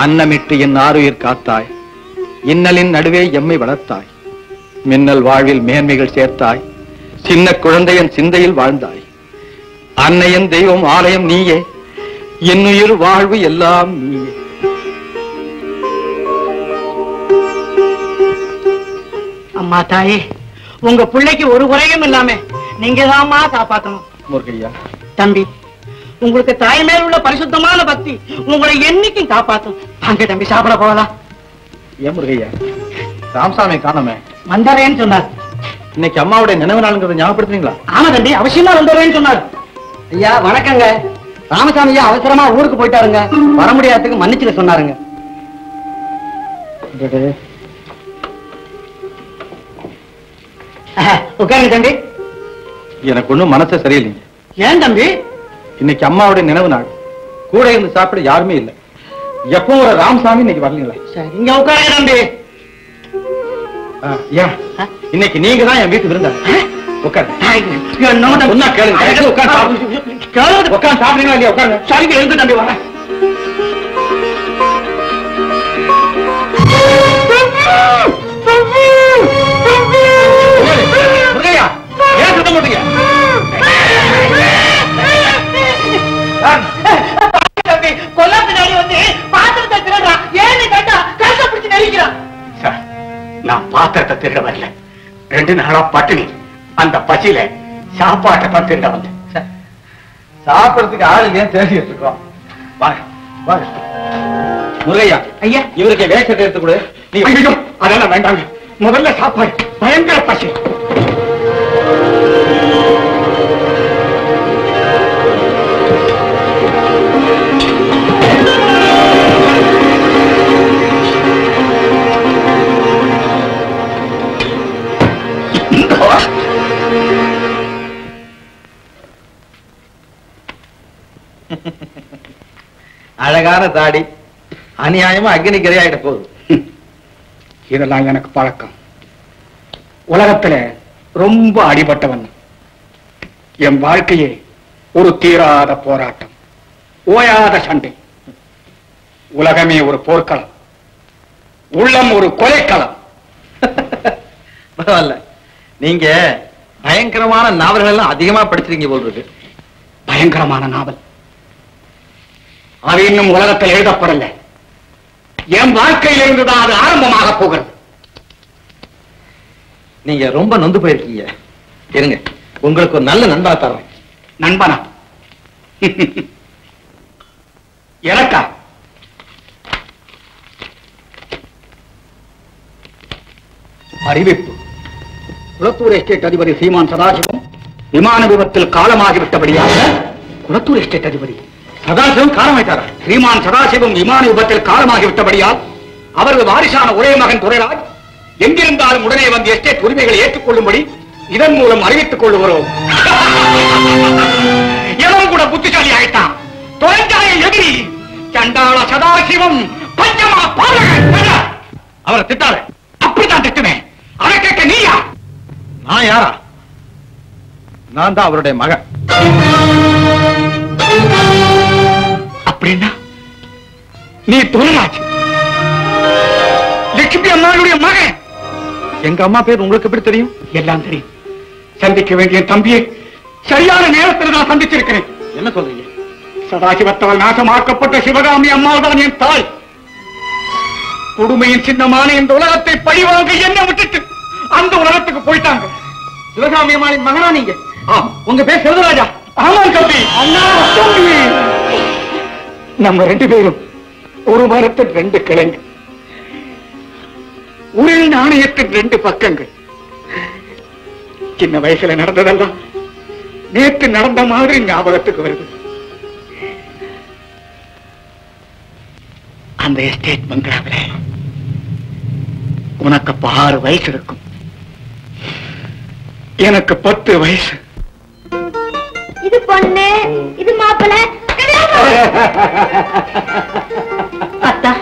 அன்னமிட்டு என் ஆறுயிர் காத்தாய் இன்னலின் நடுவே எம்மை வளர்த்தாய் மின்னல் வாழ்வில் மேன்மைகள் சேர்த்தாய் சின்ன குழந்தையன் சிந்தையில் வாழ்ந்தாய் அன்னையன் தெய்வம் ஆலயம் நீயே என்னுயிர் வாழ்வு எல்லாம் நீயே அம்மா தாயே உங்க பிள்ளைக்கு ஒரு குறையும் இல்லாம நீங்க தான்மா காப்பாத்தணும் முருகையா தம்பி உங்களுக்கு தாய் மேல் உள்ள பரிசுத்தமான பக்தி உங்களை என்னைக்கும் காப்பாத்தும் வாங்க தம்பி சாப்பிட போகலாம் ஏன் முருகையா ராமசாமி காணமே வந்தரேன்னு சொன்னார் இன்னைக்கு அம்மாவுடைய நினைவு நாளுங்கிறத ஞாபகப்படுத்துறீங்களா ஆமா தம்பி அவசியமா வந்துடுறேன்னு சொன்னார் ஐயா வணக்கங்க ராமசாமி ஐயா அவசரமா ஊருக்கு போயிட்டாருங்க வர முடியாததுக்கு மன்னிச்சுக்க சொன்னாருங்க உட்காருங்க தம்பி எனக்கு ஒண்ணும் மனசே சரியில்லைங்க ஏன் தம்பி இன்னைக்கு அம்மாவுடைய நினைவு நாள் கூட இருந்து சாப்பிட யாருமே இல்லை எப்பவும் ஒரு ராமசாமி இன்னைக்கு வரலீங்களா சரி இங்க உட்காருங்க தம்பி ஏன் இன்னைக்கு நீங்க தான் என் வீட்டு விருந்தா உட்காரு என்னமோ தம்பி. சொன்னா கேளுங்க. தயவு செய்து உட்கார்ந்து சாப்பிடுங்க. கேளுங்க. உட்கார்ந்து சாப்பிடுறீங்களா இல்லையா உட்காருங்க சரிங்க எழுந்து தம்பி வரேன் முருகையா ஏன் சத்தம் போட்டீங்க தம்பி கொல்ல பின்னாடி வந்து பாத்திரத்தை திருடுறான் ஏன்னு கேட்டா கழுத்தை பிடிச்சு நெரிக்கிறான் சார் நான் பாத்திரத்தை திருட வரல ரெண்டு நாளா பட்டினி அந்த பசியில சாப்பாட்டை தான் திருட வந்தேன் சாப்பிடறதுக்கு ஆள் இல்லையா தேடிட்டு இருக்கோம் வாங்க வாங்க முருகையா ஐயா இவருக்கு வேஷத்தை எடுத்து கொடு நீ ஐயோ அதெல்லாம் வேண்டாங்க முதல்ல சாப்பாடு பயங்கர பசி அழகான தாடி அநியாயமா அக்னி கிரையாயிட போகுது இதெல்லாம் எனக்கு பழக்கம் உலகத்துல ரொம்ப அடிபட்டவன் என் வாழ்க்கையே ஒரு தீராத போராட்டம் ஓயாத சண்டை உலகமே ஒரு போர்க்களம் உள்ளம் ஒரு கொலைக்களம் பரவாயில்ல நீங்க பயங்கரமான நாவல்கள் எல்லாம் அதிகமா படிச்சிருக்கீங்க போல் இருக்கு பயங்கரமான நாவல் அது இன்னும் உலகத்தில் எழுதப்படல என் வாழ்க்கையிலிருந்து தான் அது ஆரம்பமாக போகிறது நீங்க ரொம்ப நொந்து போயிருக்கீங்க இருங்க உங்களுக்கு ஒரு நல்ல நண்பா தரேன் நண்பனா எனக்கா அறிவிப்பு குளத்தூர் எஸ்டேட் அதிபதி சீமான் சதாசிவம் விமான விபத்தில் காலமாகிவிட்டபடியாக குளத்தூர் எஸ்டேட் அதிபதி சதாசிவம் காரணமாயிட்டாரா ஸ்ரீமான் சதாசிவம் விமான விபத்தில் காலமாகிவிட்டபடியால் அவரது வாரிசான ஒரே மகன் துரைராஜ் எங்கிருந்தாலும் உடனே வந்து எஸ்டேட் உரிமைகளை ஏற்றுக்கொள்ளும்படி இதன் மூலம் அறிவித்துக் கொள்ளுகிறோம் எவன் கூட புத்திசாலி ஆயிட்டான் தொலைஞ்சாய எதிரி சண்டாள சதாசிவம் பஞ்சமா பாலகன் அவரை திட்டாத அப்படித்தான் திட்டுவேன் அதை கேட்க நீயா நான் யாரா நான் தான் அவருடைய மகன் அப்படின்னா நீ துரைராஜ் லட்சுமி அம்மாளுடைய மகன் எங்க அம்மா பேர் உங்களுக்கு எப்படி தெரியும் எல்லாம் தெரியும் சந்திக்க வேண்டிய தம்பியை சரியான நேரத்தில் நான் சந்திச்சிருக்கிறேன் என்ன சொல்றீங்க சதாசிவத்தால் நாசமாக்கப்பட்ட சிவகாமி அம்மாள் தான் என் தாய் கொடுமையின் சின்னமான இந்த உலகத்தை பழிவாங்க என்ன விட்டுட்டு அந்த உலகத்துக்கு போயிட்டாங்க சிவகாமி அம்மாளின் மகனா நீங்க ஆம், உங்க பேர் செல்வராஜா ஆமாம் தம்பி அண்ணா தம்பி நம்ம ரெண்டு பேரும் ஒரு மரத்தின் ரெண்டு கிளைங்க ஒரே நாணயத்தின் ரெண்டு பக்கங்கள் சின்ன வயசுல நடந்ததெல்லாம் நேத்து நடந்த மாதிரி ஞாபகத்துக்கு வருது அந்த எஸ்டேட் பங்களாவில உனக்கு அப்ப ஆறு வயசு இருக்கும் எனக்கு பத்து வயசு இது பொண்ணு இது மாப்பிள்ள அத்தா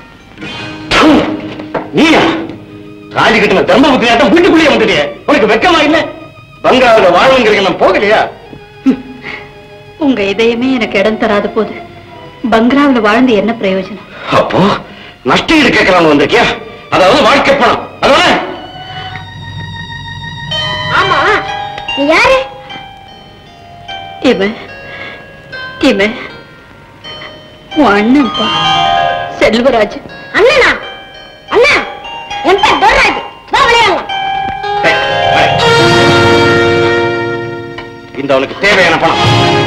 நீயா ராஜகிட்ட தர்மபுத்திரியாட்டம் வீட்டுக்குள்ளேயே வந்துட்டியே உனக்கு வெக்கமா இல்ல பங்காவில வாழ்வுங்கிறீங்க நான் போகலையா உங்க இதயமே எனக்கு இடம் தராத போது பங்களாவுல வாழ்ந்து என்ன பிரயோஜனம் அப்போ நஷ்ட ஈடு கேட்கலாம்னு வந்திருக்கியா அதாவது வாழ்க்கை பணம் அதானே ஆமா நீ யாரு இவன் இவன் உன் அண்ணன்ப்பா செல்வராஜ் அண்ணனா அண்ணா என் பேர் துர்ராஜ் வா விளையாடலாம் இந்த அவனுக்கு தேவையான பணம்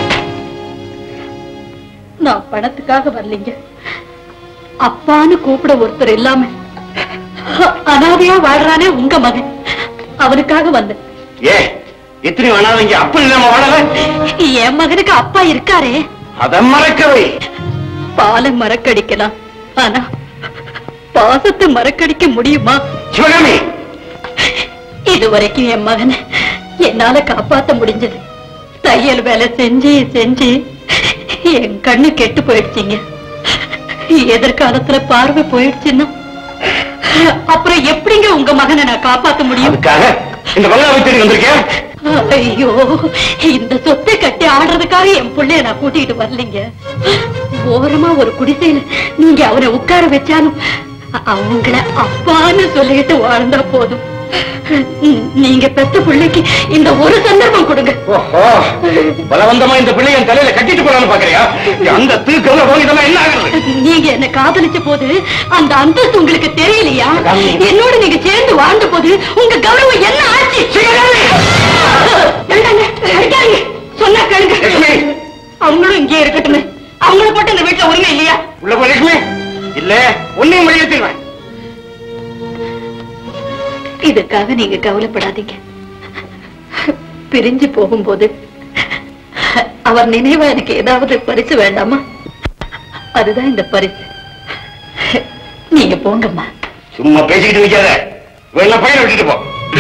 நான் பணத்துக்காக வரலைங்க அப்பான்னு கூப்பிட ஒருத்தர் இல்லாம அனாதையா வாழ்றானே உங்க மகன் அவனுக்காக வந்தேன் ஏ எத்தனை வேணாலும் அப்ப இல்லாம வாழல என் மகனுக்கு அப்பா இருக்காரே அதை மறக்கவே பாலை மறக்கடிக்கலாம் ஆனா பாசத்தை மறக்கடிக்க முடியுமா சிவகாமி இதுவரைக்கும் என் மகனை என்னால காப்பாத்த முடிஞ்சது தையல் வேலை செஞ்சு செஞ்சு என் கண்ணு கெட்டு போயிடுச்சுங்க எதிர்காலத்துல பார்வை போயிடுச்சுன்னா அப்புறம் எப்படிங்க உங்க மகனை நான் காப்பாத்த முடியும் அதுக்காக இந்த பங்களாவை தேடி வந்திருக்கேன் ஐயோ இந்த சொத்தை கட்டி ஆடுறதுக்காக என் புள்ளைய நான் கூட்டிட்டு வரலைங்க ஓரமா ஒரு குடிசையில நீங்க அவனை உட்கார வச்சாலும் அவங்கள அப்பான்னு சொல்லிட்டு வாழ்ந்தா போதும் நீங்க பெத்த பிள்ளைக்கு இந்த ஒரு சந்தர்ப்பம் கொடுங்க ஓஹோ பலவந்தமா இந்த பிள்ளை என் தலையில கட்டிட்டு போறான்னு பாக்குறியா அந்த தூக்கம் போய் இதெல்லாம் என்ன ஆகுறது நீங்க என்ன காதலிச்ச போது அந்த அந்தஸ்து உங்களுக்கு தெரியலையா என்னோட நீங்க சேர்ந்து வாழ்ந்த போது உங்க கௌரவம் என்ன ஆச்சு வேண்டாங்க, அடிக்காதீங்க. சொன்னா கேளுங்க லட்சுமி. அவங்களும் இங்கே இருக்கட்டும் அவங்கள போட்டு இந்த வீட்டுல உரிமை இல்லையா உள்ள போய் லட்சுமி இல்ல உன்னையும் வெளியேற்றிடுவேன் இதுக்காக நீங்க கவலைப்படாதீங்க பிரிஞ்சு போகும்போது அவர் நினைவா எனக்கு ஏதாவது பரிசு வேண்டாமா அதுதான் இந்த பரிசு நீங்க போங்கம்மா சும்மா பேசிக்கிட்டு நிக்காத வேணா பையனை விட்டுட்டு போ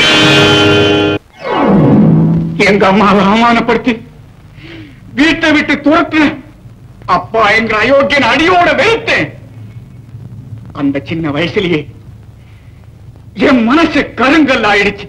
எங்க அம்மாவை அவமானப்படுத்தி வீட்டை விட்டு துரத்து அப்பா என்ற அயோக்கியன் அடியோட வெறுத்தேன் அந்த சின்ன வயசுலயே என் மனசு கருங்கல் ஆயிடுச்சு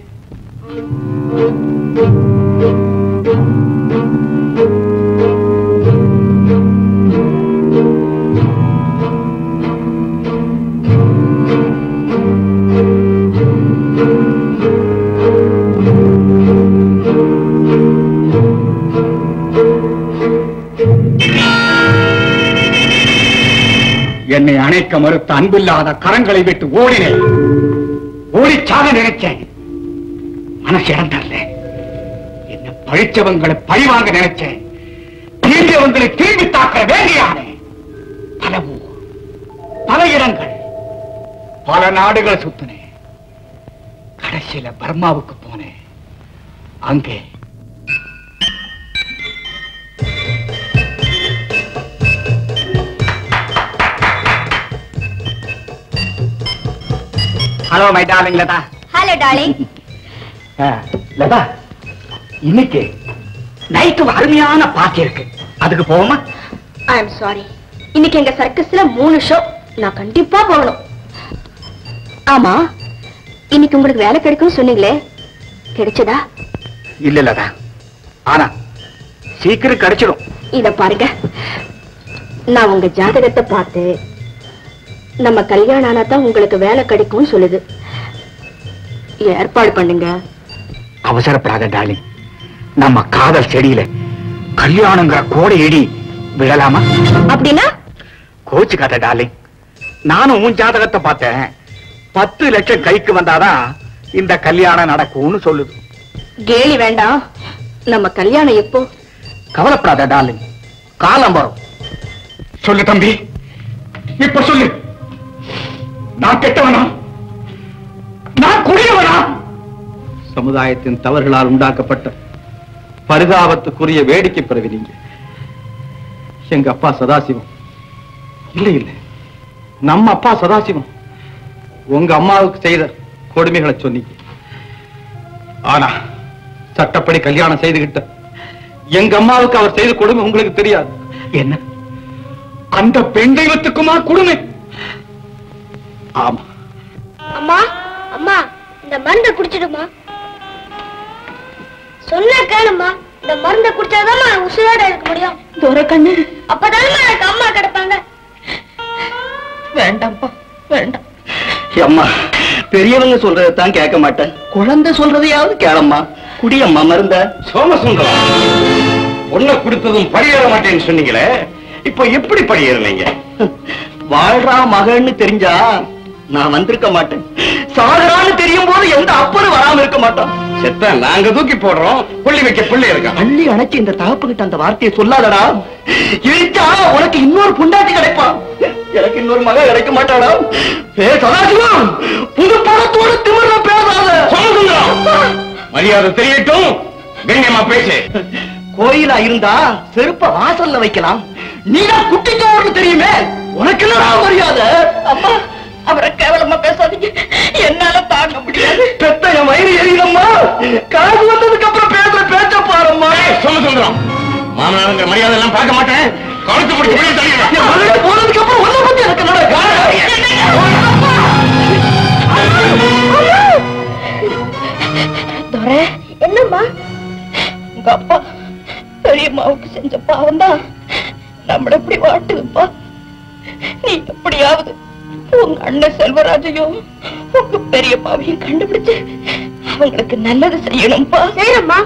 என்னை அணைக்க மறுத்த அன்பில்லாத கரங்களை விட்டு ஓடினேன் ஓடி சாக நினைச்சேன் மனசு இறந்தல்ல என்ன பழிச்சவங்களை பழிவாங்க நினைச்சேன் தீண்டியவங்களை திரும்பி தாக்க வேண்டியானே பல ஊர் பல இடங்கள் பல நாடுகள் சுத்தினேன் கடைசியில பர்மாவுக்கு போனேன் அங்கே hello my darling Latha hello darling Latha இன்னைக்கு நைட்டு ஒரு அருமையான பார்ட்டி இருக்கு அதுக்கு போவோமா ஐ எம் சாரி இன்னைக்கு எங்க சர்க்கஸ்ல மூணு ஷோ நான் கண்டிப்பா போகணும் ஆமா இன்னைக்கு உங்களுக்கு வேலை கிடைக்கும்னு சொன்னீங்களே கிடைச்சதா இல்ல லதா ஆனா சீக்கிரம் கிடைச்சிடும் இத பாருங்க நான் உங்க ஜாதகத்தை பார்த்து நம்ம கல்யாணம் ஆனா தான் உங்களுக்கு வேலை கிடைக்கும்னு சொல்லுது ஏற்பாடு பண்ணுங்க அவசரப்படாத டார்லிங் நம்ம காதல் செடியில கல்யாணங்கிற கோடை இடி விழலாமா அப்படின்னா கோச்சுக்காத டார்லிங் நானும் உன் ஜாதகத்தை பார்த்தேன் பத்து லட்சம் கைக்கு வந்தாதான் இந்த கல்யாணம் நடக்கும்னு சொல்லுது கேலி வேண்டாம் நம்ம கல்யாணம் எப்போ கவலைப்படாத டார்லிங் காலம் வரும் சொல்லு தம்பி இப்ப சொல்லு நான் கெட்டவனா நான் குடியவனா சமுதாயத்தின் தவறுகளால் உண்டாக்கப்பட்ட பரிதாபத்துக்குரிய வேடிக்கை பிறவி நீங்க எங்க அப்பா சதாசிவம் இல்ல இல்ல நம்ம அப்பா சதாசிவம் உங்க அம்மாவுக்கு செய்த கொடுமைகளை சொன்னீங்க ஆனா சட்டப்படி கல்யாணம் செய்துகிட்ட எங்க அம்மாவுக்கு அவர் செய்த கொடுமை உங்களுக்கு தெரியாது என்ன அந்த பெண் தெய்வத்துக்குமா கொடுமை ஆமா அம்மா அம்மா இந்த மருந்தை குடிச்சிடுமா சொன்ன கேளுமா இந்த மருந்தை குடிச்சாதான் உசுரோட இருக்க முடியும் துரை கண்ணு அப்பதானே எனக்கு அம்மா கிடைப்பாங்க வேண்டாம்ப்பா வேண்டாம் அம்மா பெரியவங்க சொல்றதைத்தான் கேட்க மாட்டேன் குழந்தை சொல்றதையாவது கேளம்மா குடியம்மா மருந்த சோமசுந்தரம் பொண்ணை கொடுத்ததும் படியேற மாட்டேன்னு சொன்னீங்களே இப்ப எப்படி படியேறினீங்க வாழ்றா மகன்னு தெரிஞ்சா நான் வந்திருக்க மாட்டேன் சாகரான்னு தெரியும் போது எந்த அப்பனும் வராம இருக்க மாட்டான் செத்த நாங்க தூக்கி போடுறோம் புள்ளி வைக்க பிள்ளை இருக்கா அள்ளி அணைச்சு இந்த தகப்புகிட்ட அந்த வார்த்தையை சொல்லாதடா இழிச்சா உனக்கு இன்னொரு புண்டாட்டி கிடைப்பான் எனக்கு இன்னொரு மக கிடைக்க மாட்டாடா ஏ சதாசிவம் புது பணத்தோட திமிர பேசாத சோமசுந்தரம் மரியாதை தெரியட்டும் கண்ணியமா பேசு கோயிலா இருந்தா செருப்ப வாசல்ல வைக்கலாம் நீதான் குட்டிச்சோர்னு தெரியுமே உனக்கு என்னடா மரியாதை அம்மா அவரை கேவலமா பேசாதீங்க என்னால தாங்க முடியாது பெத்த என் வயிறு எரியுதம்மா காசு வந்ததுக்கு அப்புறம் பேசுற பேச்ச பாரும்மா சோமசுந்தரம் மாமனாருங்கிற மரியாதை எல்லாம் பார்க்க மாட்டேன் கழுத்து பிடிச்சி வெளியே தள்ளிடுறேன். என் மகனே போனதுக்கு அப்புறம் உன்னை பத்தி எனக்கு என்னடா துரை என்னம்மா உங்க அப்பா பெரியம்மாவுக்கு செஞ்ச பாவம் தான் நம்மள இப்படி வாட்டுதுப்பா நீ எப்படியாவது உங்க அண்ணன் செல்வராஜையும் உங்க பெரியம்மாவையும் கண்டுபிடிச்சு அவங்களுக்கு நல்லது செய்யணும்ப்பா செய்யறம்மா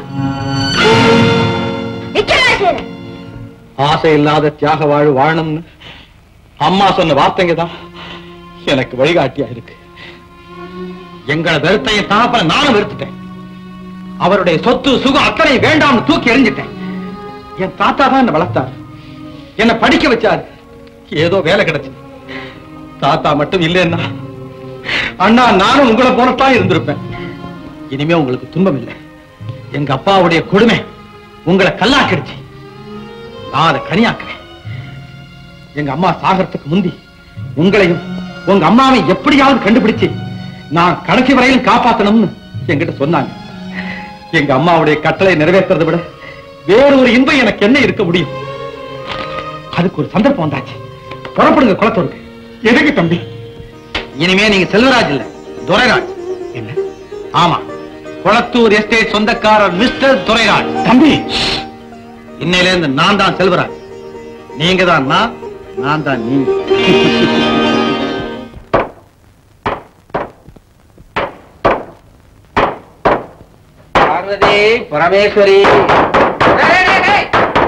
நிச்சயமா செய்யறேன் ஆசை இல்லாத தியாக வாழ் வாழணும்னு அம்மா சொன்ன வார்த்தைங்க தான் எனக்கு வழிகாட்டியா இருக்கு எங்களை வெறுத்தைய தகப்பன நானும் வெறுத்துட்டேன் அவருடைய சொத்து சுகம் அத்தனை வேண்டாம்னு தூக்கி எறிஞ்சிட்டேன் என் தாத்தா தான் என்ன வளர்த்தார் என்ன படிக்க வச்சார் ஏதோ வேலை கிடைச்சது தாத்தா மட்டும் இல்லைன்னா அண்ணா நானும் உங்களை போனத்தான் இருந்திருப்பேன் இனிமே உங்களுக்கு துன்பம் இல்லை எங்க அப்பாவுடைய கொடுமை உங்களை கல்லாக்கிடுச்சு நான் அதை கனியாக்குறேன் எங்க அம்மா சாகறதுக்கு முந்தி உங்களையும் உங்க அம்மாவை எப்படியாவது கண்டுபிடிச்சு நான் கடைசி வரையிலும் காப்பாத்தணும்னு என்கிட்ட சொன்னாங்க எங்க அம்மாவுடைய கட்டளை நிறைவேற்றுறதை விட வேற ஒரு இன்பம் எனக்கு என்ன இருக்க முடியும் அதுக்கு ஒரு சந்தர்ப்பம் வந்தாச்சு புறப்படுங்க குளத்தூருக்கு எதுக்கு தம்பி இனிமே நீங்க செல்வராஜ் இல்ல துரைராஜ் என்ன ஆமா குளத்தூர் எஸ்டேட் சொந்தக்காரர் மிஸ்டர் துரைராஜ் தம்பி இன்னையில இருந்து நான் தான் செல்வராஜ் நீங்க தான் நான் நான் தான் நீங்க பார்வதி பரமேஸ்வரி டேய், டேய், டேய்.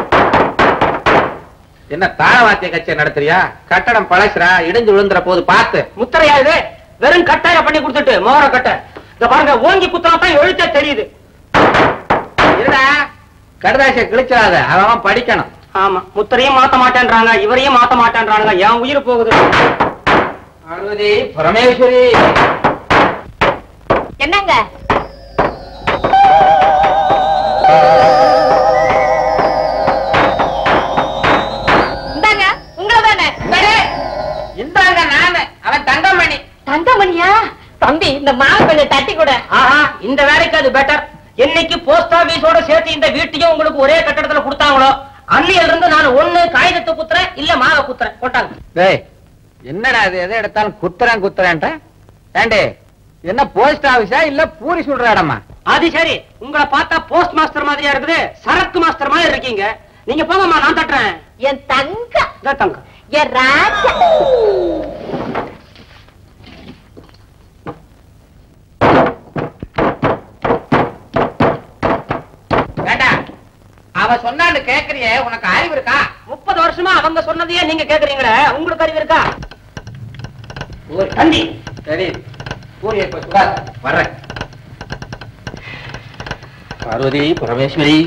என்ன தாளவாத்திய கச்சேரி நடத்துறியா கட்டடம் பழசுரா இடிஞ்சு விழுந்துற போது பார்த்து முத்திரையா இது வெறும் கட்டாய பண்ணி கொடுத்துட்டு மோர கட்டை இத பாருங்க ஓங்கி குத்தனா தான் எழுத்தே தெரியுது இருடா கடுதாசிய கிழிச்சிடாத அவன் படிக்கணும் ஆமா முத்திரையும் மாத்த மாட்டேன்றாங்க இவரையும் மாத்த மாட்டேன்றாங்க என் உயிர் போகுது பார்வதி பரமேஸ்வரி என்னங்க இந்தாங்க உங்களை தானே இந்தாங்க நானு அவன் தங்கமணி தங்கமணியா தம்பி இந்த மாவு கொஞ்சம் தட்டி கூட ஆஹா இந்த வேலைக்கு அது பெட்டர் என்னைக்கு போஸ்ட் ஆபீஸோட சேர்த்து இந்த வீட்டையும் உங்களுக்கு ஒரே கட்டடத்துல கொடுத்தாங்களோ அன்னையில இருந்து நான் ஒண்ணு காகிதத்தை குத்துறேன் இல்ல மாவை குத்துறேன் போட்டாங்க டேய் என்னடா இது எதை எடுத்தாலும் குத்துறேன் குத்துறேன்ட்ட ஏண்டே என்ன போஸ்ட் ஆபீஸா இல்ல பூரி சுடுற இடமா அது சரி உங்களை பார்த்தா போஸ்ட் மாஸ்டர் மாதிரியா இருக்குது சரக்கு மாஸ்டர் மாதிரி இருக்கீங்க நீங்க போங்கம்மா நான் தட்டுறேன் என் தங்கம் இதோ தங்க என் ராஜா வேண்டா அவ சொன்னான்னு கேக்குறியே உனக்கு அறிவு இருக்கா முப்பது வருஷமா அவங்க சொன்னதையே நீங்க கேக்குறீங்களே உங்களுக்கு அறிவு இருக்கா ஒரு தந்தி சரி பூரி இப்ப சுடாத வர்றேன் பார்வதி பரமேஸ்வரி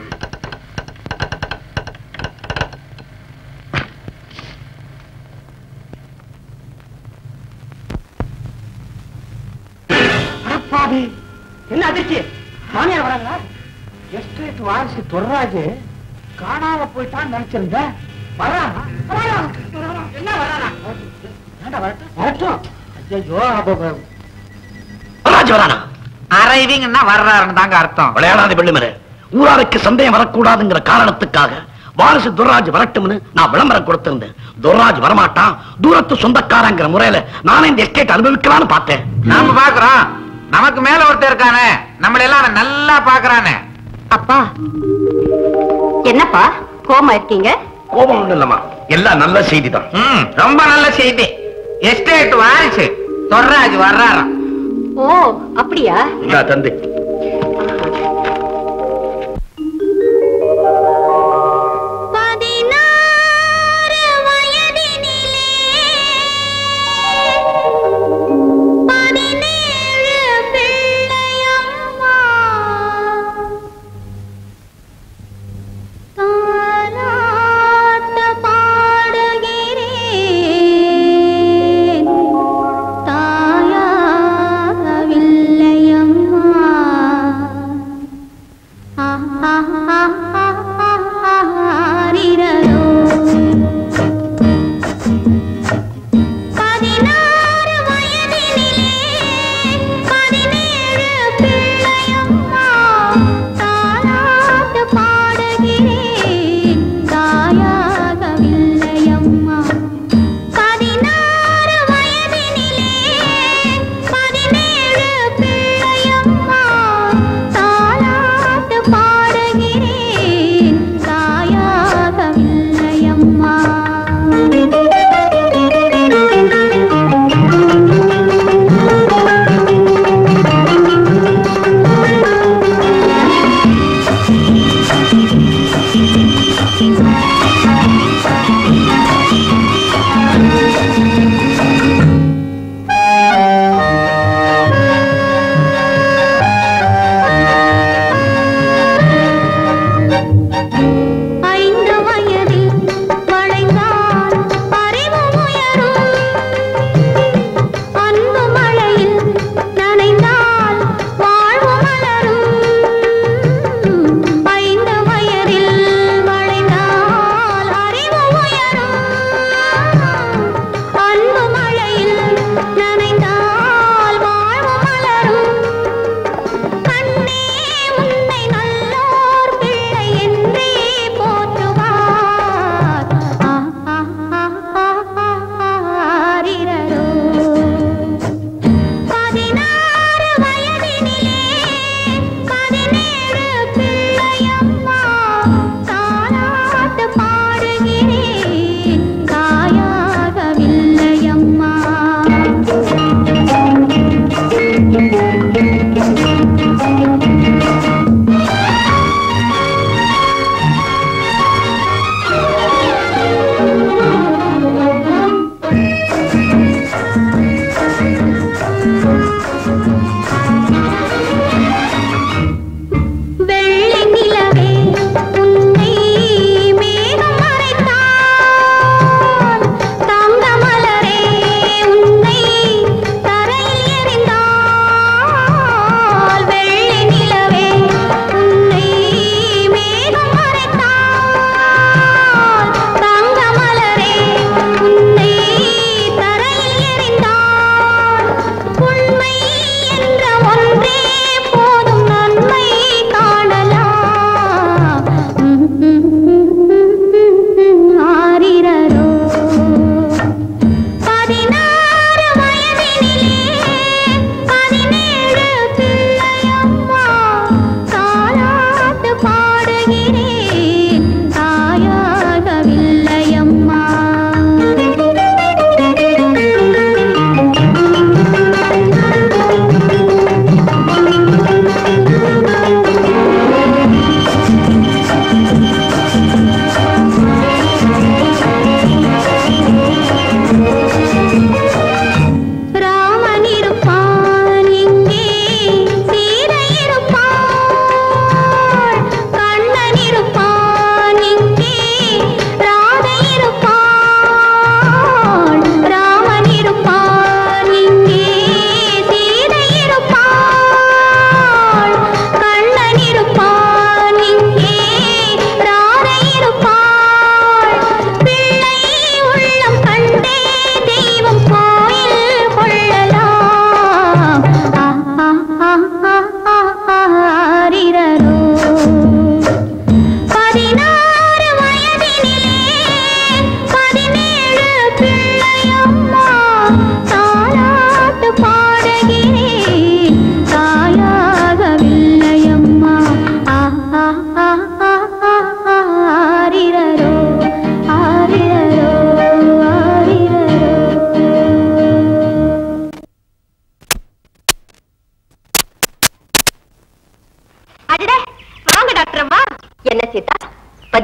என்ன அதிர்ச்சி மாமியார் வராங்களா எஸ்டேட் வாரிசு தொர்ராஜு காணாம போயிட்டான்னு நினைச்சிருந்தேன் வரானா வரானா? என்ன வரானா ஏன்டா வரட்டும் வரட்டும் ஐயோ அப்ப ராஜ் வரானா அரைவிங்கன்னா வர்றாருன்னு தாங்க அர்த்தம் விளையாடாத வெள்ளுமரு ஊராருக்கு சந்தேகம் வரக்கூடாதுங்கிற காரணத்துக்காக வாரிசு துர்ராஜ் வரட்டும்னு நான் விளம்பரம் கொடுத்திருந்தேன் துர்ராஜ் வரமாட்டான் தூரத்து சொந்தக்காரங்கிற முறையில நானே இந்த எஸ்டேட் அனுபவிக்கலாம்னு பார்த்தேன் நாம பாக்குறோம் நமக்கு மேல ஒருத்தர் இருக்கானே நம்மள எல்லாம் அவன் நல்லா பாக்குறானே அப்பா என்னப்பா கோமா இருக்கீங்க கோபம் ஒண்ணு இல்லம்மா எல்லாம் நல்ல செய்தி தான் ம், ரொம்ப நல்ல செய்தி எஸ்டேட் வாரிசு தொர்ராஜ் வர்றாராம் ஓ அப்படியா இந்தா தந்தை பதினாறு வயதினிலே பதினேழு பிள்ளையம்மா தாலாட்டு பாடுகிறேன் தாயாகவில்லையம்மா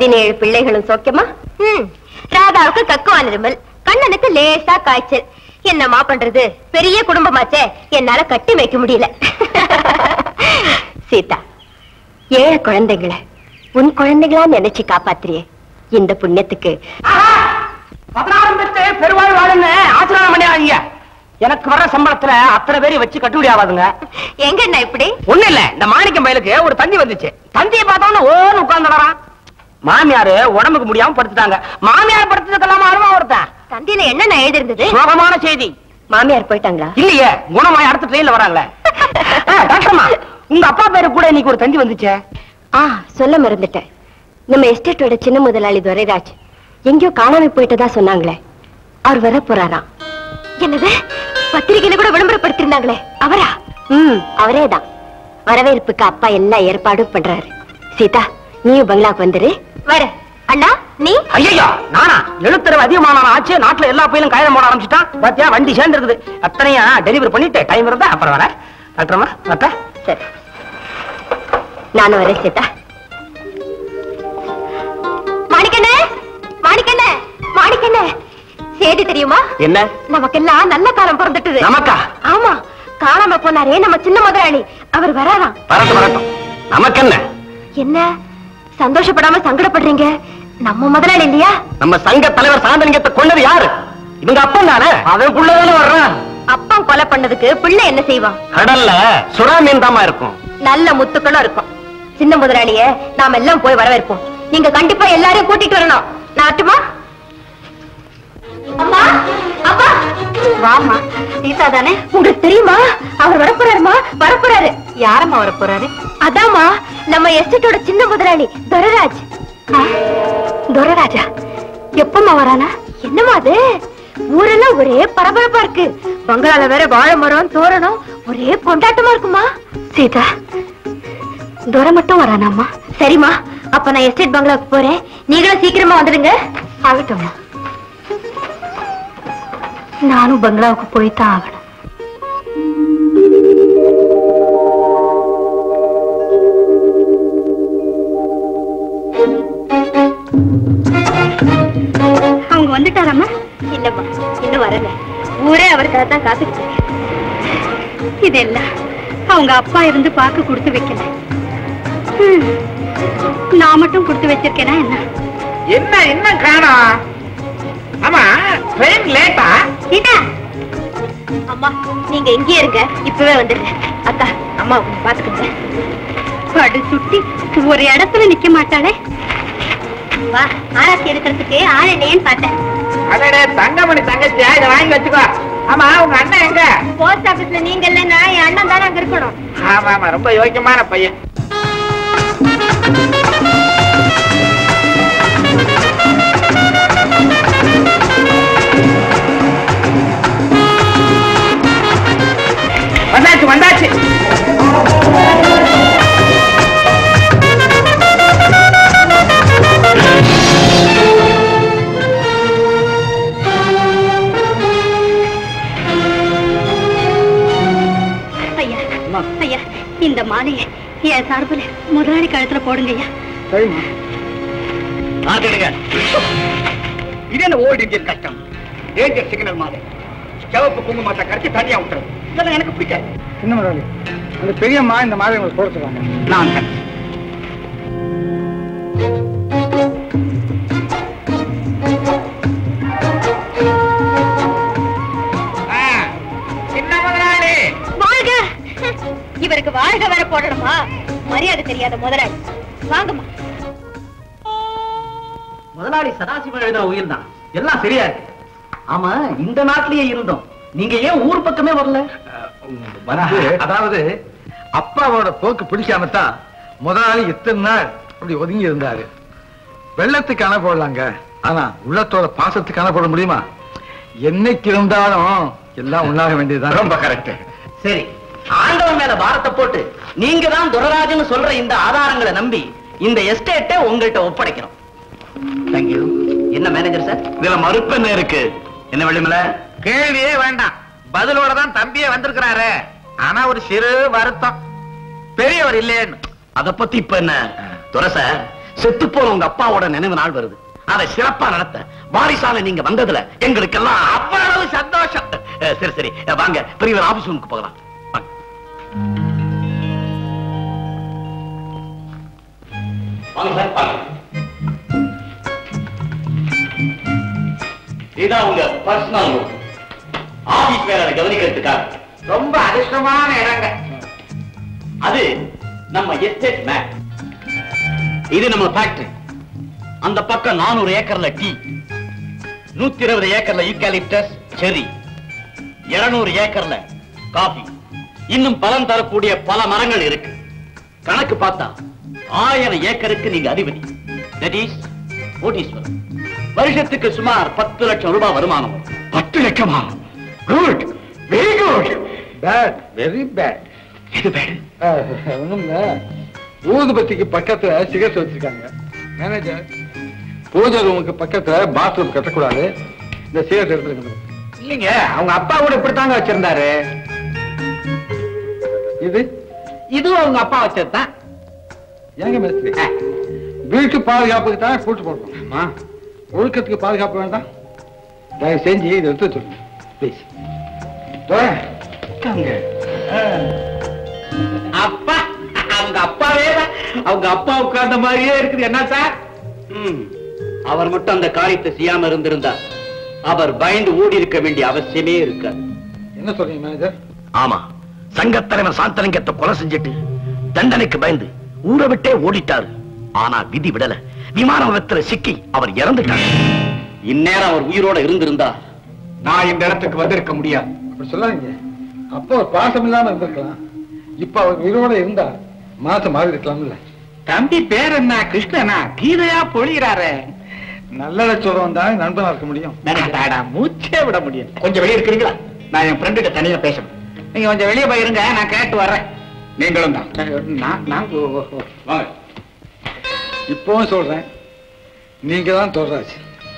பதினேழு பிள்ளைகளும் சோக்கியமா ம் ராதாவுக்கு கக்குவான் இருமல் கண்ணனுக்கு லேசா காய்ச்சல் என்னம்மா பண்றது பெரிய குடும்பமாச்சே என்னால கட்டி வைக்க முடியல சீதா ஏழை குழந்தைகளை உன் குழந்தைகளா நினைச்சு காப்பாத்துறியே இந்த புண்ணியத்துக்கு பதினாறு பெற்று பெருவாழ் வாழுங்க ஆசீர்வாதம் பண்ணியாதீங்க எனக்கு வர சம்பளத்துல அத்தனை பேரையும் வச்சு கட்டுப்படி ஆகாதுங்க எங்க என்ன இப்படி ஒண்ணு இல்ல இந்த மாணிக்கம் பயலுக்கு ஒரு தந்தி வந்துச்சு தந்தியை பார்த்தோன்னு ஓன்னு உட்கார்ந்துடறான் மாமியாரு உடம்புக்கு முடியாம படுத்துட்டாங்க மாமியார் படுத்ததுக்கெல்லாம் அருமா ஒருத்தன் தந்தியில என்னென்ன எழுதிருந்தது சோகமான செய்தி மாமியார் போயிட்டாங்களா இல்லையே குணமாய் அடுத்த ட்ரெயின்ல வராங்களே ஆ, டாக்டர்மா உங்க அப்பா பேரு கூட இன்னைக்கு ஒரு தந்தி வந்துச்சே ஆ சொல்ல மறந்துட்டேன் நம்ம எஸ்டேட்டோட சின்ன முதலாளி துரைராஜ் எங்கேயோ காணாம போயிட்டதா சொன்னாங்களே அவர் வர போறாராம் என்னது பத்திரிகையில கூட விளம்பரப்படுத்திருந்தாங்களே அவரா ம் அவரேதான் வரவேற்புக்கு அப்பா எல்லா ஏற்பாடும் பண்றாரு சீதா நீயும் பங்களாக்கு வந்துரு வர அண்ணா நீ ஐயா நானா எழுத்தரவு அதிகமான ஆச்சு நாட்டுல எல்லா பையிலும் காயம் போட ஆரம்பிச்சுட்டான் பாத்தியா வண்டி சேர்ந்து இருக்குது அத்தனையா டெலிவரி பண்ணிட்டு டைம் இருந்தா அப்புறம் வரேன் டாக்டர்மா வரட்டா சரி நானும் வரேன் சீதா மாணிக்கண்ணே மாணிக்கண்ணே மாணிக்கண்ணே செய்தி தெரியுமா என்ன நமக்கெல்லாம் நல்ல காலம் பிறந்துட்டுது நமக்கா ஆமா காணாம போனாரே நம்ம சின்ன முதலாளி அவர் வராராம் வரட்டும் வரட்டும் நமக்கு என்ன என்ன சந்தோஷப்படாம சங்கடப்படுறீங்க நம்ம முதலாளி இல்லையா நம்ம சங்க தலைவர் சாந்தலிங்கத்தை கொண்டது யாரு இவங்க அப்பன் தானே அவன் புள்ளதானே வர்றான் அப்பா கொலை பண்ணதுக்கு பிள்ளை என்ன செய்வான் கடல்ல சுறா மீன் தாமா இருக்கும் நல்ல முத்துக்களும் இருக்கும் சின்ன முதலாளிய நாம எல்லாம் போய் வரவேற்போம் நீங்க கண்டிப்பா எல்லாரையும் கூட்டிட்டு வரணும் நான் அட்டுமா அம்மா அப்பா வாமா சீதா தானே உங்களுக்கு தெரியுமா அவர் வரப்போறாருமா வரப்போறாரு யாரம்மா வரப்போறாரு அதாம்மா நம்ம எஸ்டேட்டோட சின்ன முதலாளி துரராஜ் ஆ, துரராஜா எப்பமா வரானா என்னமா அது ஊரெல்லாம் ஒரே பரபரப்பா இருக்கு பங்களால வேற வாழை மரம் தோரணம் ஒரே கொண்டாட்டமா இருக்குமா சீதா துரை மட்டும் வரானாமா சரிம்மா அப்ப நான் எஸ்டேட் பங்களாவுக்கு போறேன் நீங்களும் சீக்கிரமா வந்துடுங்க ஆகட்டும்மா நானும் பங்களாவுக்கு போய்தான் ஆகணும் அவங்க வந்துட்டாராமா இல்லம்மா இன்னும் வரல ஊரே அவருக்காக தான் காத்துக்கிட்டு இருக்கு. இதெல்லாம் அவங்க அப்பா இருந்து பார்க்க கொடுத்து வைக்கல ஹம். நான் மட்டும் கொடுத்து வச்சிருக்கேனா என்ன என்ன என்ன காணோம் ஆமா ட்ரெயின் லேட்டா சீதா அம்மா நீங்க இங்கே இருங்க இப்பவே வந்துடுங்க அக்கா அம்மா பாத்துக்கோங்க படு சுட்டி ஒரு இடத்துல நிக்க மாட்டாளே வா ஆராய்ச்சி எடுக்கிறதுக்கு ஆள் இல்லையேன்னு பார்த்தேன் அடடே தங்கமணி தங்கச்சியா இதை வாங்கி வச்சுக்கோ ஆமா உங்க அண்ணன் எங்க போஸ்ட் ஆபீஸ்ல நீங்க இல்லைன்னா என் அண்ணன் தானே அங்க இருக்கணும் ஆமா ஆமா ரொம்ப யோக்கியமான பையன் வந்தாச்சு வந்தாச்சு ஐயா ஐயா இந்த மாலையை என் சார்பில் முதலாளி கழுத்துல போடுங்க ஐயா ஆதரிங்க இது என்ன ஓல்டு இந்தியன் கஷ்டம் டேஞ்சர் சிக்னல் மாதிரி சிவப்பு குங்குமத்தை கரைச்சி தனியா விட்டுறது இதெல்லாம் எனக்கு பிடிக்காது சின்ன முதலாளி அந்த பெரியம்மா இந்த மாதிரி உங்களுக்கு போட சொல்லுவாங்க நான் சின்ன முதலாளி வாழ்க இவருக்கு வாழ்க வேற போடணுமா மரியாதை தெரியாத முதலாளி வாங்கம்மா முதலாளி சதாசிவம் எழுதின உயிர் தான் எல்லாம் சரியா இருக்கு ஆமா இந்த நாட்டிலேயே இருந்தோம் நீங்க ஏன் ஊர் பக்கமே வரல வந்து அதாவது அப்பாவோட போக்கு பிடிக்காம தான் முதலாளி இத்தனை நாள் அப்படி ஒதுங்கி இருந்தாரு வெள்ளத்துக்கு அணை போடலாங்க ஆனா உள்ளத்தோட பாசத்துக்கு அணை போட முடியுமா என்னைக்கு இருந்தாலும் எல்லாம் உண்ணாக வேண்டியதுதான் ரொம்ப கரெக்ட் சரி ஆண்டவன் மேல பாரத்தை போட்டு நீங்க தான் துரராஜன்னு சொல்ற இந்த ஆதாரங்களை நம்பி இந்த எஸ்டேட்டை உங்கள்கிட்ட ஒப்படைக்கிறோம் தேங்க்யூ என்ன மேனேஜர் சார் இதுல மறுப்பு என்ன இருக்கு என்ன வெள்ளிமலை கேள்வியே வேண்டாம் பதிலோட தான் தம்பியே வந்திருக்கிறாரு ஆனா ஒரு சிறு வருத்தம் பெரியவர் இல்லையேன்னு அத பத்தி இப்ப என்ன துரை சார் செத்து போன உங்க அப்பாவோட நினைவு நாள் வருது அதை சிறப்பா நடத்த வாரிசால நீங்க வந்ததுல எங்களுக்கெல்லாம் அவ்வளவு சந்தோஷம் அஹ், சரி சரி அஹ், வாங்க பெரியவர் ஆபீஸ் ரூமுக்கு போகலாம் வாங்க. வாங்க சார், வாங்க. இதான் உங்க பர்சனல் ரூம் ஆபீஸ் வேலை கவனிக்கிறதுக்காக ரொம்ப அதிர்ஷ்டமான இடங்க அது நம்ம எஸ்டேட் மேப் இது நம்ம ஃபேக்டரி அந்த பக்கம் நானூறு ஏக்கர்ல டீ நூத்தி இருபது ஏக்கர்ல யூகாலிப்டஸ் செரி இருநூறு ஏக்கர்ல காபி இன்னும் பலன் தரக்கூடிய பல மரங்கள் இருக்கு கணக்கு பார்த்தா ஆயிரம் ஏக்கருக்கு நீங்க அதிபதி தட் இஸ் கோடீஸ்வரர் வருஷத்துக்கு சுமார் பத்து லட்சம் ரூபாய் வருமானம் வரும். பத்து லட்சமா good very good bad very bad இது பேரு ஒண்ணும் இல்ல ஊதுபத்திக்கு பக்கத்துல சிகரெட் வச்சிருக்காங்க மேனேஜர் பூஜை ரூமுக்கு பக்கத்துல பாத்ரூம் கட்டக்கூடாது இந்த சிகரெட் எடுத்துருக்கணும் இல்லைங்க அவங்க அப்பா கூட இப்படித்தாங்க வச்சிருந்தாரு இது இதுவும் அவங்க அப்பா வச்சதுதான் ஏங்க மேஸ்திரி வீட்டு பாதுகாப்புக்கு தான் கூட்டு போடுறோம் ஒழுக்கத்துக்கு பாதுகாப்பு வேண்டாம் தயவு செஞ்சு இதை எடுத்து சொல்லுங்க ப்ளீஸ் அப்பா அவங்க அப்பாவே தான் அவங்க அப்பா உட்கார்ந்த மாதிரியே இருக்குது என்ன சார் ம். அவர் மட்டும் அந்த காரியத்தை செய்யாம இருந்திருந்தா அவர் பயந்து ஓடி இருக்க வேண்டிய அவசியமே இருக்காது என்ன சொல்றீங்க மேனேஜர் ஆமா சங்கத் தலைவர் சாந்தலிங்கத்தை கொலை செஞ்சுட்டு தண்டனைக்கு பயந்து ஊரை விட்டே ஓடிட்டாரு ஆனா விதி விடல விமான விபத்துல சிக்கி அவர் இறந்துட்டார் இந்நேரம் அவர் உயிரோட இருந்திருந்தா நான் இந்த இடத்துக்கு வந்திருக்க முடியாது அப்படி சொல்லாதீங்க அப்போ ஒரு பாசம் இல்லாம இருந்திருக்கலாம் இப்ப அவர் உயிரோட இருந்தா மாசம் மாறி இருக்கலாம்ல தம்பி பேர் என்ன கிருஷ்ணனா கீதையா பொழிகிறாரு நல்ல சொல்றவன் தான் நண்பனா இருக்க முடியும் அடாடா, மூச்சே விட முடியும் கொஞ்சம் வெளியே இருக்கிறீங்களா நான் என் ஃப்ரெண்டு தனியா பேசணும் நீங்க கொஞ்சம் வெளியே போயிருங்க நான் கேட்டு வர்றேன் நீங்களும் தான் நான் நான் ஓ, ஓ, ஓ. வாங்க இப்பவும் சொல்றேன் நீங்க தான் தொடராச்சு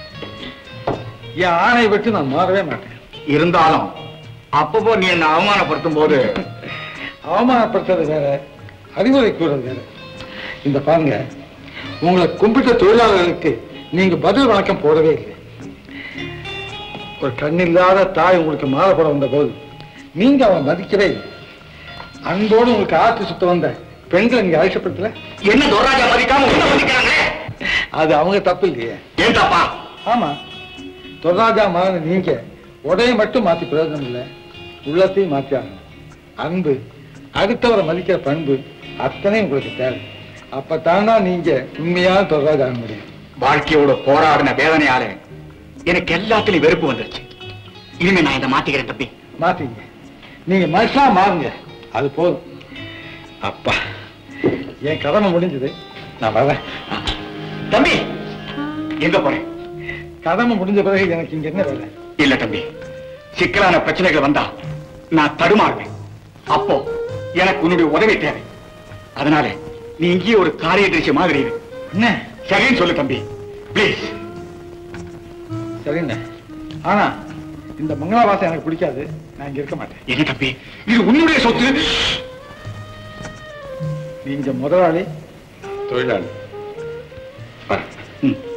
என் ஆணை விட்டு நான் மாறவே மாட்டேன் இருந்தாலும் அப்பப்போ நீ என்ன அவமானப்படுத்தும் போது அவமானப்படுத்துறது வேற அறிவுரை கூறுறது வேற இந்த பாருங்க உங்களை கும்பிட்ட தொழிலாளர்களுக்கு நீங்க பதில் வணக்கம் போடவே இல்லை ஒரு கண்ணில்லாத தாய் உங்களுக்கு மாலை போட வந்த போது நீங்க அவன் மதிக்கவே இல்லை அன்போடு உங்களுக்கு ஆத்து சுத்த வந்த பெண்களை நீங்க அழைச்சப்படுத்தல என்ன துர்ராஜா மதிக்காம உன்னை மதிக்கிறாங்க அது அவங்க தப்பு இல்லையே ஏன் தப்பா ஆமா தொல்ராஜா மாறின நீங்க உடைய மட்டும் மாத்தி பிரயோஜனம் இல்லை உள்ளத்தையும் மாத்தி ஆகணும் அன்பு அடுத்தவரை மதிக்கிற பண்பு அத்தனையும் உங்களுக்கு தேவை அப்பத்தானா நீங்க உண்மையான தொல்ராஜா ஆக முடியும் வாழ்க்கையோட போராடின வேதனையால எனக்கு எல்லாத்துலயும் வெறுப்பு வந்துருச்சு இனிமே நான் இதை மாத்திக்கிறேன் தம்பி மாத்தீங்க நீங்க மனுஷனா மாறுங்க அது போதும் அப்பா என் கடமை முடிஞ்சது நான் வரேன் தம்பி எங்க போறேன் கடமை முடிஞ்ச பிறகு எனக்கு இங்க என்ன வேலை இல்ல தம்பி சிக்கலான பிரச்சனைகள் வந்தா நான் தடுமாறுவேன் அப்போ எனக்கு உன்னுடைய உதவி தேவை அதனால நீ இங்கேயே ஒரு காரிய திருச்சி மாதிரி இரு. என்ன சரின்னு சொல்லு தம்பி ப்ளீஸ் சரிங்க ஆனா இந்த மங்களாவாசம் எனக்கு பிடிக்காது நான் இங்க இருக்க மாட்டேன் என்ன தம்பி இது உன்னுடைய சொத்து நீங்க முதலாளி தொழிலாளி ம்.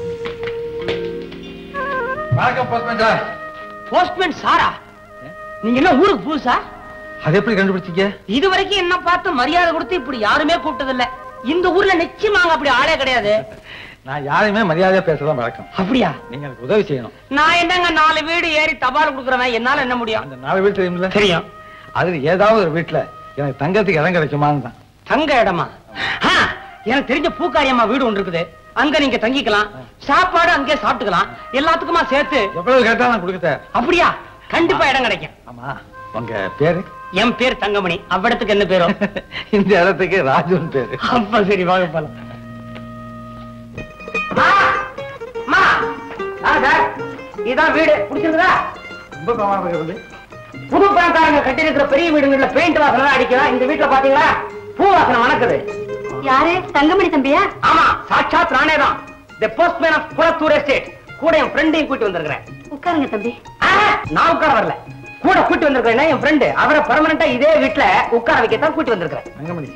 வணக்கம் போஸ்ட்மேன் சார் போஸ்ட்மேன் சாரா நீங்க என்ன ஊருக்கு புதுசா அது எப்படி கண்டுபிடிச்சீங்க இது வரைக்கும் என்ன பார்த்து மரியாதை கொடுத்து இப்படி யாருமே கூப்பிட்டது இல்ல இந்த ஊர்ல நிச்சயமாங்க அப்படி ஆளே கிடையாது நான் யாரையுமே மரியாதையா பேசலாம் வழக்கம் அப்படியா நீங்க எனக்கு உதவி செய்யணும் நான் என்னங்க நாலு வீடு ஏறி தபால் கொடுக்குறவன் என்னால என்ன முடியும் அந்த நாலு வீடு தெரியுமில்ல தெரியும் அதுல ஏதாவது ஒரு வீட்டுல எனக்கு தங்கறதுக்கு இடம் கிடைக்குமான்னு தான் தங்க இடமா ஆ, எனக்கு தெரிஞ்ச பூக்காரியம்மா வீடு ஒன்று இருக்குது அங்க நீங்க தங்கிக்கலாம் சாப்பாடு அங்கேயே சாப்பிட்டுக்கலாம் எல்லாத்துக்குமா சேர்த்து எவ்வளவு கேட்டா நான் கொடுக்க அப்படியா கண்டிப்பா இடம் கிடைக்கும் ஆமா உங்க பேரு என் பேர் தங்கமணி அவ்விடத்துக்கு என்ன பேரும் இந்த இடத்துக்கு ராஜுன்னு பேரு அப்ப சரி வாங்க போலாம் அம்மா, நான் சார் இதான் வீடு பிடிச்சிருக்குதா ரொம்ப பிரமாதம் இருக்குது புது பணக்காரங்க கட்டி இருக்கிற பெரிய வீடுகள்ல பெயிண்ட் வாசனை அடிக்கலாம் இந்த வீட்டுல பாத்தீங்களா பூ வாசனை மணக்குது யாரு தங்கமணி தம்பியா ஆமா சாட்சாத் நானே தான் the postman of Kulathur estate கூட என் ஃப்ரெண்டையும் கூட்டி வந்திருக்கிறேன் உட்காருங்க தம்பி ஆ, நான் உட்கார வரல கூட கூட்டி வந்திருக்கிறேன் என் ஃப்ரெண்டு அவரை பர்மனண்டா இதே வீட்டுல உட்கார வைக்கத்தான் கூட்டி வந்திருக்கிறேன் தங்கமணி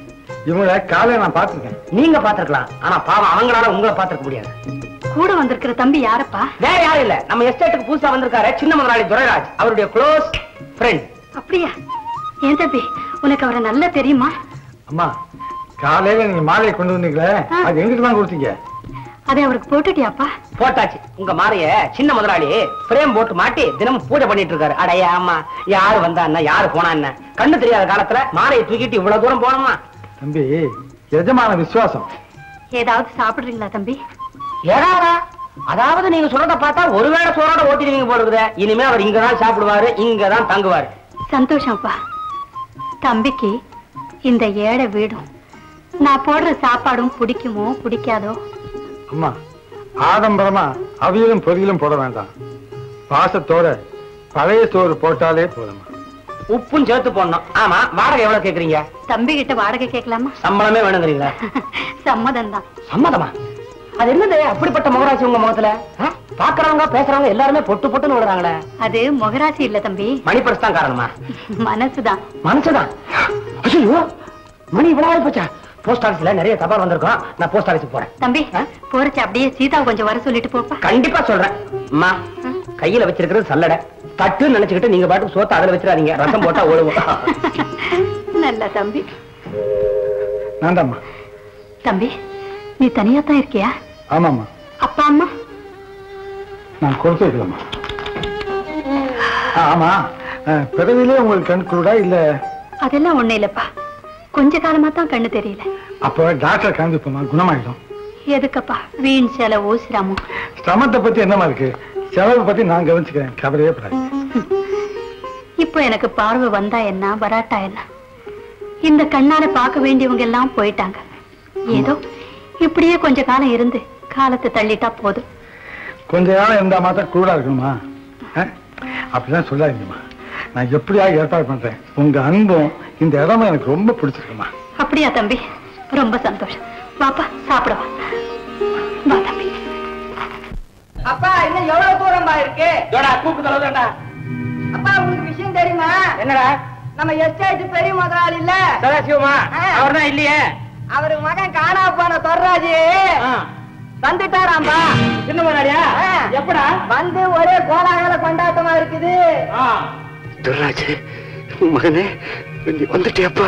இவங்கள காலையில நான் பார்த்திருக்கேன் நீங்க பாத்துருக்கலாம் ஆனா பாவம் அவங்களால உங்களை பாத்துக்க முடியாது கூட வந்திருக்கிற தம்பி யாரப்பா வேற யாரும் இல்ல நம்ம எஸ்டேட்டுக்கு புதுசா வந்திருக்காரு சின்ன முதலாளி துரைராஜ் அவருடைய க்ளோஸ் ஃப்ரெண்ட் அப்படியா ஏன் தம்பி உனக்கு அவரை நல்லா தெரியுமா அம்மா காலையில நீங்க மாலையை கொண்டு வந்தீங்களே அது எங்கிட்டு தான் கொடுத்தீங்க அதை அவருக்கு போட்டுட்டியாப்பா போட்டாச்சு உங்க மாலைய சின்ன முதலாளி பிரேம் போட்டு மாட்டி தினமும் பூஜை பண்ணிட்டு இருக்காரு அடைய ஆமா யாரு வந்தா என்ன யாரு போனா என்ன கண்ணு தெரியாத காலத்துல மாலையை தூக்கிட்டு இவ்வளவு தூரம் போனோமா தம்பி எஜமான விசுவாசம் ஏதாவது சாப்பிடுறீங்களா தம்பி ஏடாரா அதாவது நீங்க சொல்றத பார்த்தா ஒருவேளை சோறோட ஓட்டிடுவீங்க போடுக்குதே இனிமே அவர் இங்கதான் சாப்பிடுவாரு இங்கதான் தங்குவாரு சந்தோஷம்ப்பா தம்பிக்கு இந்த ஏழை வீடும் நான் போடுற சாப்பாடும் பிடிக்குமோ பிடிக்காதோ அம்மா ஆடம்பரமா அவியலும் பொரியலும் போட வேண்டாம் பாசத்தோட பழைய சோறு போட்டாலே போதுமா உப்பும் சேர்த்து போடணும் ஆமா வாடகை எவ்வளவு கேக்குறீங்க தம்பி கிட்ட வாடகை கேட்கலாமா சம்பளமே வேணுங்கிறீங்களா சம்மதம் தான் சம்மதமா அது என்னது அப்படிப்பட்ட முகராசி உங்க முகத்துல ஆ? பாக்குறவங்க பேசுறவங்க எல்லாருமே பொட்டு பொட்டுன்னு விடுறாங்களே அது முகராசி இல்ல தம்பி மணிப்பர்ஸ் தான் காரணமா மனசுதான் மனசுதான் ஐயோ மணி இவ்வளவு ஆகி போச்சா போஸ்ட் ஆபீஸ்ல நிறைய தபால் வந்திருக்கோம் நான் போஸ்ட் ஆபீஸ்க்கு போறேன் தம்பி ஆ? போறச்சு அப்படியே சீதா கொஞ்சம் வர சொல்லிட்டு போப்பா கண்டிப்பா சொல்றேன் அம்மா கையில வச்சிருக்கிறது சல்லடை தட்டுன்னு நினைச்சுக்கிட்டு நீங்க பாட்டுக்கு சோத்த அதுல வச்சிடாதீங்க ரசம் போட்டா ஒழுவும் நல்ல தம்பி வேண்டாம்மா தம்பி நீ தனியா தான் இருக்கியா ஆமாம்மா அப்பா அம்மா நான் கொடுத்து வைக்கலாமா ஆமா அஹ், பிறவிலே உங்களுக்கு கண் குருடா இல்ல அதெல்லாம் ஒண்ணு இல்லப்பா கொஞ்ச காலமா தான் கண்ணு தெரியல அப்ப டாக்டர் காண்பிப்போமா குணமாயிடும் எதுக்கப்பா வீண் செலவு சிரமம் சிரமத்தை பத்தி என்னமா இருக்கு செலவை பத்தி நான் கவனிச்சுக்கிறேன் கவலையே படாது இப்போ எனக்கு பார்வை வந்தா என்ன வராட்டா என்ன இந்த கண்ணால பார்க்க வேண்டியவங்க எல்லாம் போயிட்டாங்க ஏதோ இப்படியே கொஞ்ச காலம் இருந்து காலத்தை தள்ளிட்டா போதும் கொஞ்ச நாள் இருந்தா மாத்திரம் குருடா இருக்கணுமா அஹ்? அப்படிலாம் சொல்லாதீங்கம்மா நான் எப்படியா ஏற்பாடு பண்றேன் உங்க அன்பும் இந்த இடமும் எனக்கு ரொம்ப பிடிச்சிருக்குமா அப்படியா தம்பி ரொம்ப சந்தோஷம் வாப்பா சாப்பிடவா வா தம்பி அப்பா இன்னும் எவ்வளவு தூரம் பா இருக்கு கூப்பிட்டு தலவுதான்டா அப்பா உங்களுக்கு விஷயம் தெரியுமா என்னடா நம்ம எஸ்டேட் பெரிய முதலாளி இல்ல சதாசிவமா ஆ. அவர் தான் இல்லையே அவரு மகன் காணா போன தொர்ராஜி வந்துட்டாராம்பா சின்ன முதலாளியா ஆ. எப்படா வந்து ஒரே கோலாகல கொண்டாட்டமா இருக்குது துர்ராஜ் மகனே நீ வந்துட்டியாப்பா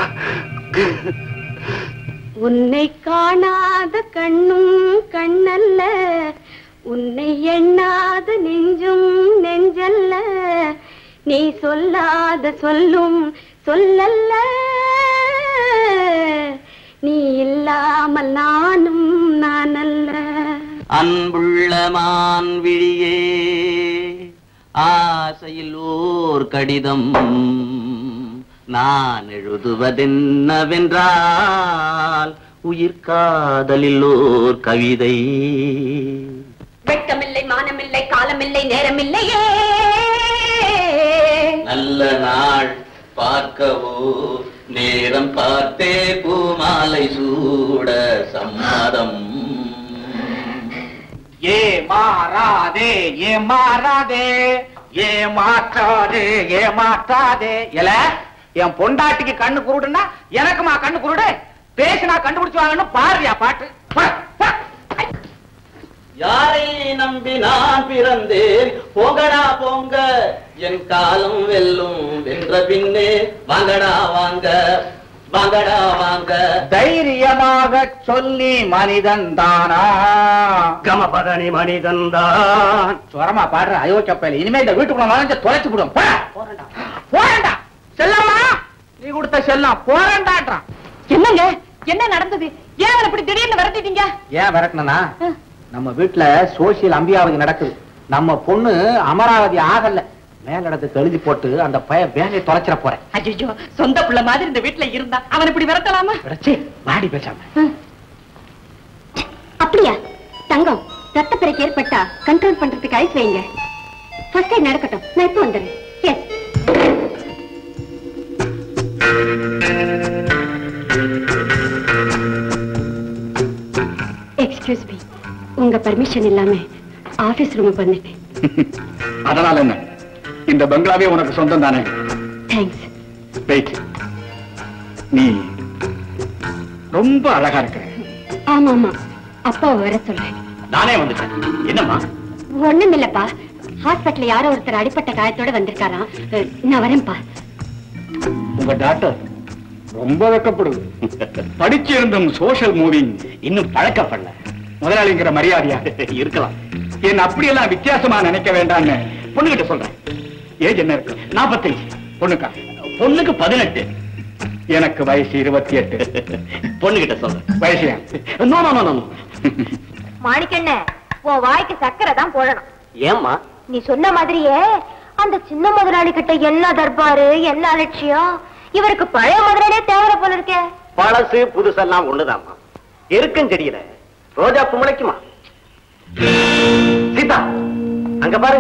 உன்னை காணாத கண்ணும் கண்ணல்ல உன்னை எண்ணாத நெஞ்சும் நெஞ்சல்ல நீ சொல்லாத சொல்லும் சொல்லல்ல நீ இல்லாமல் நானும் நான் அல்ல அன்புள்ள மான் விழியே ஆசையில் ஓர் கடிதம் நான் எழுதுவதென்னவென்றால் உயிர் காதலில் ஓர் கவிதை வெட்கமில்லை மானமில்லை காலமில்லை நேரமில்லையே நல்ல நாள் பார்க்கவோ நேரம் பார்த்தே பூமாலை சூட சம்மதம் ஏ மாறாதே ஏ மாறாதே ஏ மாற்றாதே ஏ மாற்றாதே எல என் பொண்டாட்டிக்கு கண்ணு குருடுன்னா எனக்குமா கண்ணு குருடு பேசினா கண்டுபிடிச்சுவாங்கன்னு பாருயா பாட்டு போ, போ. யாரை நம்பி நான் பிறந்தேன் போங்கடா போங்க என் காலம் வெல்லும் வென்ற பின்னே வாங்கடா வாங்க வாங்கடா வாங்க தைரியமாக சொல்லி மனிதன் தானா கமபதனி மனிதன்தான் சுரமா பாடுற அயோக்கிய பயல இனிமே இந்த வீட்டுக்குள்ள நுழைஞ்சு தொலைச்சு விடும் போறேன்டா செல்லம்மா நீ கொடுத்த செல்லம் போறேன்டான்றான் என்னங்க என்ன நடந்தது ஏன் அவனை இப்படி திடீர்னு விரட்டிட்டீங்க ஏன் விரட்டினா நம்ம வீட்டுல சோசியல் அம்பியாவதி நடக்குது நம்ம பொண்ணு அமராவதி ஆகல மேலிடத்துக்கு எழுதி போட்டு அந்த பய வேலையை தொலைச்சிட போறேன் ஐயோ சொந்த பிள்ளை மாதிரி இந்த வீட்டுல இருந்தா அவன் இப்படி விரட்டலாமா விடச்சி, வாடி பேசாம அப்படியா தங்கம் ரத்தப்பிறகு ஏற்பட்டா கண்ட்ரோல் பண்றதுக்கு ஐஸ் வைங்க ஃபர்ஸ்ட் டைம் நடக்கட்டும் நான் இப்போ வந்துடுறேன் எஸ் எக்ஸ்கியூஸ் மீ உங்க பர்மிஷன் இல்லாம ஆபீஸ் ரூமுக்கு வந்துட்டேன் அதனால என்ன இந்த பங்களாவே உனக்கு சொந்தம் தானே தேங்க்ஸ் வெயிட் நீ ரொம்ப அழகா இருக்கிற ஆமா ஆமா அப்பாவை வர சொல்றேன் நானே வந்துட்டேன் என்னம்மா ஒண்ணும் இல்லப்பா ஹாஸ்பிட்டல் யாரோ ஒருத்தர் அடிப்பட்ட காயத்தோட வந்திருக்காராம் அஹ், நான் வரேன்ப்பா உங்க டாக்டர் ரொம்ப வெக்கப்படுது படிச்சிருந்தும் சோஷியல் மூவிங் இன்னும் பழக்கப்படல முதலாளிங்கிற மரியாதையா இருக்கலாம் என்ன அப்படியெல்லாம் வித்தியாசமா நினைக்க வேண்டாம்னு பொண்ணுகிட்ட சொல்றேன் ஏஜ் என்ன இருக்கு நாற்பத்தஞ்சு பொண்ணுக்கா பொண்ணுக்கு பதினெட்டு எனக்கு வயசு இருபத்தி எட்டு பொண்ணுகிட்ட சொல்றேன் வயசு நோ நோ நோ நோ மாணிக்கண்ண உன் வாய்க்கு சக்கரை தான் போடணும் ஏம்மா நீ சொன்ன மாதிரியே அந்த சின்ன முதலாளி கிட்ட என்ன தர்பாரு என்ன அலட்சியம் இவருக்கு பழைய முதலாளியே தேவை போல இருக்கே பழசு புதுசெல்லாம் ஒண்ணுதாம்மா எருக்கும் செடியில ரோஜா பூ முளைக்குமா சீதா அங்க பாரு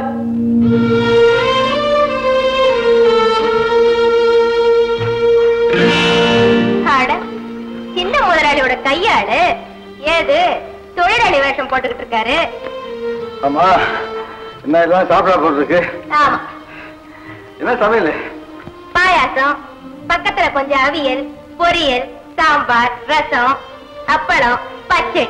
அட சின்ன முதலாளியோட கையாளு ஏது தொழிலாளி வேஷம் போட்டுக்கிட்டு இருக்காரு ஆமா என்ன எல்லாம் சாப்பிட போட்டுருக்கு ஆமா என்ன சமையல் பாயாசம் பக்கத்துல கொஞ்சம் அவியல் பொரியல் சாம்பார் ரசம் அப்பளம் பச்சடி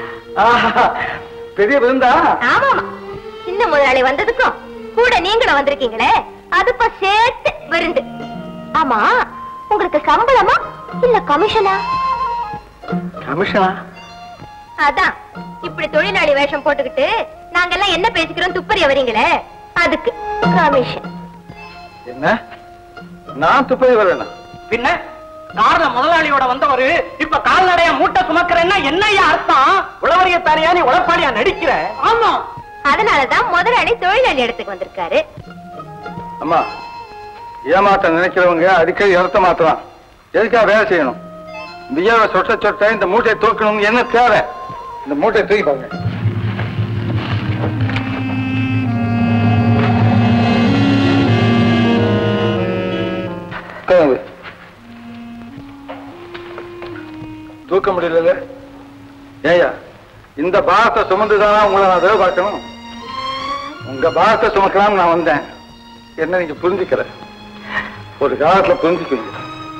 பெரிய விருந்தா ஆமாமா சின்ன முதலாளி வந்ததுக்கும் கூட நீங்களும் வந்திருக்கீங்களே அதுப்ப சேர்த்து விருந்து ஆமா உங்களுக்கு சம்பளமா இல்ல கமிஷனா கமிஷனா அதான் இப்படி தொழிலாளி வேஷம் போட்டுக்கிட்டு நாங்கெல்லாம் என்ன பேசிக்கிறோம் துப்பறிய வரீங்களே அதுக்கு கமிஷன் என்ன நான் துப்பை வரேனா பின்ன காரண முதலாளியோட வந்தவரு இப்ப கால்நடையா மூட்டை சுமக்கிறேன்னா என்னையா அர்த்தம் உழவரியத்தாரியா நீ உழப்பாடியா நடிக்கிற ஆமா அதனாலதான் முதலாளி தொழிலாளி இடத்துக்கு வந்திருக்காரு அம்மா ஏமாத்த நினைக்கிறவங்க அடிக்கடி இடத்த மாத்தலாம் எதுக்காக வேலை செய்யணும் வியாவை சொட்ட சொட்ட இந்த மூட்டையை தூக்கணும் என்ன தேவை இந்த மூட்டையை தூக்கி பாருங்க உட்காருங்க. தூக்க முடியல ஏயா இந்த பாரத்தை சுமந்துதானா உங்களை நான் வேலை பார்க்கணும் உங்க பாரத்தை சுமக்கலாம் நான் வந்தேன் என்ன நீங்க புரிஞ்சுக்கல ஒரு காலத்துல புரிஞ்சுக்குவீங்க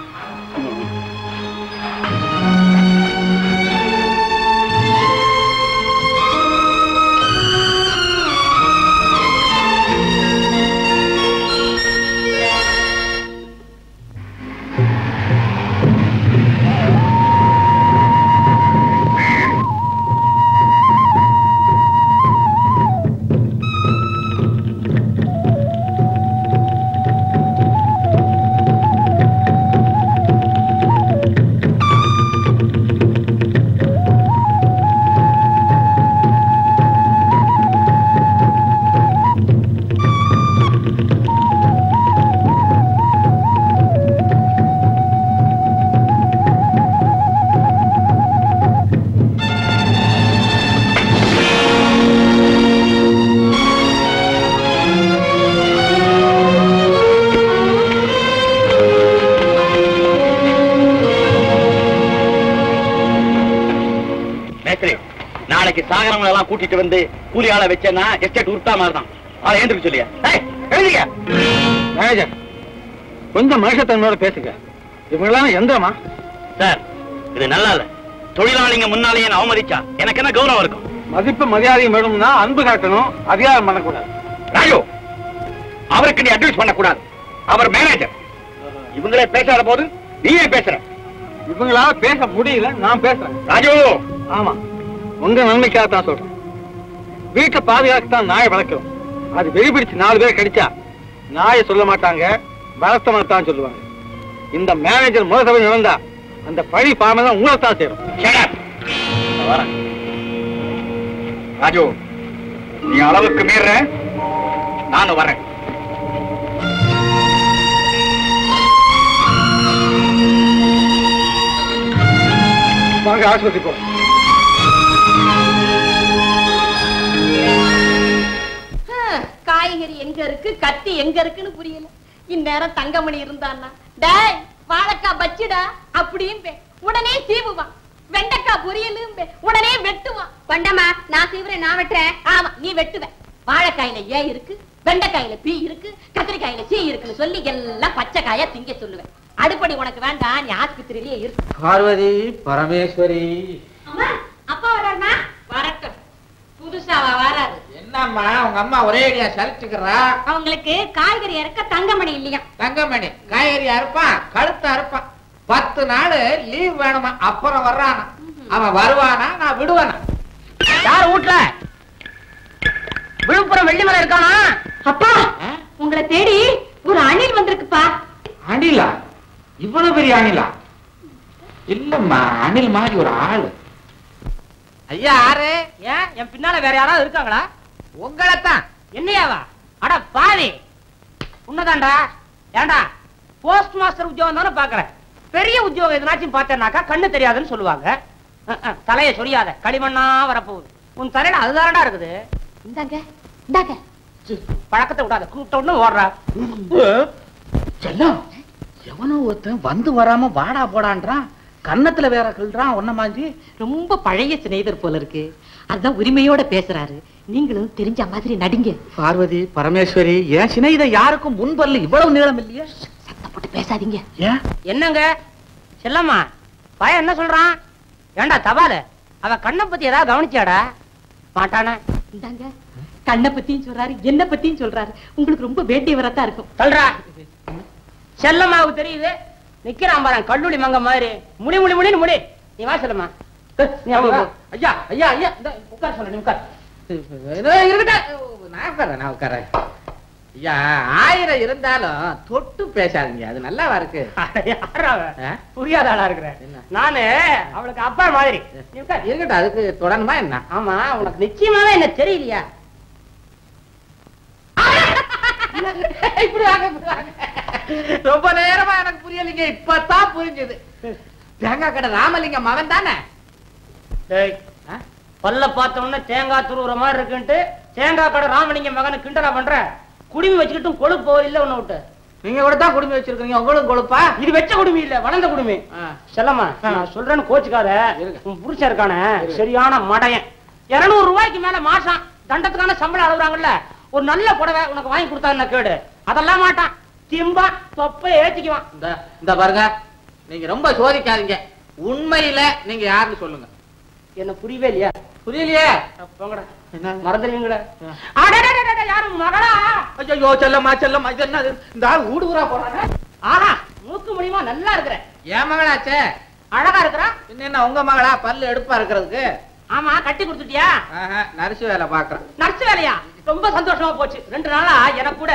மேஸ்திரி நாளைக்கு சாகரங்களை எல்லாம் கூட்டிட்டு வந்து கூலி ஆளை வச்சேன்னா எஸ்டேட் உருட்டா மாதிரி தான் அதை ஏந்திருக்கு சொல்லியா ஏய், எழுதிக்க மேனேஜர் கொஞ்சம் மனுஷத்தன்மையோட பேசுங்க இவங்கெல்லாம் எந்திரமா சார் இது நல்லா இல்ல தொழிலாளிங்க முன்னாலேயே என்ன அவமதிச்சா எனக்கு என்ன கௌரவம் இருக்கும் மதிப்பு மரியாதையும் வேணும்னா அன்பு காட்டணும் அதிகாரம் பண்ணக்கூடாது ராஜு அவருக்கு நீ அட்வைஸ் பண்ணக்கூடாது அவர் மேனேஜர் இவங்களே பேசாத போது நீயே பேசுற இவங்களால பேச முடியல நான் பேசுறேன் ராஜு ஆமா உங்க நன்மைக்காக தான் சொல்றேன் வீட்டை பாதுகாக்கத்தான் நாயை வளர்க்கிறோம் அது வெறி பிடிச்சு நாலு பேர் கடிச்சா நாயை சொல்ல மாட்டாங்க வளர்த்தவனை தான் சொல்லுவாங்க இந்த மேனேஜர் முரசபை இழந்தா அந்த பழி பாமை தான் உங்களை தான் சேரும் Shut up. நான் வரேன். ராஜு நீ அளவுக்கு மீற நானும் வரேன் வாங்க ஆஸ்பத்திரி போ காய்கறி எங்க இருக்கு கத்தி எங்க இருக்குன்னு புரியல இந்நேரம் தங்கமணி இருந்தான்னா டேய் வாழைக்காய் பச்சிடா அப்படியும் பே. உடனே சீவுவான் வெண்டைக்காய் பொரியலும் பே. உடனே வெட்டுவான் கொண்டமா நான் சீவுறேன் நான் வெட்டுறேன் ஆமா நீ வெட்டுவ வாழைக்காயில ஏன் இருக்கு வெண்டைக்காயில பீ இருக்கு கத்திரிக்காயில சீ இருக்குன்னு சொல்லி எல்லாம் பச்சை காயா திங்க சொல்லுவேன் அடுப்படி உனக்கு வேண்டாம் நீ ஆஸ்பத்திரியிலேயே இருக்கு பார்வதி பரமேஸ்வரி அம்மா அப்பா வர்றாருமா வரட்டும் புதுசாவா வராது என்னம்மா உங்க அம்மா ஒரே அடியா சரிச்சுக்கிறா அவங்களுக்கு காய்கறி இறக்க தங்கமணி இல்லையா தங்கமணி காய்கறி அறுப்பான் கழுத்து அறுப்பான் பத்து நாள் லீவ் வேணுமா அப்புறம் வர்றானா அவன் வருவானா நான் விடுவானா யார் வீட்ல விழுப்புரம் வெள்ளிமலை இருக்கானா அப்பா உங்களை தேடி ஒரு அணில் வந்திருக்குப்பா அணிலா இவ்வளவு பெரிய அணிலா இல்லம்மா அணில் மாதிரி ஒரு ஆளு ஐயா யாரு ஏன் என் பின்னால வேற யாராவது இருக்காங்களா உங்களைத்தான் என்னையாவா அட பாவி உன்னதான்டா ஏன்டா போஸ்ட் மாஸ்டர் உத்தியோகம் தானே பாக்குறேன் பெரிய உத்தியோகம் எதுனாச்சும் பார்த்தேன்னாக்கா கண்ணு தெரியாதுன்னு சொல்லுவாங்க அஹ், அஹ், தலையை சொரியாத களிமண்ணா வரப்போகுது உன் தலையில அதுதானடா இருக்குது இந்தாங்க இந்தாங்க பழக்கத்தை விடாத கூப்பிட்ட உடனே ஓடுறா செல்லம் எவனோ ஒருத்தன் வந்து வராம வாடா போடான்றான் கன்னத்துல வேற கிள்றான் ஒன்ன மாதிரி ரொம்ப பழைய சிநேகிதர் போல இருக்கு அதான் உரிமையோட பேசுறாரு நீங்களும் தெரிஞ்ச மாதிரி நடிங்க பார்வதி பரமேஸ்வரி ஏன் சினைத யாருக்கும் முன்பல்ல இவ்வளவு நீளம் இல்லையே சத்தம் போட்டு பேசாதீங்க ஏன் என்னங்க செல்லம்மா பையன் என்ன சொல்றான் ஏன்டா தபாலு அவ கண்ணை பத்தி ஏதாவது கவனிச்சாடா மாட்டானே இந்தாங்க கண்ணை பத்தியும் சொல்றாரு என்ன பத்தியும் சொல்றாரு உங்களுக்கு ரொம்ப வேண்டியவரத்தான் இருக்கும் சொல்றா செல்லம்மாவுக்கு தெரியுது நிக்கிறான் பாரு கல்லூரி மங்க மாதிரி முடி முடி முடின்னு முடி நீ வா செல்லம்மா ஏய், நீ அப்படி வா. ஐயா ஐயா ஐயா இந்த உட்கார சொல்ல நீ உட்கார் இதோ இருக்கட்டும் நான் உட்காரேன் நான் உட்காரேன் ஐயா ஆயிரம் இருந்தாலும் தொட்டு பேசாதீங்க அது நல்லாவா இருக்கு யாரா அவ? ஆ? புரியாத ஆளா இருக்கிறேன் என்ன? நானு அவளுக்கு அப்பா மாதிரி நீ உட்கார் இருக்கட்டும் அதுக்கு தொடரணுமா என்ன ஆமா உனக்கு நிச்சயமாவே என்ன தெரியலையா இப்படி வாங்க இப்படி வாங்க ரொம்ப நேரமா எனக்கு புரியலைங்க இப்பதான் புரிஞ்சது தேங்காய் கடை ராமலிங்கம் மகன் தானே டேய் பல்ல பார்த்த உடனே தேங்காய் துருவுற மாதிரி இருக்குன்ட்டு தேங்காய் கடை ராமலிங்கம் மகனு கிண்டலா பண்ற குடுமி வச்சுக்கிட்டும் கொழுப்பு இல்ல உன்னை விட்டு நீங்க கூட தான் குடும்பம் வச்சிருக்கீங்க உங்களுக்கு கொழுப்பா இது வெச்ச குடுமி இல்ல வளர்ந்த குடுமி ஆ. செல்லம்மா நான் சொல்றேன்னு கோச்சுக்காத இருங்க. உன் புருஷன் இருக்கானே சரியான மடையன் இருநூறு ரூபாய்க்கு மேல மாசம் தண்டத்துக்கான சம்பளம் அழுகுறாங்கல்ல ஒரு நல்ல புடவை உனக்கு வாங்கி கொடுத்தா கேடு அதெல்லாம் மாட்டான் திம்பா தொப்பை ஏத்திக்குவான் இந்த இந்த பாருங்க நீங்க ரொம்ப சோதிக்காதீங்க உண்மையில நீங்க யாருன்னு சொல்லுங்க என்ன புரியவே இல்லையா புரியலையே போங்கடா என்ன மறந்துடுவீங்களே அடடடடட, யாரு மகளா ஐயோ செல்லம்மா செல்லம்மா இது என்ன இது? இந்த ஆள் ஊடு ஊரா போறாங்க ஆஹா மூக்கு முடியுமா நல்லா இருக்கிற என் மகளாச்சே அழகா இருக்கிறா பின்ன என்ன உங்க மகளா பல்லு எடுப்பா இருக்கிறதுக்கு ஆமா கட்டி கொடுத்துட்டியா ஆஹா, நரிசு வேலை பாக்குறேன் நர்ஸ் வேலையா ரொம்ப சந்தோஷமா போச்சு ரெண்டு நாளா எனக்கு கூட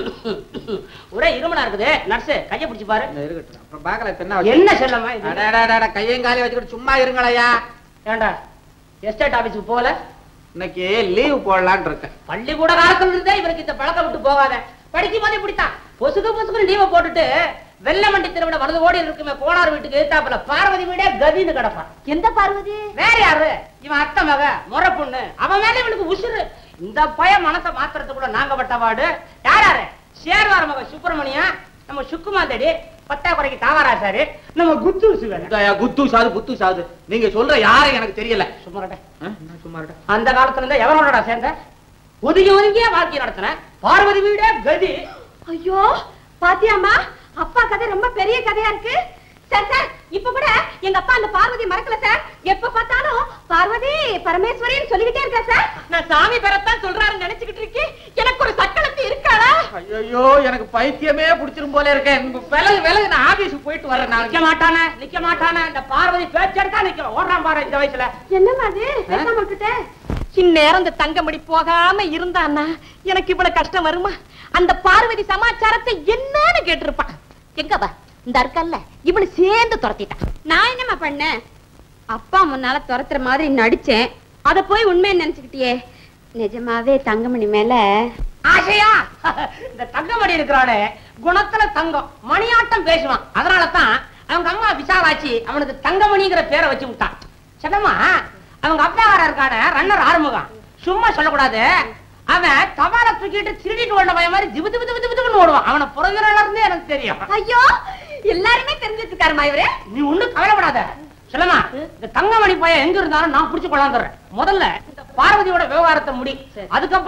ஒரே இருமலா இருக்குது நர்ஸ் கைய பிடிச்சு பாரு இருக்கட்டும் அப்புறம் பாக்கல இப்ப என்ன வச்சு- என்ன செல்லம்மா இது அடடடடட, கையும் காலையும் வச்சுக்கிட்டு சும்மா இருங்களையா ஏண்டா எஸ்டேட் ஆபீஸ்க்கு போகல இன்னைக்கு லீவ் போடலான்னு இருக்கேன் பள்ளிக்கூட காலத்துல இருந்தே இவருக்கு இந்த பழக்கம் விட்டு போகாத படிக்கும் போதே இப்படித்தான் பொசுக்கு பொசுக்கு லீவை போட்டுட்டு வெள்ள மண்டி திருவிட வலது ஓடி இருக்குமே கோனார் வீட்டுக்கு எதிர்த்தாப்புல பார்வதி வீடே கதின்னு கிடப்பான் எந்த பார்வதி வேற யாரு இவன் அத்தை மக முறை பொண்ணு அவன் மேல இவனுக்கு உசுரு இந்த பையன் மனசை மாத்துறது கூட நாங்க பட்டவாடு யாராரு சேர்வார் மக சுப்பிரமணியம் நம்ம சுக்குமாந்தடி பத்தாக்குறைக்கு தாவராசாரு நம்ம குத்து சிவன் இந்தாயா, குத்து சாது புத்து சாது நீங்க சொல்ற யாரும் எனக்கு தெரியல சும்மாடா ஆ, என்ன சும்மா இருடா. அந்த காலத்துல இருந்து எவனோடா சேர்ந்த ஒதுங்கி ஒதுங்கியே வாழ்க்கை நடத்தின பார்வதி வீடே கதி ஐயோ பாத்தியாமா அப்பா கதை ரொம்ப பெரிய கதையா இருக்கு சார் சார் இப்ப கூட எங்க அப்பா அந்த பார்வதி மறக்கல சார் எப்ப பார்த்தாலும் பார்வதி பரமேஸ்வரின்னு சொல்லிக்கிட்டே இருக்கா சார் நான் சாமி பெறத்தான் சொல்றாருன்னு நினைச்சுக்கிட்டு இருக்கேன் எனக்கு ஒரு சக்களத்து இருக்காளா ஐயோ எனக்கு பைத்தியமே பிடிச்சிரும் போல இருக்கேன் விலகு விலகு நான் ஆபீஸுக்கு போயிட்டு வரேன் நிக்க நான் மாட்டானே நிக்க மாட்டானே இந்த பார்வதி பேச்செடுத்தா நிக்க ஓடுறான் பாரு இந்த வயசுல என்னம்மா அது பேசாம விட்டுட்டேன் இந்நேரம் இந்த தங்கமணி போகாம இருந்தான்னா எனக்கு இவ்வளவு கஷ்டம் வருமா அந்த பார்வதி சமாச்சாரத்தை என்னன்னு கேட்டிருப்பான் எங்க வா இந்த இருக்கல்ல இவளு சேர்ந்து துரத்திட்டான் நான் என்னம்மா பண்ணேன் அப்பா முன்னால துரத்துற மாதிரி நடிச்சேன் அத போய் உண்மையை நினைச்சுக்கிட்டியே நிஜமாவே தங்கமணி மேல ஆசையா இந்த தங்கமணி இருக்கிறானே குணத்துல தங்கம் மணியாட்டம் பேசுவான் அதனாலதான் அவங்க அம்மா விசாலாச்சி அவனுக்கு தங்கமணிங்கிற பேரை வச்சு விட்டான் சின்னம்மா அவங்க அப்பா வேற இருக்கானே ரன்னர் ஆறுமுகம் சும்மா சொல்லக்கூடாது அவன் தபால தூக்கிட்டு திருடிட்டு ஓடின பையன் மாதிரி திபு திபு திபு திபு திபுன்னு ஓடுவான் அவனை புறவிரல இருந்தே எனக்கு தெரியும் ஐயோ எல்லாருமே தெரிஞ்சு வச்சிருக்காருமா இவரு நீ ஒண்ணும் கவலைப்படாத சொல்லமா இந்த தங்கமணி பையன் எங்க இருந்தாலும் நான் புடிச்சு கொண்டாந்துறேன் முதல்ல இந்த பார்வதியோட விவகாரத்தை முடி அதுக்கப்புறம்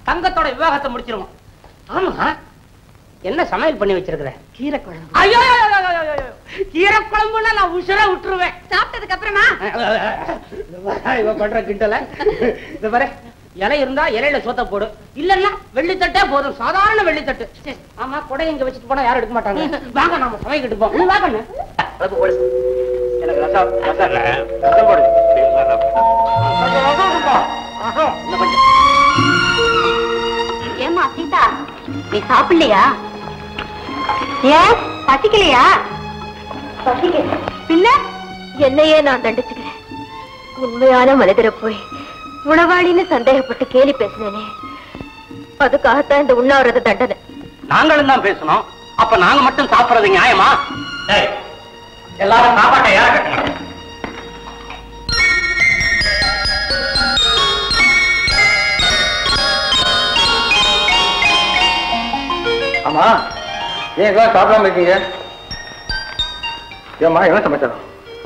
தங்கத்தோட விவாகத்தை முடிச்சிருவோம் ஆமா என்ன சமையல் பண்ணி வச்சிருக்கிற கீரை குழம்பு ஐயோ ஐயோ, ஐயோ, ஐயோ, ஐயோ, ஐயோ. கீரை குழம்புன்னா நான் உசுர விட்டுருவேன் சாப்பிட்டதுக்கு அப்புறமா இவ பண்ற கிண்டல இது பாரு இலை இருந்தா இலையில சோத்த போடு இல்லன்னா வெள்ளித்தட்டே போதும் சாதாரண வெள்ளித்தட்டு ஆமா கொடை இங்க வச்சுட்டு போனா யாரும் எடுக்க மாட்டாங்க வாங்க நாம சமைக்கிட்டு போம் நீ வாங்க அண்ணே. எனக்கு ரசம் ரசம் இல்ல ரசம் போடு இன்னும் கொஞ்சம். ஏமா சீதா நீ சாப்பிடலையா ஏன் பசிக்கலையா பசிக்கல பின்ன என்னையே நான் தண்டிச்சுக்கிறேன் உண்மையான மனிதரை போய் உணவாளின்னு சந்தேகப்பட்டு கேலி பேசினேனே அதுக்காகத்தான் இந்த உண்ணாவிரத தண்டனை நாங்களும் தான் பேசணும் அப்ப நாங்க மட்டும் சாப்பிடுறது நியாயமா டேய், எல்லாரும் சாப்பாட்டை யார கட்டணும் ஆமா ஏன் இதெல்லாம் சாப்பிடாம இருக்கீங்க ஏம்மா என்ன சமாச்சாரம்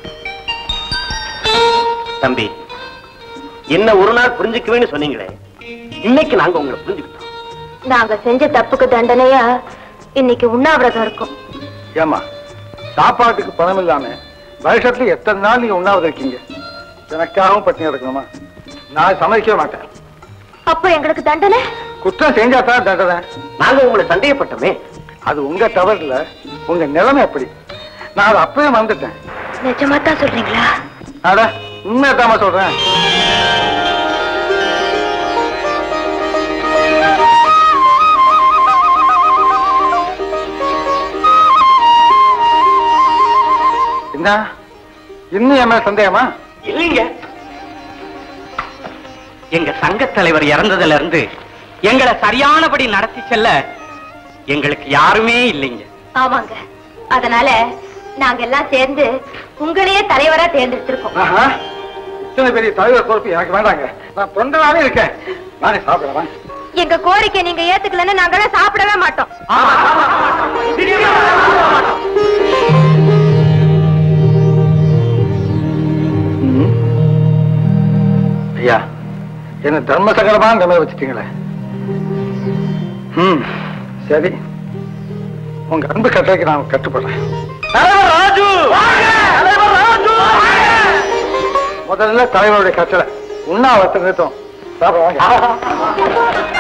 தம்பி என்ன ஒரு நாள் புரிஞ்சுக்குவேன்னு சொன்னீங்களே இன்னைக்கு நாங்க உங்களை புரிஞ்சுக்கிட்டோம் நாங்க செஞ்ச தப்புக்கு தண்டனையா இன்னைக்கு உண்ணாவிரதம் இருக்கும் ஏம்மா சாப்பாட்டுக்கு பணம் இல்லாம வருஷத்துல எத்தனை நாள் நீங்க உண்ணாவது இருக்கீங்க எனக்காகவும் பட்டினி கிடக்கணுமா நான் சமைக்கவே மாட்டேன் அப்ப எங்களுக்கு தண்டனை குற்றம் செஞ்சா தான் தண்டனை நாங்க உங்களை சந்தேகப்பட்டோமே அது உங்க தவறுல உங்க நிலைமை எப்படி நான் அதை அப்பவே வந்துட்டேன் நிஜமா தான் சொல்றீங்களா அட உண்மையதாம்மா சொல்றேன் என்ன இன்னும் என் மேல சந்தேகமா இல்லைங்க எங்க சங்க தலைவர் இறந்ததுல இருந்து எங்களை சரியானபடி நடத்தி செல்ல எங்களுக்கு யாருமே இல்லைங்க ஆமாங்க அதனால நாங்க எல்லாம் சேர்ந்து உங்களையே தலைவரா தேர்ந்தெடுத்திருக்கோம் ஆஹா, இத்தனை பெரிய தலைவர் பொறுப்பு எனக்கு வேண்டாங்க நான் தொண்டனாவே இருக்கேன் நானே சாப்பிடலாம் எங்க கோரிக்கை நீங்க ஏத்துக்கலன்னு நாங்களாம் சாப்பிடவே மாட்டோம் ஐயா என்ன தர்ம சங்கடமான நிலைமை வச்சுட்டீங்களே ம் சரி உங்க அன்பு கட்டளைக்கு நான் கட்டுப்படுறேன் ராஜு முதல்ல தலைவருடைய கட்டளை உண்ணாவத்தை நிறுத்தம் சாப்பிட வாங்க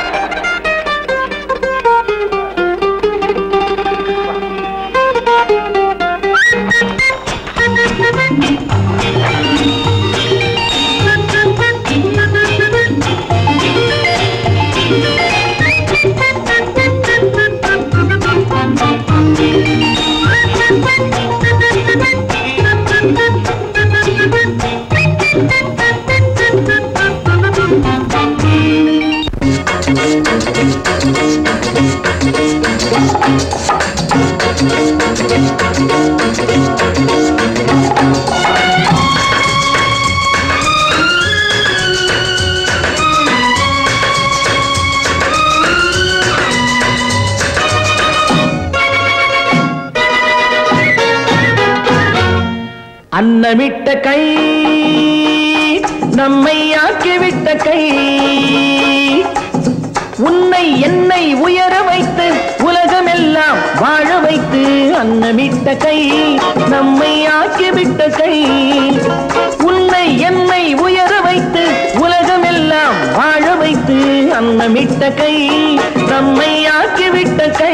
அன்னமிட்ட கை நம்மை ஆக்கிவிட்ட கை உன்னை என்னை உயர வைத்து உலகமெல்லாம் வாழ வைத்து அன்னமிட்ட கை நம்மை ஆக்கிவிட்ட கை உன்னை என்னை உயர வைத்து உலகமெல்லாம் வாழ வைத்து அன்னமிட்ட கை நம்மை ஆக்கிவிட்ட கை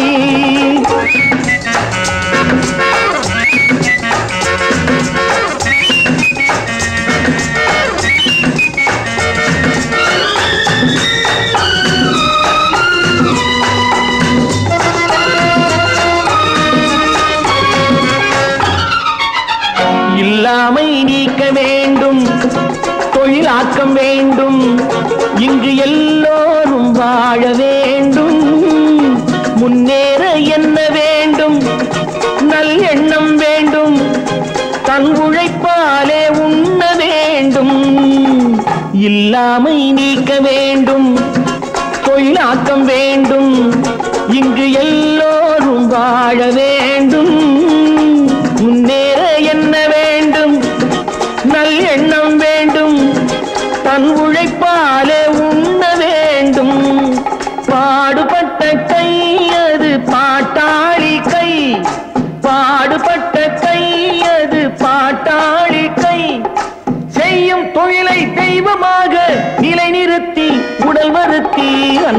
இல்லாமை நீக்க வேண்டும் தொழிலாக்கம் வேண்டும் இங்கு எல்லோரும் வாழ வேண்டும் முன்னேற என்ன வேண்டும் நல் எண்ணம் வேண்டும் தன் உழைப்பாலே உண்ண வேண்டும் இல்லாமை நீக்க வேண்டும் தொழிலாக்கம் வேண்டும் இங்கு எல்லோரும் வாழ வேண்டும் முன்னேற என்ன வேண்டும் நல் எண்ணம் வேண்டும் தன் உழைப்பாலே உண்ண வேண்டும்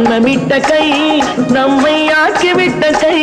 அன்னமிட்ட கை நம்மை ஆக்கிவிட்ட கை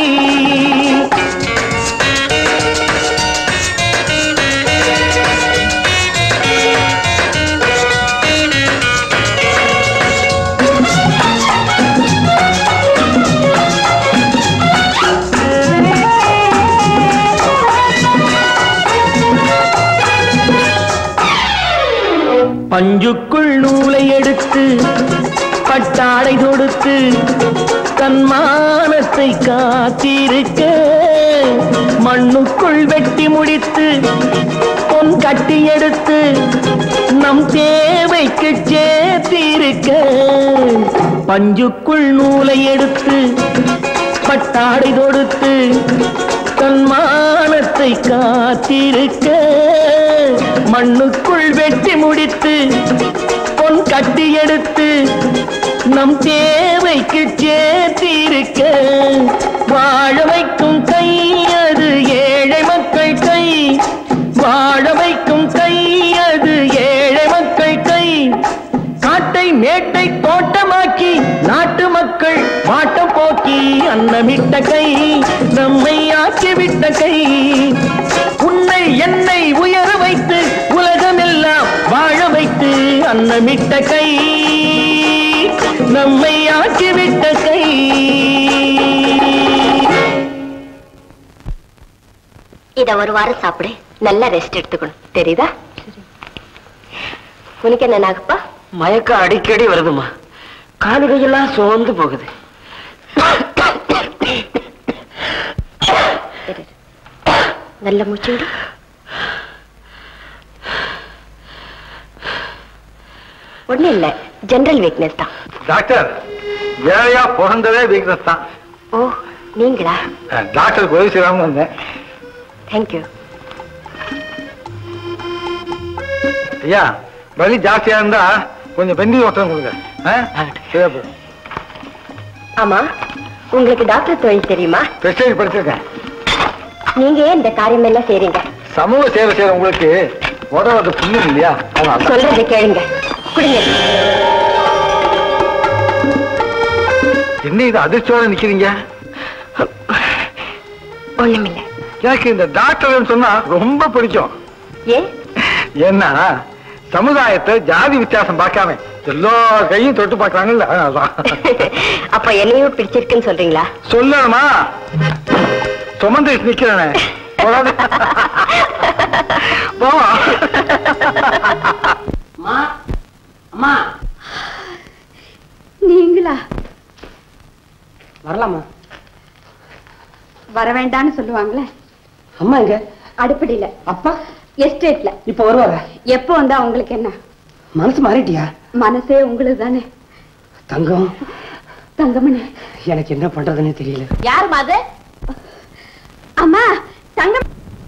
பஞ்சுக்குள் நூலை எடுத்து பட்டாடை தொடுத்து தன்மானத்தை காத்திருக்க மண்ணுக்குள் வெட்டி முடித்து பொன் கட்டி எடுத்து நம் தேவைக்கு சேர்த்திருக்க பஞ்சுக்குள் நூலை எடுத்து பட்டாடை தொடுத்து தன்மானத்தை காத்திருக்க மண்ணுக்குள் வெட்டி முடித்து பொன் கட்டி எடுத்து நம் தேவைக்கு சேர்த்திருக்க வாழ வைக்கும் கை அது ஏழை மக்கள் கை வாழ வைக்கும் கை அது ஏழை மக்கள் கை காட்டை மேட்டை தோட்டமாக்கி நாட்டு மக்கள் வாட்டம் போக்கி அன்னமிட்ட கை நம்மை ஆக்கிவிட்ட கை உன்னை என்னை உயர வைத்து உலகமெல்லாம் வாழ வைத்து அன்னமிட்ட கை நம்மை ஆக்கிவிட்ட கை இத ஒரு வாரம் சாப்பிடு நல்லா ரெஸ்ட் எடுத்துக்கணும் தெரியுதா உனக்கு என்ன நாகப்பா மயக்கம் அடிக்கடி வருதுமா காலுகையெல்லாம் சோர்ந்து போகுது இரு. நல்ல மூச்சு விடு ஒண்ணு இல்ல ஜெனரல் வீக்னஸ் தான் டாக்டர் ஏழையா பிறந்ததே வீக்னஸ் தான் ஓ நீங்களா டாக்டருக்கு உதவி செய்யலாம்னு வந்தேன் தேங்க்யூ ஐயா வலி ஜாஸ்தியா இருந்தா கொஞ்சம் பெந்தி ஓட்டம் கொடுங்க ஆ? சரியா போயிடும் ஆமா உங்களுக்கு டாக்டர் தொழில் தெரியுமா ஸ்பெஷல் படிச்சிருக்கேன் நீங்க ஏன் இந்த காரியம் எல்லாம் செய்றீங்க சமூக சேவை செய்யற உங்களுக்கு உதவுறது புண்ணியம் இல்லையா அதனால தான். சொல்றதை கேளுங்க குடிங்க என்ன இது அதிர்ச்சியோட நிக்கிறீங்க ஒண்ணுமில்ல எனக்கு இந்த டாக்டர்னு சொன்னா ரொம்ப பிடிக்கும் ஏன் ஏன்னா சமுதாயத்தை ஜாதி வித்தியாசம் பார்க்காம எல்லா கையும் தொட்டு பார்க்கறாங்கல்ல அதனாலதான் அப்ப என்னையும் பிடிச்சிருக்குன்னு சொல்றீங்களா சொல்லணுமா சுமந்து நிக்கிறேனே போடாத. போ அம்மா அம்மா நீங்களா வரலாமா வர வேண்டாம்னு சொல்லுவாங்களே அம்மா எங்க அடுப்படியில அப்பா எஸ்டேட்ல இப்ப வருவாரா எப்போ வந்தா உங்களுக்கு என்ன மனசு மாறிட்டியா மனசே உங்களுக்கு தானே தங்கம் தங்கமணி எனக்கு என்ன பண்றதுன்னு தெரியல யார் மாது அம்மா தங்கம்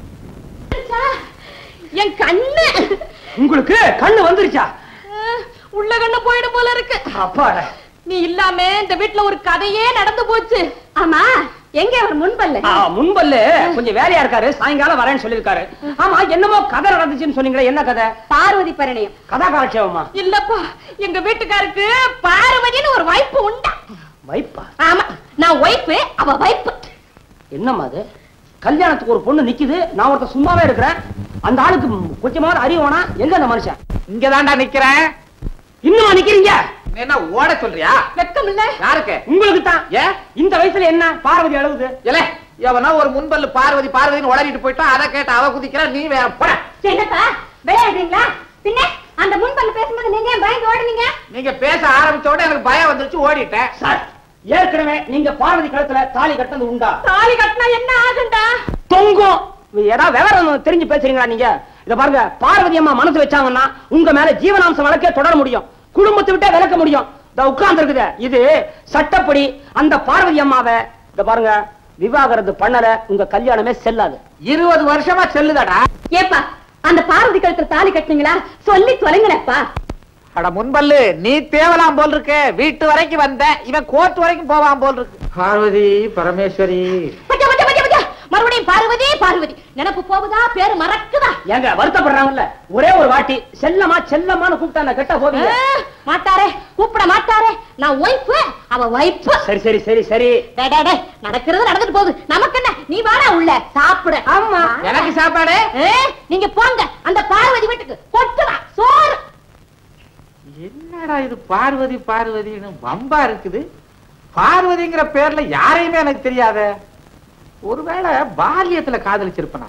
என் கண்ணு உங்களுக்கு கண்ணு வந்துருச்சா உள்ள கண்ணு போயிடும் போல இருக்கு அப்பாடா நீ இல்லாம இந்த வீட்ல ஒரு கதையே நடந்து போச்சு ஆமா எங்க அவர் முன்பல்ல ஆ, முன்பல்லு கொஞ்சம் வேலையா இருக்காரு சாயங்காலம் வரேன்னு சொல்லிருக்காரு ஆமா என்னமோ கதை நடந்துச்சுன்னு சொன்னீங்களே என்ன கதை பார்வதி பரிணயம் கதா காலட்சேபமா இல்லப்பா எங்க வீட்டுக்காருக்கு பார்வதின்னு ஒரு வைப்பு உண்டா வைப்பா ஆமா நான் ஒய்ஃபு அவ வைப்பு என்னம்மா அது கல்யாணத்துக்கு ஒரு பொண்ணு நிக்குது நான் ஒருத்தன் சும்மாவே இருக்கிறேன் அந்த ஆளுக்கு கொஞ்சமாவது அறிவானா எங்க அந்த மனுஷன் இங்கதான்டா நிக்கிறேன் இன்னுமா நிக்கிறீங்க நீ என்ன ஓட சொல்றியா வெக்கம் இல்ல யாருக்கு உங்களுக்கு தான் ஏன் இந்த வயசுல என்ன பார்வதி அழுகுது இல்ல எவனா ஒரு முன்பல்லு பார்வதி பார்வதின்னு உளறிட்டு போயிட்டா அதை கேட்டு அவ குதிக்கிறா நீ வேற போட என்னப்பா விளையாடுறீங்களா பின்ன அந்த முன்பல்ல பேசும்போது நீங்க ஏன் பயந்து ஓடுனீங்க நீங்க பேச ஆரம்பிச்ச உடனே எனக்கு பயம் வந்துருச்சு ஓடிட்டேன் சார் ஏற்கனவே நீங்க பார்வதி கழுத்துல தாலி கட்டது உண்டா தாலி கட்டினா என்ன ஆகுண்டா தொங்கும் ஏதாவது விவரம் தெரிஞ்சு பேசுறீங்களா நீங்க இத பாருங்க பார்வதி அம்மா மனசு வச்சாங்கன்னா உங்க மேல ஜீவனாம்சம் வழக்கே தொடர முடியும் குடும்பத்தை விட்டே விளக்க முடியும் இந்த உட்கார்ந்து இருக்குது இது சட்டப்படி அந்த பார்வதி அம்மாவை இத பாருங்க விவாகரத்து பண்ணல உங்க கல்யாணமே செல்லாது இருபது வருஷமா செல்லுதாடா ஏப்பா அந்த பார்வதி கழுத்துல தாலி கட்டினீங்களா சொல்லி தொலைங்களேப்பா அட முன்பல்லு நீ தேவலாம் போல் இருக்கு வீட்டு வரைக்கும் வந்த இவன் கோர்ட் வரைக்கும் போவான் போல் இருக்கு பார்வதி பரமேஸ்வரி பச்சா பச்சா பச்சா பச்சா மறுபடியும் பார்வதி பார்வதி நினப்பு போகுதா பேரு மறக்குதா ஏங்க வருத்தப்படுறாங்கல்ல ஒரே ஒரு வாட்டி செல்லமா செல்லமான்னு கூப்பிட்டா நான் கெட்ட போவீங்க ஆ, மாட்டாரே கூப்பிட மாட்டாரே நான் ஒய்ஃபு அவ வைப்பு சரி சரி சரி சரி டேய், டேய், டேய், நடக்கிறது நடந்துட்டு போகுது நமக்கு என்ன நீ வாடா உள்ள சாப்பிட ஆமா எனக்கு சாப்பாடு நீங்க போங்க அந்த பார்வதி வீட்டுக்கு கொட்டுவா சோறு என்னடா இது பார்வதி பார்வதின்னு வம்பா இருக்குது பார்வதிங்கிற பேர்ல யாரையுமே எனக்கு தெரியாத ஒருவேளை பால்யத்துல காதலிச்சிருப்பனா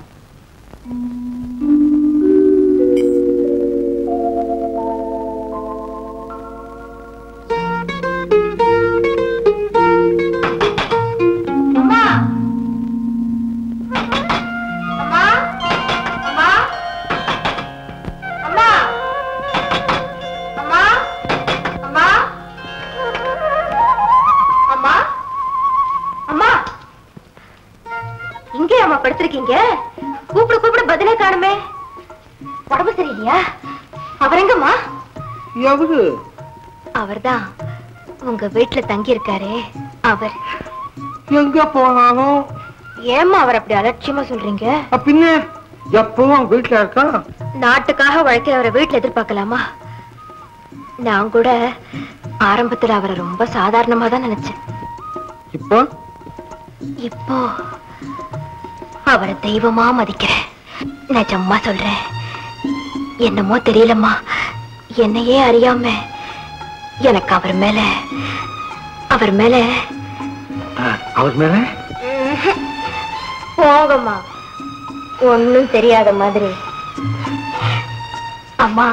அம்மா அம்மா அம்மா அம்மா அம்மா அம்மா அம்மா அம்மா இங்கே அம்மா படுத்திருக்கீங்க கூப்பிட கூப்பிட பதிலே காணுமே உடம்பு சரியில்லையா அவர் எங்கம்மா எவது அவர்தான் உங்க வீட்டுல தங்கி இருக்காரே அவர் எங்க போனாலும் ஏம்மா அவர் அப்படி அலட்சியமா சொல்றீங்க பின்ன எப்பவும் வீட்டுல இருக்கா நாட்டுக்காக உழைக்கிறவரை வீட்டுல எதிர்பார்க்கலாமா நான் கூட ஆரம்பத்துல அவரை ரொம்ப சாதாரணமா தான் நினைச்சேன் இப்போ இப்போ அவரை தெய்வமா மதிக்கிறேன் நிஜமா சொல்றேன் என்னமோ தெரியலம்மா என்னையே அறியாம எனக்கு அவர் மேல அவர் மேல அவர் மேல போங்கம்மா ஒண்ணும் தெரியாத மாதிரி அம்மா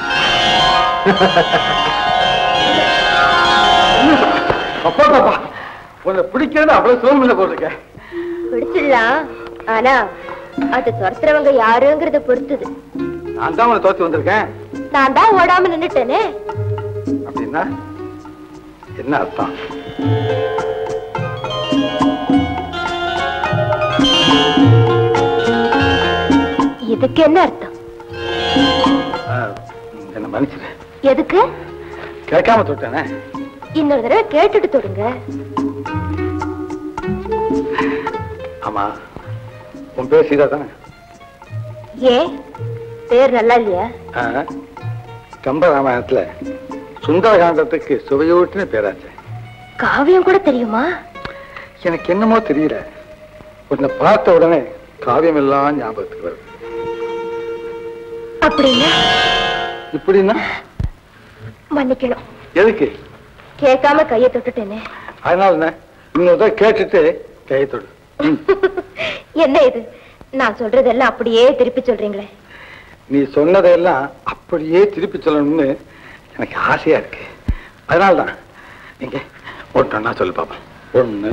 அப்பா பாப்பா உன்னை பிடிக்கிறது அவ்வளவு சோமில்ல போட்டிருக்க பிடிச்சிடலாம் ஆனா அது துரத்துறவங்க யாருங்கிறத பொறுத்தது நான் தான் உன்னை தோத்து வந்திருக்கேன் நான் தான் ஓடாம நின்னுட்டேனே அப்படின்னா என்ன அர்த்தம் இதுக்கு என்ன அர்த்தம் ஆ, என்ன மன்னிச்சிரு எதுக்கு கேட்காம தொட்டேனே இன்னொரு தடவை கேட்டுட்டு தொடுங்க ஆமா உன் பேர் சீதா தானே ஏன் பேர் நல்லா இல்லையா ஆ, கம்ப ராமாயணத்துல சுந்தரகாண்டத்துக்கு சுவையூட்டின பேராச்சு காவியம் கூட தெரியுமா எனக்கு என்னமோ தெரியல உன்னை பார்த்த உடனே காவியம் எல்லாம் ஞாபகத்துக்கு வருது அப்படின்னா இப்படின்னா மன்னிக்கணும் எதுக்கு கேட்காம கையை தொட்டுட்டேனே அதனால என்ன இன்னொரு தடவை கேட்டுட்டு கையை தொடு ம். என்ன இது நான் சொல்றதெல்லாம் அப்படியே திருப்பி சொல்றீங்களே நீ சொன்னதையெல்லாம் அப்படியே திருப்பி சொல்லணும்னு எனக்கு ஆசையா இருக்கு அதனால்தான் நீங்க ஒட்டொன்னா சொல்லு பாப்பா ஒண்ணு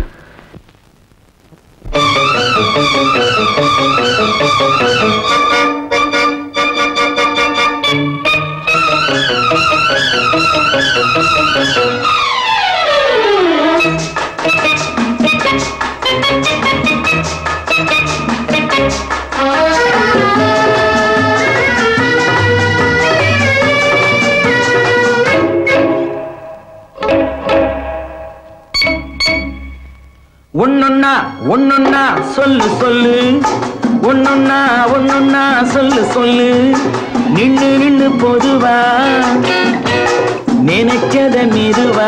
ஒன்னொன்னா ஒன்னொன்னா சொல்லு சொல்லு ஒன்னொன்னா ஒன்னொன்னா சொல்லு சொல்லு நின்னு நின்னு பொதுவா நினைச்சத மெதுவா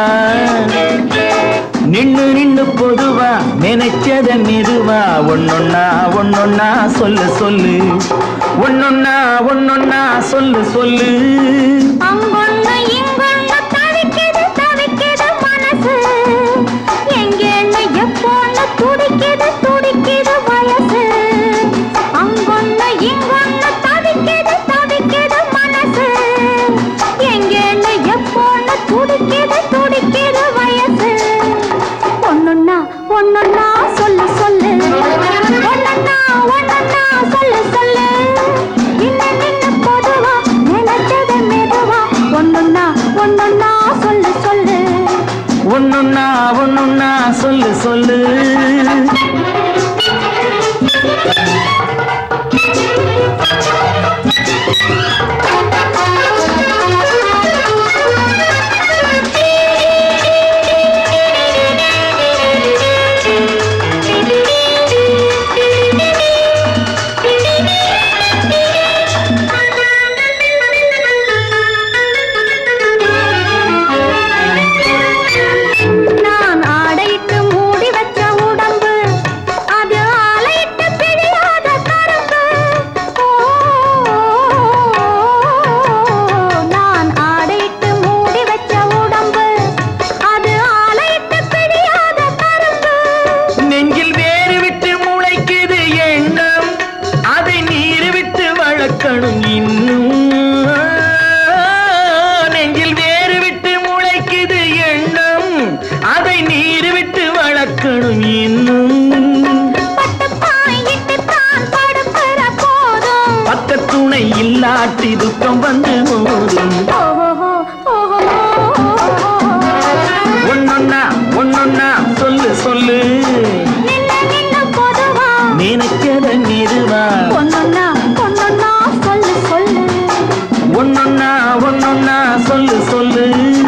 நின்னு நின்னு பொதுவா நினைச்சத மெதுவா ஒன்னொன்னா ஒன்னொன்னா சொல்லு சொல்லு ஒன்னொன்னா ஒன்னொன்னா சொல்லு சொல்லு அங்கொன்னு இங்கொன்னு தவிக்குது தவிக்குது மனசு எங்கேன்னு எப்போன்னு துடிக்குது துடிக்குது வயசு அங்கொன்னு இங்கொன்னு தவிக்குது தவிக்குது மனசு எங்கேன்னு எப்போன்னு துடிக்குது துடிக்குது வயசு ஒன்னொன்னா ஒன்னொன்னா சொல்லு சொல்லு ஒன்னொன்னா ஒன்னொன்னா சொல்லு சொல்லு நின்னு நின்னு பொதுவா நினைச்சது மெதுவா ஒன்னொன்னா ஒன்னொன்னா சொல்லு சொல்லு ஒன்னொன்னா ஒன்னொன்னா சொல்லு சொல்லு Thank you. சொல்லு நின்னு நின்னு பொதுவா நினைக்கிற நிறுவா ஒன்னொன்னா ஒன்னொன்னா சொல்லு சொல்லு ஒன்னொன்னா ஒன்னொன்னா சொல்லு சொல்லு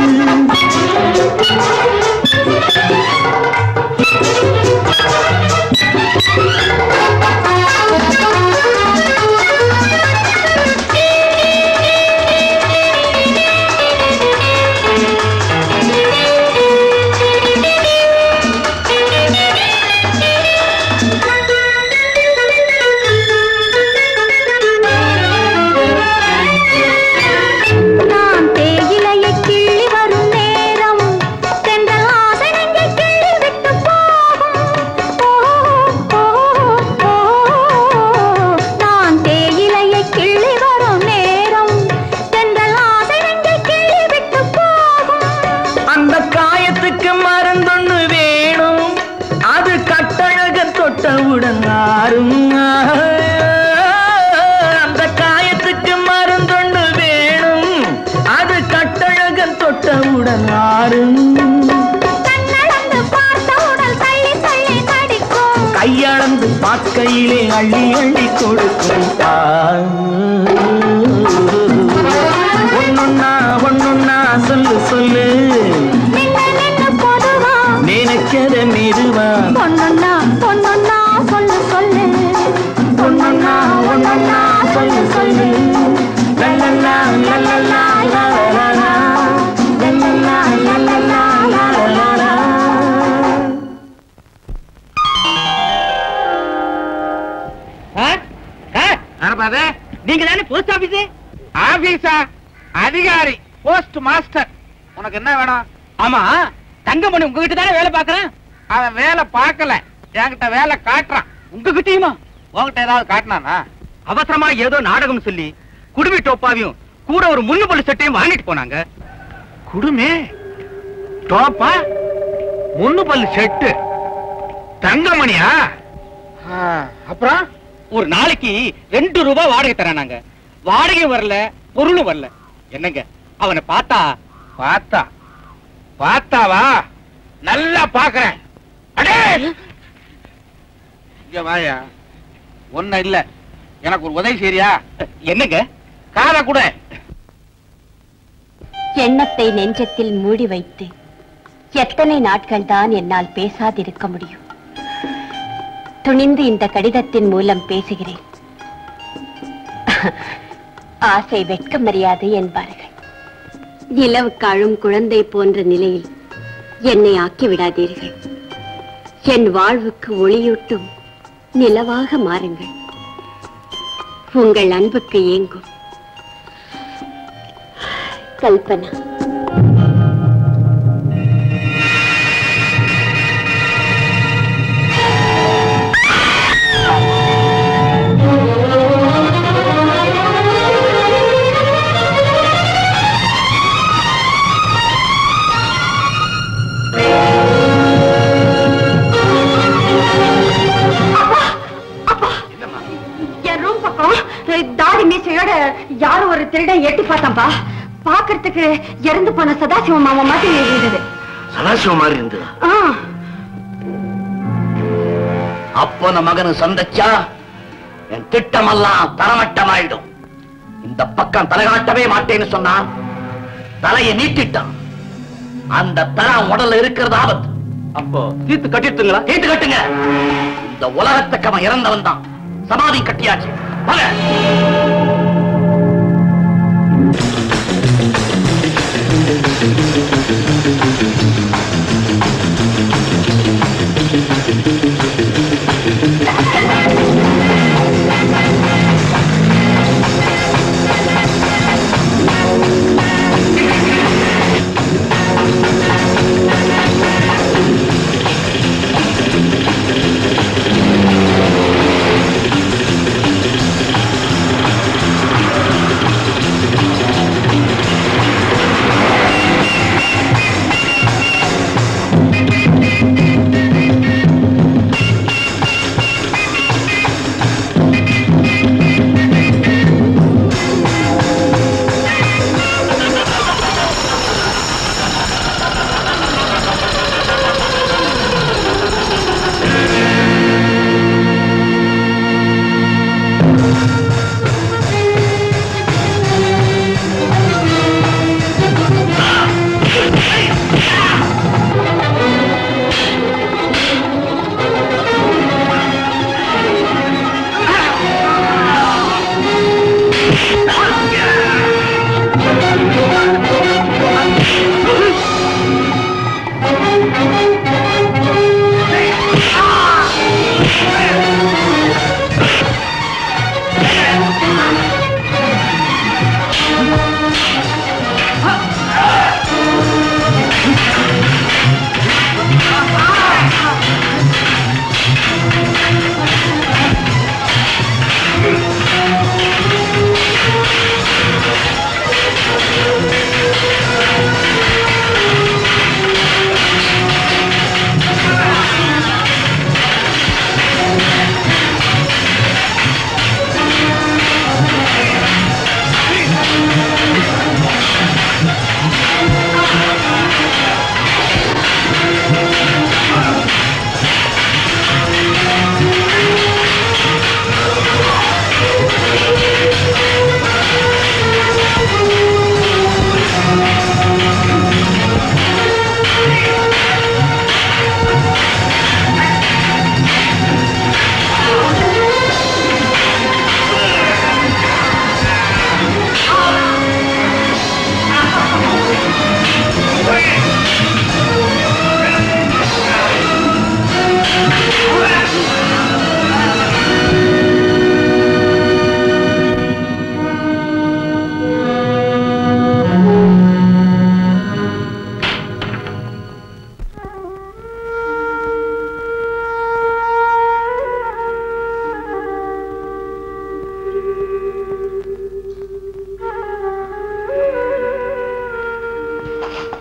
நான் தேயிலையை கிள்ளி வரும் நேரம் தென்றல் ஆசனங்கை கிள்ளி விட்டு போகும் ஓ, ஓ, ஓ. நான் தேயிலையை கிள்ளி வரும் நேரம் தென்றல் ஆசனங்கை கிள்ளி விட்டு போகும் அந்த காயத்துக்கு மருந்தொன்னு வேணும் அது கட்டழகன் தொட்டவுடன் ஆறும் அந்த காயத்துக்கு மருந்தொன்னு வேணும் அது கட்டழகன் தொட்டவுடன் ஆறும் கண்ணளந்து பார்த்தவுடன் தள்ளி தள்ளி நடிக்கும் கையளந்து பார்க்கையிலே அள்ளி அள்ளி கொடுக்கும் ஒன்னொன்னா ஒன்னொன்னா சொல்லு சொல்லு நின்னு நின்னு பொதுவா நினைக்கிற மெதுவா ஒன்னொன்னா ஒன்னொன்னா சொல்லு சொல்லு ஒன்னொன்னா ஒன்னொன்னா சொல்லு சொல்லு லல்லல்லா, லல்லல்லா, லாலலாலா. லல்லல்லா, லல்லல்லா, லாலலாலா. அனுப்பாது நீங்க தானே போஸ்ட் ஆபீஸ் ஆபீஸா அதிகாரி போஸ்ட் மாஸ்டர் உனக்கு என்ன வேணும் ஆமா தங்கமணி உங்ககிட்ட தானே வேலை பாக்குறேன் அவன் வேலை பார்க்கல என்கிட்ட வேலை காட்டுறான் உங்ககிட்டயுமா உன்கிட்ட ஏதாவது காட்டினானா அவசரமா ஏதோ நாடகம் சொல்லி குடுமி டோப்பாவையும் கூட ஒரு முள்ளு பல்லு சட்டையும் வாங்கிட்டு போனாங்க குடுமே டோப்பா முன்னு பல்லு செட்டு தங்கமணியா ஆ, அப்புறம் ஒரு நாளைக்கு ரெண்டு ரூபாய் வாடகை தரானாங்க வாடகையும் வரல பொருளும் வரல என்னங்க அவனை பார்த்தா பார்த்தா பார்த்தாவா நல்லா பாக்குறேன் அடே இங்க வாயா ஒண்ணு இல்ல எனக்கு ஒரு உதவி செய்றியா என்னங்க காதை கூட எண்ணத்தை நெஞ்சத்தில் மூடி வைத்து எத்தனை நாட்கள் தான் என்னால் பேசாதிருக்க முடியும் துணிந்து இந்த கடிதத்தின் மூலம் பேசுகிறேன் ஆசை வெட்க மரியாதை என்பார்கள் நிலவு காழும் குழந்தை போன்ற நிலையில் என்னை ஆக்கி விடாதீர்கள் என் வாழ்வுக்கு ஒளியூட்டும் நிலவாக மாறுங்கள் உங்கள் அன்புக்கு ஏங்கும் கல்பனா என் ரூம் பக்கம் தாடி மீசையோட யாரும் ஒரு திருடன் எட்டி பார்த்தான்பா பாக்குறதுக்கு இறந்து போன சதாசிவம் மாமா மாதிரி இருந்தது சதாசிவம் மாதிரி இருந்தது ஆ, அப்பன மகனு சந்தச்சா என் திட்டமெல்லாம் தரமட்டமாயிடும் இந்த பக்கம் தலைகாட்டவே மாட்டேன்னு சொன்னான் தலையை நீட்டிட்டான் அந்த தரம் உடல்ல இருக்கிறது ஆபத்து அப்போ தீர்த்து கட்டிட்டுங்களா தீர்த்து கட்டுங்க இந்த உலகத்துக்கு அவன் இறந்தவன் தான் சமாதி கட்டியாச்சு போங்க.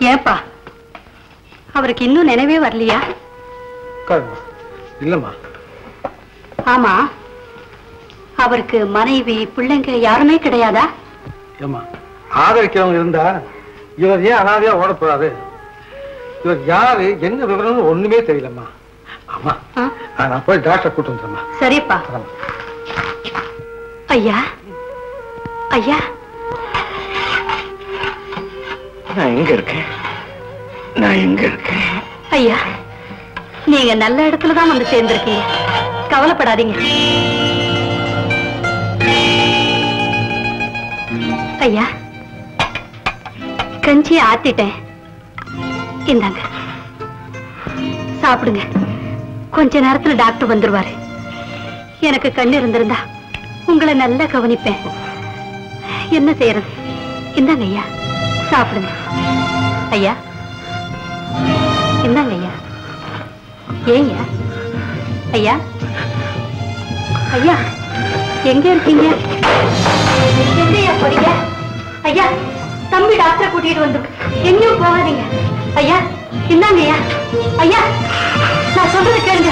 ஏப்பா அவருக்கு இன்னும் நினைவே வரலையா உட்காருமா இல்லம்மா ஆமா அவருக்கு மனைவி பிள்ளைங்க யாருமே கிடையாதா ஏம்மா ஆதரிக்கிறவங்க இருந்தா இவர் ஏன் அனாதையா ஓட போறாரு இவர் யாரு என்ன விவரம்னு ஒண்ணுமே தெரியலம்மா ஆமா ஆ? ஆ, நான் போய் டாக்டர் கூட்டு வந்துடுறேம்மா சரிப்பா வரேம்மா. ஐயா ஐயா நான் எங்க இருக்கேன் நான் எங்க இருக்கேன் ஐயா நீங்க நல்ல இடத்துல தான் வந்து சேர்ந்திருக்கீங்க கவலைப்படாதீங்க ஐயா கஞ்சியை ஆத்திட்டேன் இந்தாங்க சாப்பிடுங்க கொஞ்ச நேரத்துல டாக்டர் வந்துருவாரு எனக்கு கண்ணு இருந்திருந்தா உங்களை நல்லா கவனிப்பேன் என்ன செய்யறது இந்தாங்க ஐயா சாப்பிடுங்க ஐயா இந்தாங்க ஐயா ஏய்யா ஐயா ஐயா எங்க இருக்கீங்க எங்கய்யா போறீங்க ஐயா தம்பி டாக்டரை கூட்டிட்டு வந்து எங்கேயும் போகாதீங்க ஐயா இந்தாங்க ஐயா ஐயா நான் சொல்றது கேளுங்க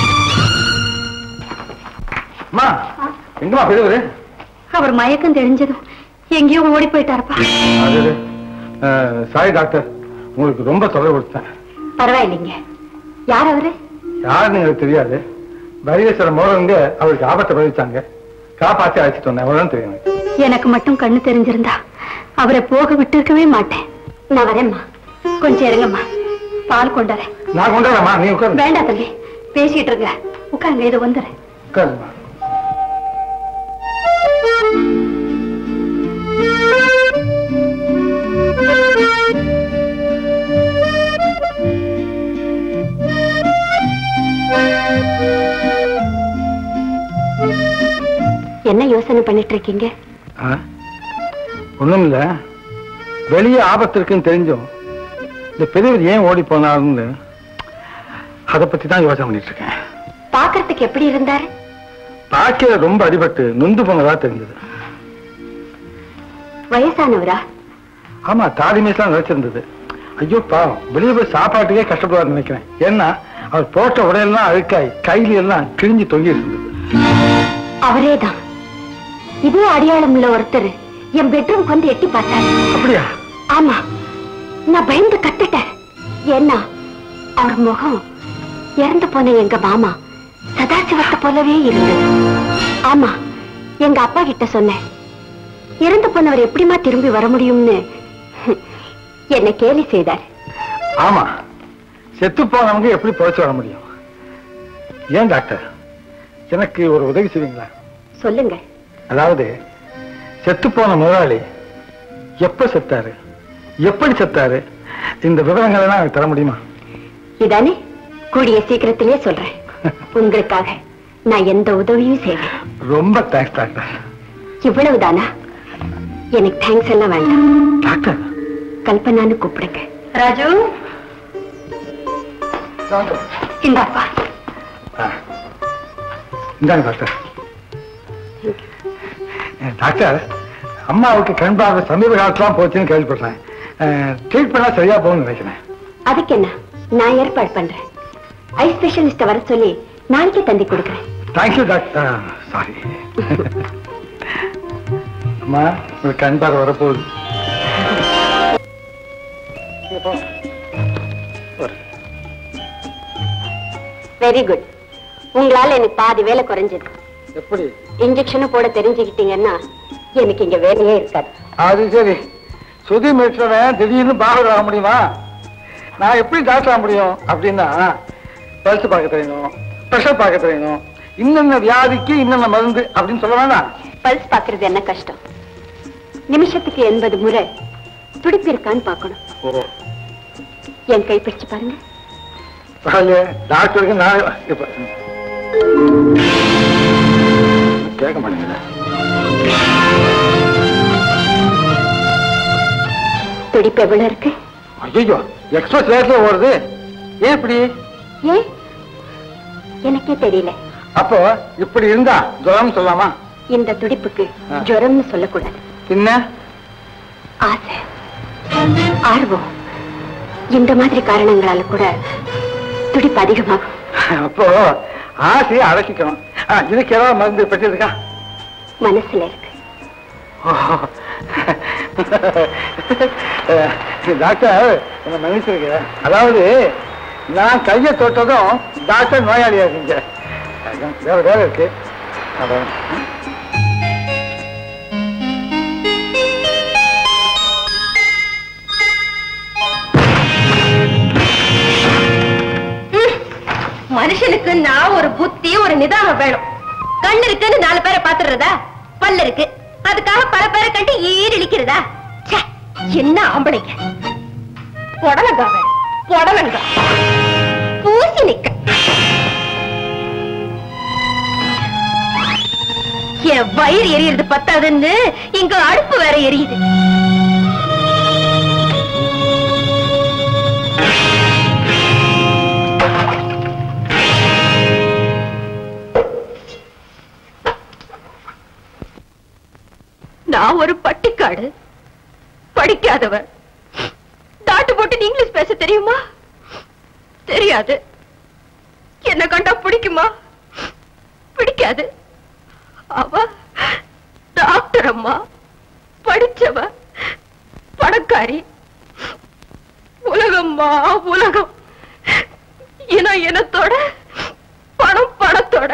அம்மா எங்கம்மா பெரியவரு அவர் மயக்கம் தெரிஞ்சதும் எங்கேயோ ஓடி போயிட்டாருப்பா அது சாரி டாக்டர் உங்களுக்கு ரொம்ப தொலை கொடுத்தேன் பரவாயில்லைங்க யார் அவரு யாருன்னு எனக்கு தெரியாது வைரேஸ்வர மோகங்க அவருக்கு ஆபத்தை விளைவிச்சாங்க காப்பாத்தி அழைச்சிட்டு வந்தேன் அவ்வளவுதான் தெரியும் எனக்கு. எனக்கு மட்டும் கண்ணு தெரிஞ்சிருந்தா அவரை போக விட்டு இருக்கவே மாட்டேன் நான் வரேம்மா கொஞ்சம் இருங்கம்மா பால் கொண்டாரேன் நான் கொண்டாடமா நீ உட்காரு வேண்டாம் தம்பி பேசிட்டு இருங்க உட்காருங்க இது வந்துடுறேன் உட்காருமா என்ன யோசனை பண்ணிட்டு இருக்கீங்க ஒண்ணும் இல்ல வெளியே ஆபத்து இருக்குன்னு தெரிஞ்சும் இந்த பெரியவர் ஏன் ஓடி போனாருன்னு அதை பத்தி தான் யோசனை பண்ணிட்டு இருக்கேன் பாக்குறதுக்கு எப்படி இருந்தாரு பாக்கிய ரொம்ப அடிபட்டு நொந்து போனதா தெரிஞ்சது வயசானவரா ஆமா தாடி மீசெல்லாம் நினைச்சிருந்தது ஐயோ பாவம் வெளியே போய் சாப்பாட்டுக்கே கஷ்டப்படுவார்னு நினைக்கிறேன் ஏன்னா அவர் போட்ட உடையெல்லாம் அழுக்காய் கையில எல்லாம் கிழிஞ்சு தொங்கி இருந்தது அவரேதான் இதே அடையாளம் உள்ள ஒருத்தர் என் பெட்ரூம் வந்து எட்டி பார்த்தாரு அப்படியா ஆமா நான் பயந்து கத்துட்டேன் ஏன்னா அவர் முகம் இறந்து போன எங்க மாமா சதாசிவத்தை போலவே இருந்தது ஆமா எங்க அப்பா கிட்ட சொன்னேன் இறந்து போனவர் எப்படிமா திரும்பி வர முடியும்னு என்னை கேலி செய்தார் ஆமா செத்து போனவங்க எப்படி பொழைச்சு வர முடியும் ஏன் டாக்டர் எனக்கு ஒரு உதவி செய்வீங்களா சொல்லுங்க அதாவது செத்து போன முதலாளி எப்ப செத்தாரு எப்படி செத்தாரு இந்த விவரங்களை எல்லாம் எனக்கு தர முடியுமா இதானே கூடிய சீக்கிரத்திலே சொல்றேன் உங்களுக்காக நான் எந்த உதவியும் செய்வேன் ரொம்ப தேங்க்ஸ் டாக்டர் இவ்வளவுதானா எனக்கு தேங்க்ஸ் எல்லாம் வேண்டாம் டாக்டர் கல்பனான்னு கூப்பிடுங்க ராஜு இந்தாப்பா ஆ. இந்தாங்க டாக்டர் அஹ், டாக்டர் அம்மாவுக்கு கண் பார்வை சமீப காலத்துலாம் போச்சுன்னு கேள்விப்படுறேன் ட்ரீட் பண்ணா சரியா போகும்னு நினைக்கிறேன் அதுக்கு என்ன நான் ஏற்பாடு பண்றேன் ஐ ஸ்பெஷலிஸ்ட வர சொல்லி நாளைக்கே தந்தி கொடுக்குறேன் தேங்க்யூ டாக்டர் சாரி அம்மா ஒரு கண் பார்வை வரப்போகுது இங்க போ. வெரி குட் உங்களால எனக்கு பாதி வேலை குறைஞ்சது எப்படி இன்ஜெக்ஷனும் போட தெரிஞ்சுக்கிட்டீங்கன்னா எனக்கு இங்க வேலையே இருக்காது அது சரி சுதி மிரட்டுறவன் திடீர்னு பாகர் ஆக முடியுமா நான் எப்படி டாக்டர் ஆக முடியும் அப்படின்னா பல்ஸ் பார்க்க தெரியணும் ப்ரெஷர் பார்க்க தெரியணும் இன்னென்ன வியாதிக்கு இன்னென்ன மருந்து அப்படின்னு சொல்ல வேண்டாம் பல்ஸ் பாக்குறது என்ன கஷ்டம் நிமிஷத்துக்கு எண்பது முறை துடிப்பு இருக்கான்னு பார்க்கணும் ஓ என் கை பிடிச்சு பாருங்க பரவாயில்லையே டாக்டருக்கு நான் இப்ப கேட்க மாட்டேங்குது துடிப்பு எவ்வளவு இருக்கு ஐயோ எக்ஸ்பிரஸ் ரேட்ல ஓடுது ஏன் இப்படி ஏன் எனக்கே தெரியல அப்போ இப்படி இருந்தா ஜுரம் சொல்லாமா இந்த துடிப்புக்கு ஆ. ஜுரம்னு சொல்லக்கூடாது பின்ன ஆசை ஆர்வம் இந்த மாதிரி காரணங்களால கூட துடிப்பு அதிகமாகும் அப்போ ஆசையை அடக்கிக்கணும் ஆ, இதுக்கு ஏதாவது மருந்து பெற்றிருக்கா மனசுல இருக்கு டாக்டர் என்ன மன்னிச்சிருக்க அதாவது நான் கையை தொட்டதும் டாக்டர் நோயாளியா இருக்கீங்க அதான் வேற வேலை இருக்கு அதான். மனுஷனுக்கு நான் ஒரு புத்தி ஒரு நிதானம் வேணும் கண்ணு இருக்குன்னு நாலு பேரை பாத்துறதா பல்லு இருக்கு அதுக்காக பல பேரை கண்டு ஈரழிக்கிறதா ச்சே, என்ன ஆம்பளைங்க புடலங்கா வேணும் புடலங்கா பூசி நிக்க என் வயிறு எரியுறது பத்தாதுன்னு இங்க அடுப்பு வேற எரியுது நான் ஒரு பட்டிக்காடு படிக்காதவன் தாட்டு போட்டு இங்கிலீஷ் பேச தெரியுமா தெரியாது என்ன கண்டா பிடிக்குமா பிடிக்காது அவ டாக்டர் அம்மா படிச்சவ பணக்காரி உலகம்மா உலகம் இனம் இனத்தோட பணம் பணத்தோட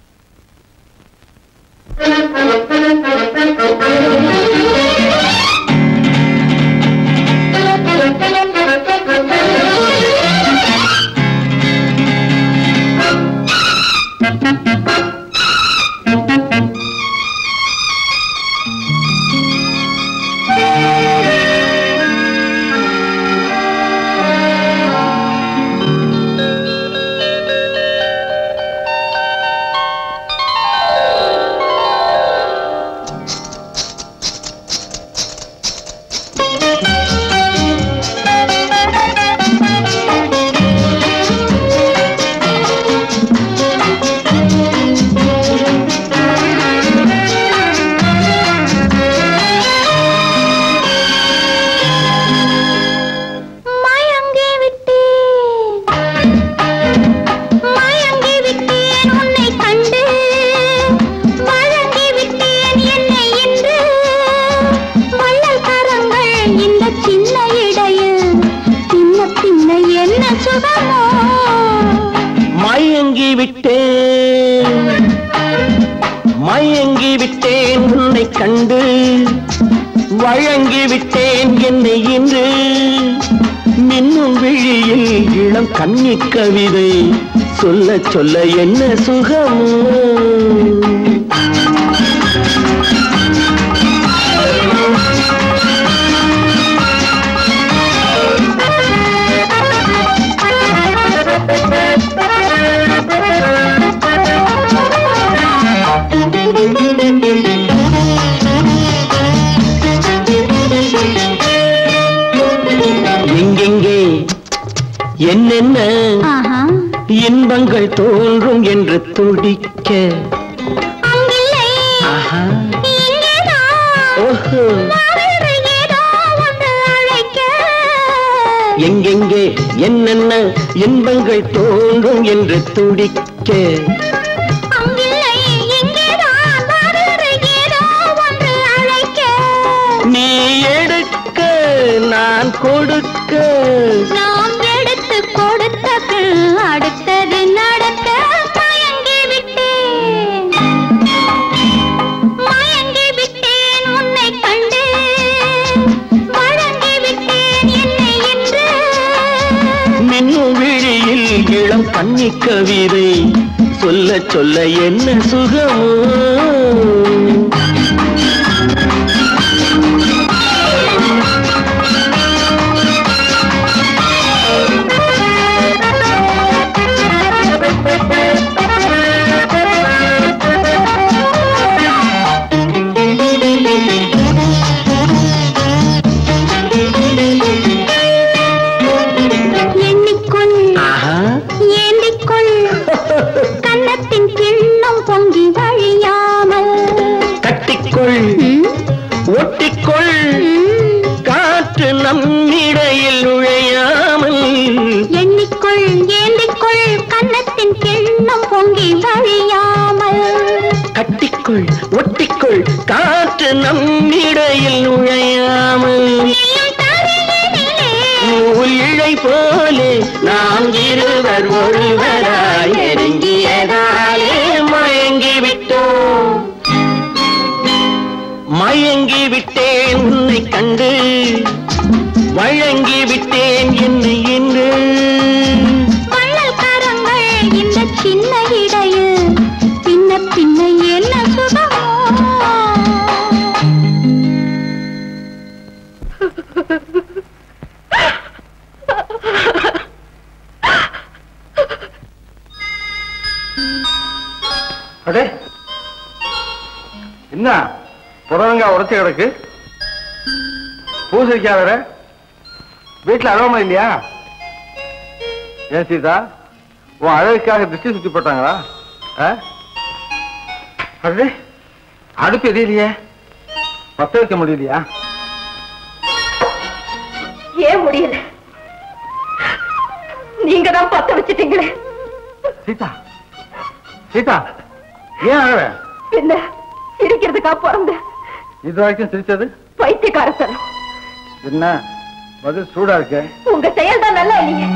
மயங்கி விட்டேன் மயங்கி விட்டேன் உன்னை கண்டு மயங்கி விட்டேன் என்னை இன்று வள்ளல் கரங்கள் இந்த சின்ன இடையில் சின்ன பின்ன என்ன சுகமோ மயங்கி விட்டேன் மயங்கி விட்டேன் உன்னை கண்டு வழங்கி விட்டேன் என்னை இன்று மின்னும் விழியில் இளம் கன்னி கவிதை சொல்ல சொல்ல என்ன சுகமோ எங்கெங்கே என்னென்ன ஆஹா இன்பங்கள் தோன்றும் என்று துடிக்க அங்கில்லை ஆஹா இங்கேதான் ஓஹோ வேறு ஏதோ ஒன்று அழைக்க எங்கெங்கே என்னென்ன இன்பங்கள் தோன்றும் என்று துடிக்க அங்கில்லை இங்கேதான் வேறு ஏதோ ஒன்று அழைக்க நீ எடுக்க நான் கொடுக்க நாம் எடுத்து கொடுத்த பின் அடுத்தது நடக்க மயங்கி விட்டேன் மயங்கி விட்டேன் உன்னை கண்டு வழங்கி விட்டேன் என்னை என்று மின்னும் விழியில் இளம் கன்னி கவிதை சொல்ல சொல்ல என்ன சுகமோ எண்ணிக்கொள் ஆஹா ஏந்திக்கொள் கன்னத்தின் கிண்ணம் பொங்கி வழியாமல் கட்டிக்கொள் ம், ஒட்டிக்கொள் ம். காற்று நம்மிடையில் நுழையாமல் ஒருவர் ஒருவராய் நெருங்கியதாலே மயங்கி விட்டோம் மயங்கி விட்டேன் உன்னை கண்டு வழங்கி விட்டேன் என்னை என்று வள்ளல் கரங்கள் இந்த சின்ன இடையில் பின்ன பின்ன என்ன சுகமோ அடே என்ன புடலங்காய் உடைச்சு கிடக்கு பூசணிக்காய் வேற வீட்டுல அழகமா இல்லையா ஏன் சீதா உன் அழகுக்காக திருஷ்டி சுத்தி போட்டாங்களா ஆ? அடே அடுப்பு எரியலையே பத்த வைக்க முடியலையா ஏன் முடியல நீங்க தான் பத்த வச்சிட்டீங்களே சீதா சீதா ஏன் அழற என்ன சிரிக்கிறதுக்கா பிறந்த இது வரைக்கும் சிரிச்சது பைத்தியக்காரத்தனம் என்ன பதில் சூடா இருக்கு உங்க செயல் தான் நல்லா இல்லையே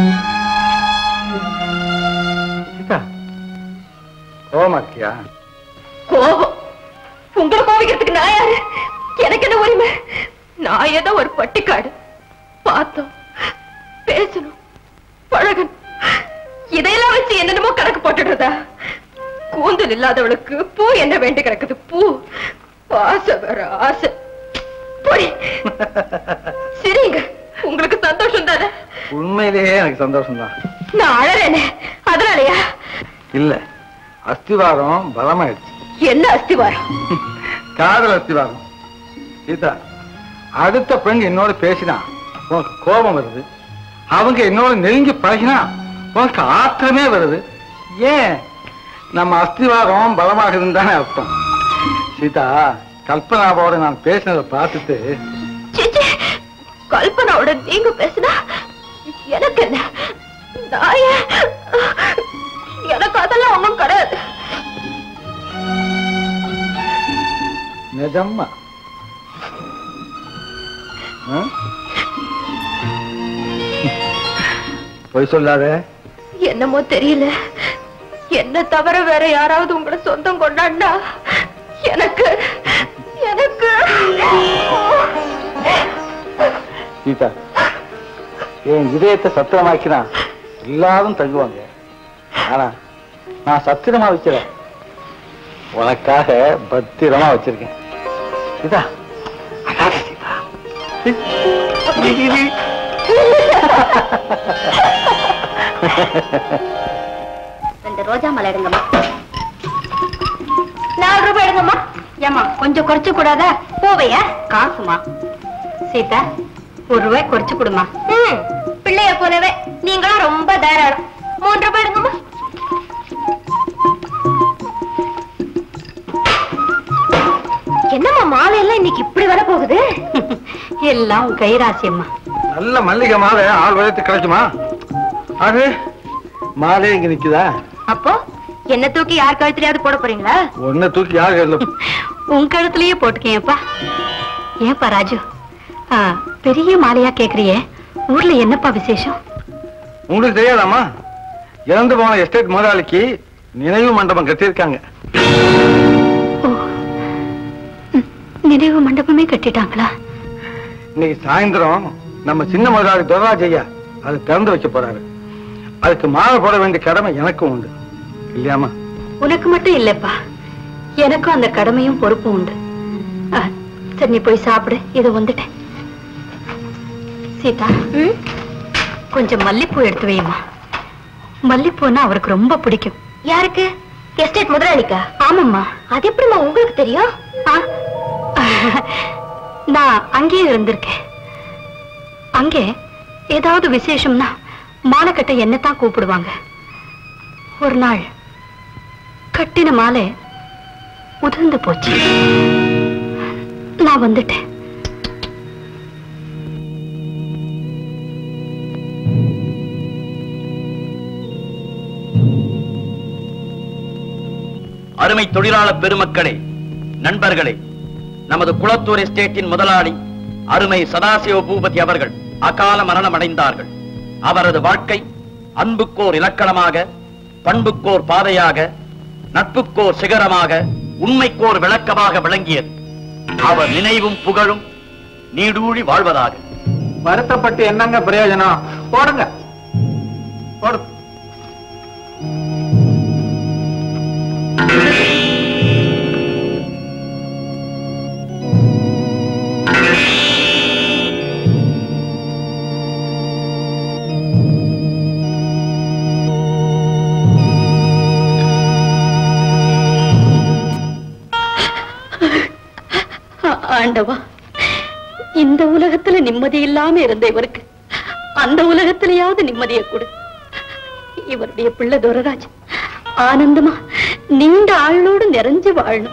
சீதா கோவமா இருக்கியா கோபம் உங்களை கோபிக்கிறதுக்கு நான் யாரு எனக்கு என்ன உரிமை நான் ஏதோ ஒரு பட்டிக்காடு பார்த்தோம் பேசணும் பழகணும் இதையெல்லாம் வச்சு என்னென்னமோ கணக்கு போட்டுடுறதா கூந்தல் இல்லாதவளுக்கு பூ என்ன வேண்டி கிடக்குது பூ ஆசை வேற ஆசை போய் சரிங்க உங்களுக்கு சந்தோஷம் தானே உண்மையிலேயே எனக்கு சந்தோஷம் தான் நான் அழறேனே அதனாலயா இல்ல அஸ்திவாரம் பலமாயிடுச்சு என்ன அஸ்திவாரம் காதல் அஸ்திவாரம் சீதா அடுத்த பெண் என்னோட பேசினா உனக்கு கோபம் வருது அவங்க என்னோட நெருங்கி பழகினா உனக்கு ஆத்திரமே வருது ஏன் நம்ம அஸ்திவாரம் பலமாகுதுன்னு தானே அர்த்தம் சீதா கல்பனாவோட நான் பேசினதை பார்த்துட்டு சிச்சி கல்பனாவோட நீங்க பேசினா எனக்கு என்ன நான் ஏன்? எனக்கு அதெல்லாம் ஒண்ணும் கிடையாது நிஜம்மா ஆ? பொய் சொல்லாத என்னமோ தெரியல என்ன தவிர வேற யாராவது உங்களை சொந்தம் கொண்டாடினா எனக்கு எனக்கு சீதா என் இதயத்தை சத்திரமாக்கினா எல்லாரும் தங்குவாங்க ஆனா நான் சத்திரமா வைக்கல உனக்காக பத்திரமா வச்சிருக்கேன் சீதா அழாத சீதா ரெண்டு ரோஜா மலை எடுங்கம்மா நாலு ரூபாய் எடுங்கம்மா ஏமா கொஞ்சம் குறைச்சு கூடாதா போவையா காசுமா சீதா ஒரு ரூபாய் குறைச்சு கொடுமா பிள்ளைய போலவே நீங்களும் ரொம்ப தாராளம் மூன்று ரூபாய் எடுங்கம்மா என்னம்மா மாலை எல்லாம் இன்னைக்கு இப்படி வர போகுது எல்லாம் கைராசியம்மா நல்ல மல்லிகை மாலை ஆள் வயத்து கிடைக்குமா அது மாலை இங்க நிக்குதா அப்போ என்ன தூக்கி யார் கழுத்துலயாவது போட போறீங்களா ஒன்ன தூக்கி யார் கையில உன் கழுத்துலயே போட்டுக்கேன்ப்பா ஏன்பா ராஜு ஆ, பெரிய மாலையா கேக்குறியே ஊர்ல என்னப்பா விசேஷம் உங்களுக்கு தெரியாதாமா இறந்து போன எஸ்டேட் முதலாளிக்கு நினைவு மண்டபம் கட்டியிருக்காங்க நினைவு மண்டபமே கட்டிட்டாங்களா இன்னைக்கு சாயந்தரம் நம்ம சின்ன முதலாளி துரராஜ் ஐயா அதை திறந்து வைக்க போறாரு அதுக்கு மாலை போட வேண்டிய கடமை எனக்கும் உண்டு இல்லையாமா உனக்கு மட்டும் இல்லப்பா எனக்கும் அந்த கடமையும் பொறுப்பும் உண்டு ஆ, சரி நீ போய் சாப்பிடு இது வந்துட்டேன் சீதா கொஞ்சம் மல்லிப்பூ எடுத்து வையுமா மல்லிப்பூன்னா அவருக்கு ரொம்ப பிடிக்கும் யாருக்கு எஸ்டேட் முதலாளிக்கா ஆமாம்மா அது எப்படிமா உங்களுக்கு தெரியும் ஆ, நான் அங்கேயே இருந்திருக்கேன் அங்கே ஏதாவது விசேஷம்னா மாலை கட்ட என்னத்தான் கூப்பிடுவாங்க ஒரு நாள் கட்டின மாலை உதிர்ந்து போச்சு நான் வந்துட்டேன் அருமை தொழிலாளர் பெருமக்களே நண்பர்களே நமது குளத்தூர் எஸ்டேட்டின் முதலாளி அருமை சதாசிவ பூபதி அவர்கள் அகால மரணம் அடைந்தார்கள் அவரது வாழ்க்கை அன்புக்கோர் இலக்கணமாக பண்புக்கோர் பாதையாக நட்புக்கோர் சிகரமாக உண்மைக்கோர் விளக்கமாக விளங்கியது அவர் நினைவும் புகழும் நீடூழி வாழ்வதாக வருத்தப்பட்டு என்னங்க பிரயோஜனம் போடுங்க போடு ஆ- ஆண்டவா இந்த உலகத்துல நிம்மதி இல்லாம இருந்த இவருக்கு அந்த உலகத்திலேயாவது நிம்மதியை கொடு இவருடைய பிள்ளை துரராஜ் ஆனந்தமா நீண்ட ஆளோடு நிறைஞ்சு வாழணும்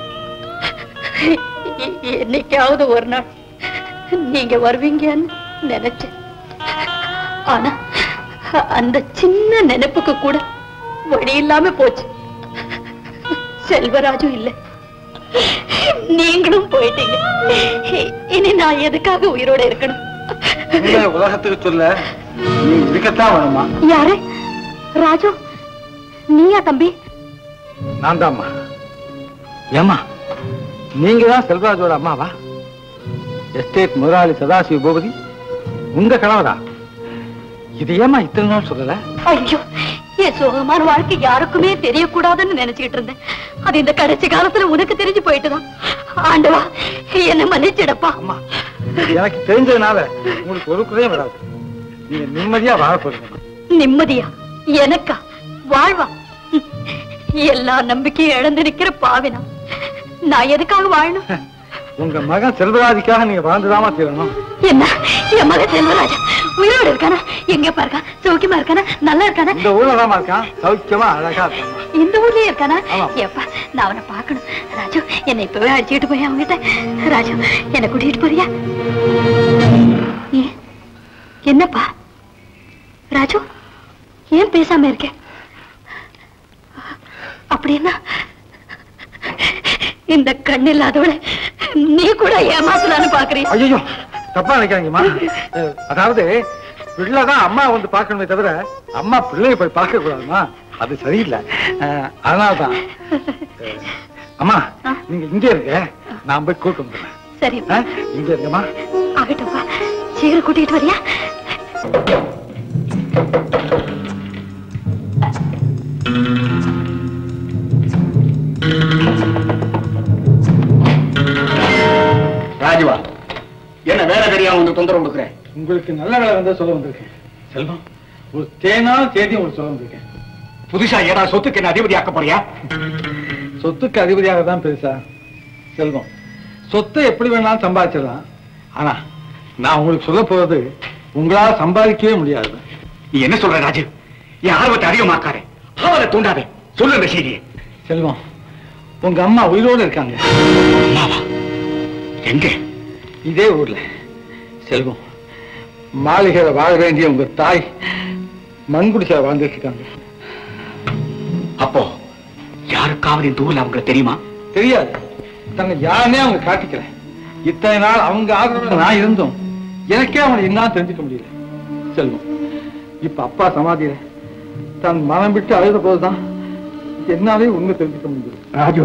எ- என்னைக்காவது ஒரு நாள் நீங்க வருவீங்கன்னு நினைச்சேன் ஆனா அந்த சின்ன நினைப்புக்கு கூட வழி இல்லாம போச்சு செல்வராஜும் இல்லை நீங்களும் போயிட்டீங்க இனி நான் எதுக்காக உயிரோட இருக்கணும் உண்மையை உலகத்துக்கு சொல்ல நீ இருக்கத்தான் வேணுமா யாரு ராஜு நீயா தம்பி நான் தான்மா ஏமா நீங்க தான் செல்வராஜோட அம்மாவா எஸ்டேட் முதலாளி சதாசிவ பூபதி உங்க கணவரா இது ஏமா இத்தனை நாள் சொல்லல ஐயோ என் சோகமான வாழ்க்கை யாருக்குமே தெரியக்கூடாதுன்னு நினைச்சுக்கிட்டு இருந்தேன் அது இந்த கடைசி காலத்துல உனக்கு தெரிஞ்சு போயிட்டுதான் ஆண்டவா என்ன மன்னிச்சிடப்பா அம்மா இது எனக்கு தெரிஞ்சதுனால உங்களுக்கு ஒரு குறையும் வராது நீங்க நிம்மதியா வாழ போறீங்க நிம்மதியா எனக்கா வாழ்வா எல்லா நம்பிக்கையும் இழந்து நிக்கிற பாவினா நான் எதுக்காக வாழணும் உங்க மகன் செல்வராஜுக்காக நீங்க வாழ்ந்துதாமா தீரணும் என்ன என் மகன் செல்வராஜா உயிரோடு இருக்கானா எங்க பாருக்கா சௌக்கியமா இருக்கானா நல்லா இருக்கானா இந்த ஊர்ல தான் இருக்கான் சௌக்கியமா அழகா இருக்கான் இந்த ஊர்லயே இருக்கானா ஆமா. எப்பா நான் அவனை பார்க்கணும் ராஜு என்னை இப்பவே அழைச்சிட்டு போய் அவங்கிட்ட ராஜு என்னை கூட்டிட்டு போறியா ஏன்? என்னப்பா ராஜு ஏன் பேசாம இருக்க அப்படின்னா இந்த கண் இல்லாதவள நீ கூட ஏமாத்தலான்னு பாக்குறீங்க ஐயோ தப்பா நினைக்காதீங்கம்மா அஹ், அதாவது பிள்ளை தான் அம்மா வந்து பார்க்கணுமே தவிர அம்மா பிள்ளைய போய் பார்க்க கூடாதுமா அது சரியில்லை அஹ், அதனாலதான் அஹ், அம்மா நீங்க இங்க இருங்க நான் போய் கூட்டு வந்துடுறேன் சரி அஹ், இங்க இருங்கம்மா ஆகட்டும்ப்பா சீக்கிரம் கூட்டிட்டு வரியா ராஜுவா என்ன வேலை தெரியாம வந்து தொந்தரவு கொடுக்குறேன் உங்களுக்கு நல்ல வேலை வந்தா சொல்ல வந்திருக்கேன் செல்வம் ஒரு தேனான தேதி உங்களுக்கு சொல்ல வந்திருக்கேன் புதுசா ஏதாவது சொத்துக்கு என்ன அதிபதி ஆக்க போறியா சொத்துக்கு அதிபதியாக தான் பெருசா செல்வம் சொத்தை எப்படி வேணாலும் சம்பாதிச்சிடலாம் ஆனா நான் உங்களுக்கு சொல்ல போறது உங்களால சம்பாதிக்கவே முடியாது நீ என்ன சொல்ற ராஜு என் ஆர்வத்தை அதிகமாக்காரே ஆவலை தூண்டாதே சொல்லு இந்த செய்தியை செல்வம் உங்க அம்மா உயிரோடு இருக்காங்க அம்மாவா எங்க இதே ஊர்ல செல்வம் மாளிகையில வாழ வேண்டிய உங்க தாய் மண்குடிசை வாழ்ந்துட்டு இருக்காங்க அப்போ யாருக்காவது இந்த ஊர்ல அவங்களுக்கு தெரியுமா தெரியாது தன்னை யாருன்னே அவங்க காட்டிக்கல இத்தனை நாள் அவங்க ஆதரவுல நான் இருந்தோம் எனக்கே அவனை என்ன தெரிஞ்சுக்க முடியல செல்வம் இப்ப அப்பா சமாதியில தன் மனம் விட்டு அழுத போதுதான் என்னாலே உண்மை தெரிஞ்சுக்க முடியுது ராஜு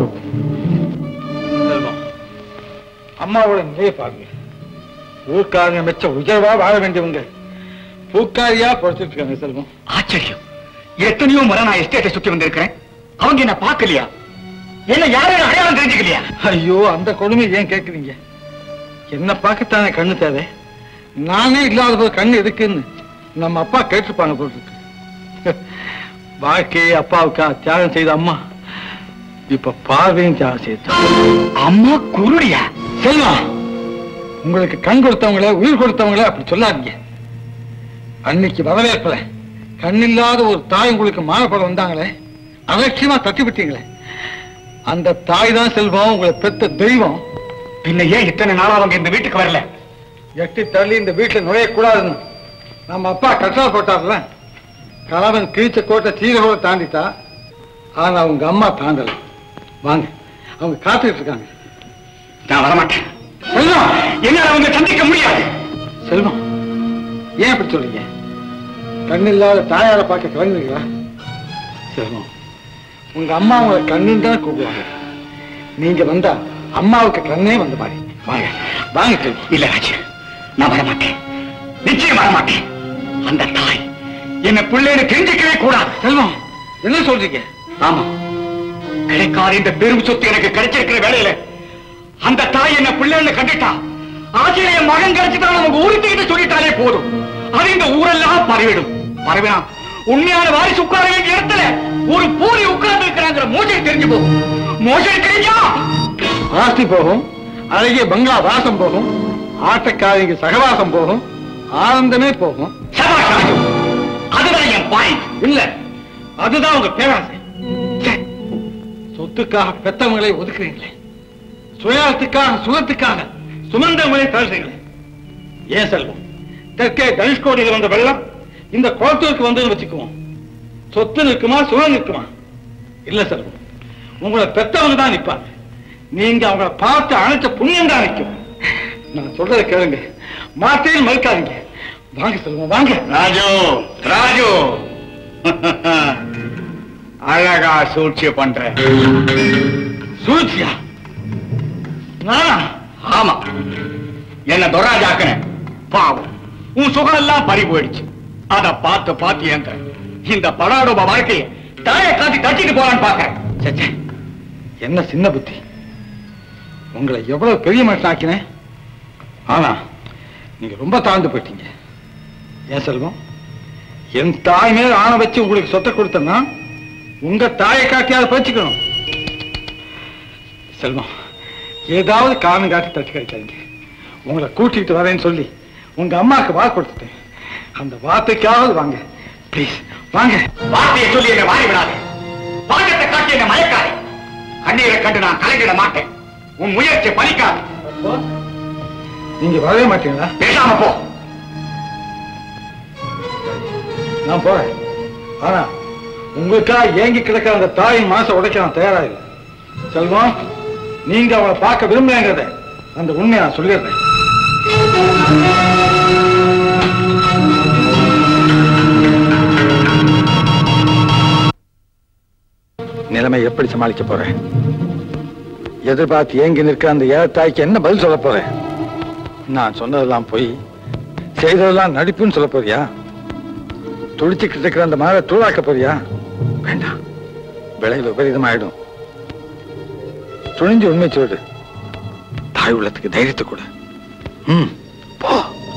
செல்வம் அம்மாவோட நிலையை பாருங்க ஊர்க்காரங்க மெச்ச உயர்வா வாழ வேண்டியவங்க பூக்காரியா பொழைச்சிட்டு இருக்காங்க செல்வம் ஆச்சரியம் எத்தனையோ முறை நான் எஸ்டேட்டை சுத்தி வந்திருக்கிறேன் அவங்க என்ன பார்க்கலையா என்ன யாரும் அடையாளம் தெரிஞ்சுக்கலையா ஐயோ அந்த கொடுமை ஏன் கேக்குறீங்க என்ன பார்க்கத்தானே கண்ணு தேவை நானே இல்லாத போது கண்ணு எதுக்குன்னு நம்ம அப்பா கேட்டிருப்பாங்க போல இருக்கு வாழ்க்கையை அப்பாவுக்கா தியாகம் செய்த அம்மா இப்ப பார்வையும் தியாகம் செய்தா அம்மா குருடியா செல்வம் உங்களுக்கு கண் கொடுத்தவங்கள உயிர் கொடுத்தவங்கள அப்படி சொல்லாதீங்க அன்னைக்கு வரவேற்பல கண்ணில்லாத ஒரு தாய் உங்களுக்கு மானப்பட வந்தாங்களே அலட்சியமா தட்டி விட்டீங்களே அந்த தாய் தான் செல்வம் உங்களை பெத்த தெய்வம் பின்ன ஏன் இத்தனை நாளா அவங்க இந்த வீட்டுக்கு வரல எட்டி தள்ளி இந்த வீட்டுல நுழையக்கூடாதுன்னு நம்ம அப்பா கட்டளை போட்டார்ல கணவன் கிழிச்ச கோட்டை சீரகோட தாண்டிட்டா ஆனா அவங்க அம்மா தாண்டல வாங்க அவங்க காத்துக்கிட்டு இருக்காங்க நான் வரமாட்டேன் செல்வம் என்னால அவங்க சந்திக்க முடியாது செல்வம் ஏன் அப்படி சொல்றீங்க கண்ணில்லாத தாயாரை பார்க்க கிளம்புறீங்களா செல்வம் உங்க அம்மா உங்களை கண்ணுன்னு தான் கூப்பிடுவாங்க நீங்க வந்தா அம்மாவுக்கு கண்ணே வந்த மாதிரி வாங்க வாங்க செல்வம் இல்ல ராஜு நான் வரமாட்டேன் நிச்சயம் வரமாட்டேன் அந்த தாய் என்ன பிள்ளைன்னு கெஞ்சிக்கவே கூடாது செல்வம் என்ன சொல்றீங்க ஆமா கிடைக்காத இந்த பெரும் சொத்து எனக்கு கிடைச்சிருக்கிற வேலையில அந்த தாய் என்ன பிள்ளைன்னு கண்டுட்டா ஆசிரிய மகன் கிடைச்சிட்டா நமக்கு உறுத்திக்கிட்டு சொல்லிட்டாலே போதும் அது இந்த ஊரெல்லாம் பரவிடும் பரவினா உண்மையான வாரிசு உட்கார வேண்டிய இடத்துல ஒரு பூரி உட்கார்ந்து இருக்கிறாங்கிற மோசடி தெரிஞ்சு போகும் மோசடி தெரிஞ்சா ஆஸ்தி போகும் அழகிய பங்களா வாசம் போகும் ஆட்டக்காரிங்க சகவாசம் போகும் ஆனந்தமே போகும் சபாஷ் ராஜு அதுதான் என் பாயிண்ட் இல்ல அதுதான் உங்க பேராசை ச்சே. சொத்துக்காக பெத்தவங்களை ஒதுக்குறீங்களே சுயத்துக்காக சுகத்துக்காக சுமந்தவங்களை தள்ளுறீங்களே ஏன் செல்வம் தெற்கே தனுஷ்கோடியில் வந்த வெள்ளம் இந்த குளத்தூருக்கு வந்து வச்சுக்குவோம் சொத்து நிற்குமா சுகம் நிற்குமா இல்ல செல்வம் உங்களை பெத்தவங்க தான் நிப்பாங்க நீங்க அவங்கள பார்த்து அணைச்ச புண்ணியம் தான் நிற்கும் நான் சொல்றதை கேளுங்க மாத்தையும் மறுக்காதீங்க வாங்க செல்வம் வாங்க ராஜு ராஜு அழகா சூழ்ச்சி பண்ற சூழ்ச்சியா நானா ஆமா என்ன துராஜாக்குன பாவம் உன் சுகம் எல்லாம் பறி போயிடுச்சு அத பார்த்து பார்த்து ஏங்க இந்த படாடோப வாழ்க்கையை தாயை காட்டி தட்டிட்டு போறான்னு பாக்குறேன் ச்சே, ச்சே. என்ன சின்ன புத்தி உங்களை எவ்வளவு பெரிய மனுஷனாக்கினேன் ஆனா நீங்க ரொம்ப தாழ்ந்து போயிட்டீங்க ஏன் செல்வம் என் தாய் மேல் ஆணை வச்சு உங்களுக்கு சொத்தை கொடுத்தேன்னா உங்க தாயை காட்டியாவது பறிச்சுக்கணும் செல்வம் ஏதாவது காரணம் காட்டி தட்டி கிடைக்காதீங்க உங்களை கூட்டிட்டு வரேன்னு சொல்லி உங்க அம்மாவுக்கு வாக்கு கொடுத்துட்டேன் அந்த வார்த்தைக்காவது வாங்க ப்ளீஸ் வாங்க வார்த்தையை சொல்லி என்ன வாரி விடாதே பாகத்தை காட்டி என்ன மயக்காதே கண்ணீரை கண்டு நான் கலங்கிட மாட்டேன் உன் முயற்சியை பலிக்காது நீங்க வரவே மாட்டீங்களா பேசாம போ நான் போறேன் ஆனா உங்களுக்காக ஏங்கி கிடக்கிற அந்த தாயின் மாச உடைக்க நான் தயாரா இல்லை செல்வம் நீங்க அவளை பார்க்க விரும்புறேங்கிறத அந்த உண்மையை நான் சொல்லிடுறேன் நிலைமை எப்படி சமாளிக்க போறேன் எதிர்பார்த்து ஏங்கி நிற்கிற அந்த ஏழத்தாய்க்கு என்ன பதில் சொல்ல போறேன் நான் சொன்னதெல்லாம் போய் செய்ததெல்லாம் நடிப்புன்னு சொல்ல போறியா துடிச்சுக்கிட்டு இருக்கிற அந்த மழை தூளாக்க போறியா வேண்டாம் விலை விபரீதமாயிடும் துணிஞ்சு உண்மை சொல்லு தாய் உள்ளத்துக்கு தைரியத்தை கொடு ம் போ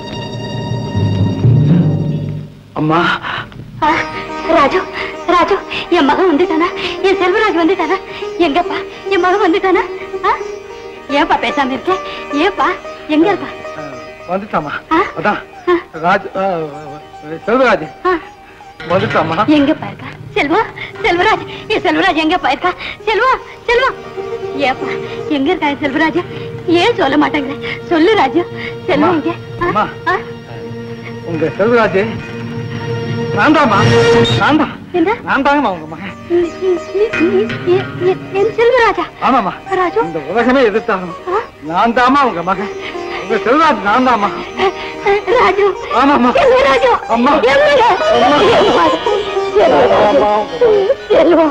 அம்மா ஆ, ராஜு ராஜு என் மகன் வந்துட்டானா என் செல்வராஜ் வந்துட்டானா எங்கப்பா என் மகன் வந்துட்டானா ஆ? ஏன்பா பேசாம இருக்க ஏப்பா எங்க இருப்பா வந்துட்டாமா ஆ? அதான் ஆ. ராஜ் ஆ, செல்வராஜ் ஆ, வந்துட்டாமா எங்கப்பா இருக்கா செல்வா செல்வராஜ் என் செல்வராஜ் எங்கப்பா இருக்கா செல்வா செல்வா ஏப்பா எங்க இருக்கா என் செல்வராஜ் ஏன் சொல்ல மாட்டேங்கிற சொல்லு ராஜு செல்வா அம்மா, இங்க ஆ, அம்மா. ஆ, உங்க செல்வராஜ் நான் தான்மா நான் தான் என்ன நான் தாங்கம்மா உங்க மகன் நீ- நீ- நீ- நீ- நீ- என் செல்வராஜா ஆமாமா ராஜு இந்த உலகமே எதிர்த்தாலும் ஆ? நான் தாமா உங்க மகன் உங்க செல்வராஜ் நான் தாமா ராஜு ஆமாம்மா. செல்வராஜு அம்மா. எங்கடா? அம்மா. செல்வராஜு. செல்வா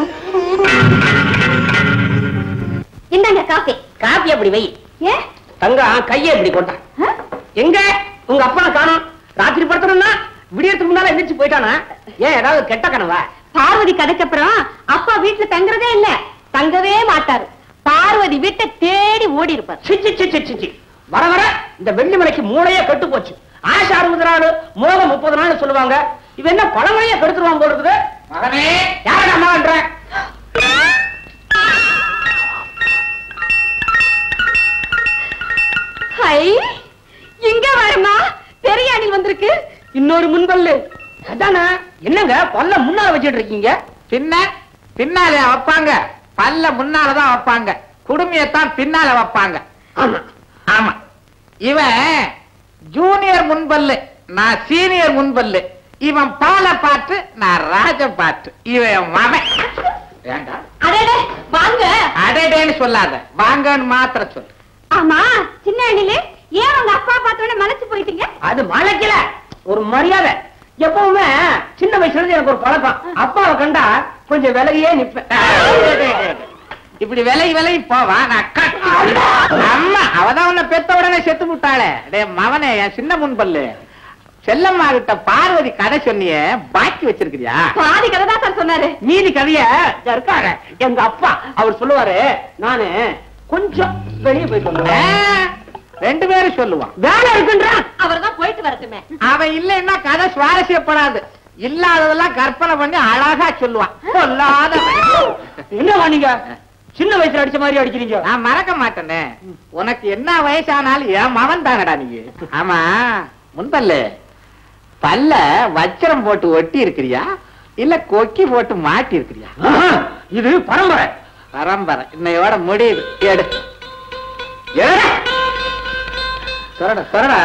இந்தாங்க காஃபி காப்பி அப்படி வை ஏன் தங்கம் கையை இப்படி கொண்டான் ஆ? எங்க உங்க அப்பா காணோம் ராத்திரி படுத்தணும்னா விடியறதுக்கு முன்னால எந்திரிச்சு போயிட்டானா ஏன் ஏதாவது கெட்ட கனவா பார்வதி கதைக்கப்புறம் அப்பா வீட்டுல தங்குறதே இல்ல தங்கவே மாட்டாரு பார்வதி வீட்டை தேடி ஓடி இருப்பார் சிச்சி சிச்சி சிச்சி வர வர இந்த வெள்ளி மலைக்கு மூளையே கெட்டு போச்சு ஆசை அறுபது நாள் மோகம் முப்பது நாள் சொல்லுவாங்க இவன் என்ன பழமொழியே கெடுத்துருவான் போல இருக்குது மகனே யாரடா அம்மான்ற ஹை இங்க வரமா பெரிய அணில் வந்திருக்கு இன்னொரு முன்பல்லு அதானே என்னங்க பல்ல முன்னால வச்சிட்டு இருக்கீங்க பின்ன பின்னால வைப்பாங்க பல்ல முன்னாலதான் வைப்பாங்க குடுமையத்தான் பின்னால வைப்பாங்க ஆமா ஆமா இவன் ஜூனியர் முன்பல்லு நான் சீனியர் முன்பல்லு இவன் பால பாட்டு நான் ராஜ பாட்டு இவன் மகன் ஏண்டா அடடே வாங்க அடடேன்னு சொல்லாத வாங்கன்னு மாத்திர சொல்லு ஆமா சின்ன அணிலே ஏன் உங்க அப்பா பார்த்தோன்னே மலைச்சு போயிட்டீங்க அது மலைக்கல ஒரு மரியாதை எப்பவுமே சின்ன வயசுல இருந்து எனக்கு ஒரு பழக்கம் அப்பாவை கண்டா கொஞ்சம் விலகியே நிப்பேன் இப்படி விலை விலை போவா நான் கட் அம்மா அவதான் உன்னை பெத்த உடனே செத்து விட்டாளே டேய் மவனே என் சின்ன முன்பல்லு செல்லம்மா கிட்ட பார்வதி கதை சொன்னியே பாக்கி வச்சிருக்கிறியா பாதி கதை தான் சார் சொன்னாரு மீதி கதைய இருக்காரு எங்க அப்பா அவர் சொல்லுவாரு நானு கொஞ்சம் வெளியே போயிட்டு ஆ, வந்தேன் ரெண்டு பேரும் சொல்லுவான் வேலை இருக்குன்றான் அவர் தான் போயிட்டு வரட்டுமே அவன் இல்லைன்னா கதை சுவாரஸ்யப்படாது இல்லாததெல்லாம் கற்பனை பண்ணி அழகா சொல்லுவான் சொல்லாத என்னவா நீங்க சின்ன வயசுல அடிச்ச மாதிரி அடிக்கிறீங்க நான் மறக்க மாட்டேனே உனக்கு என்ன வயசானாலும் என் மவன் தானடா நீ ஆமா முன்பல்ல பல்ல வச்சிரம் போட்டு ஒட்டி இருக்கிறியா இல்ல கொக்கி போட்டு மாட்டி இருக்கிறியா ஆஹா, இது பரம்பரை பரம்பரை இன்னையோட முடியுது எடு எடுடா. தொடடா தொடடா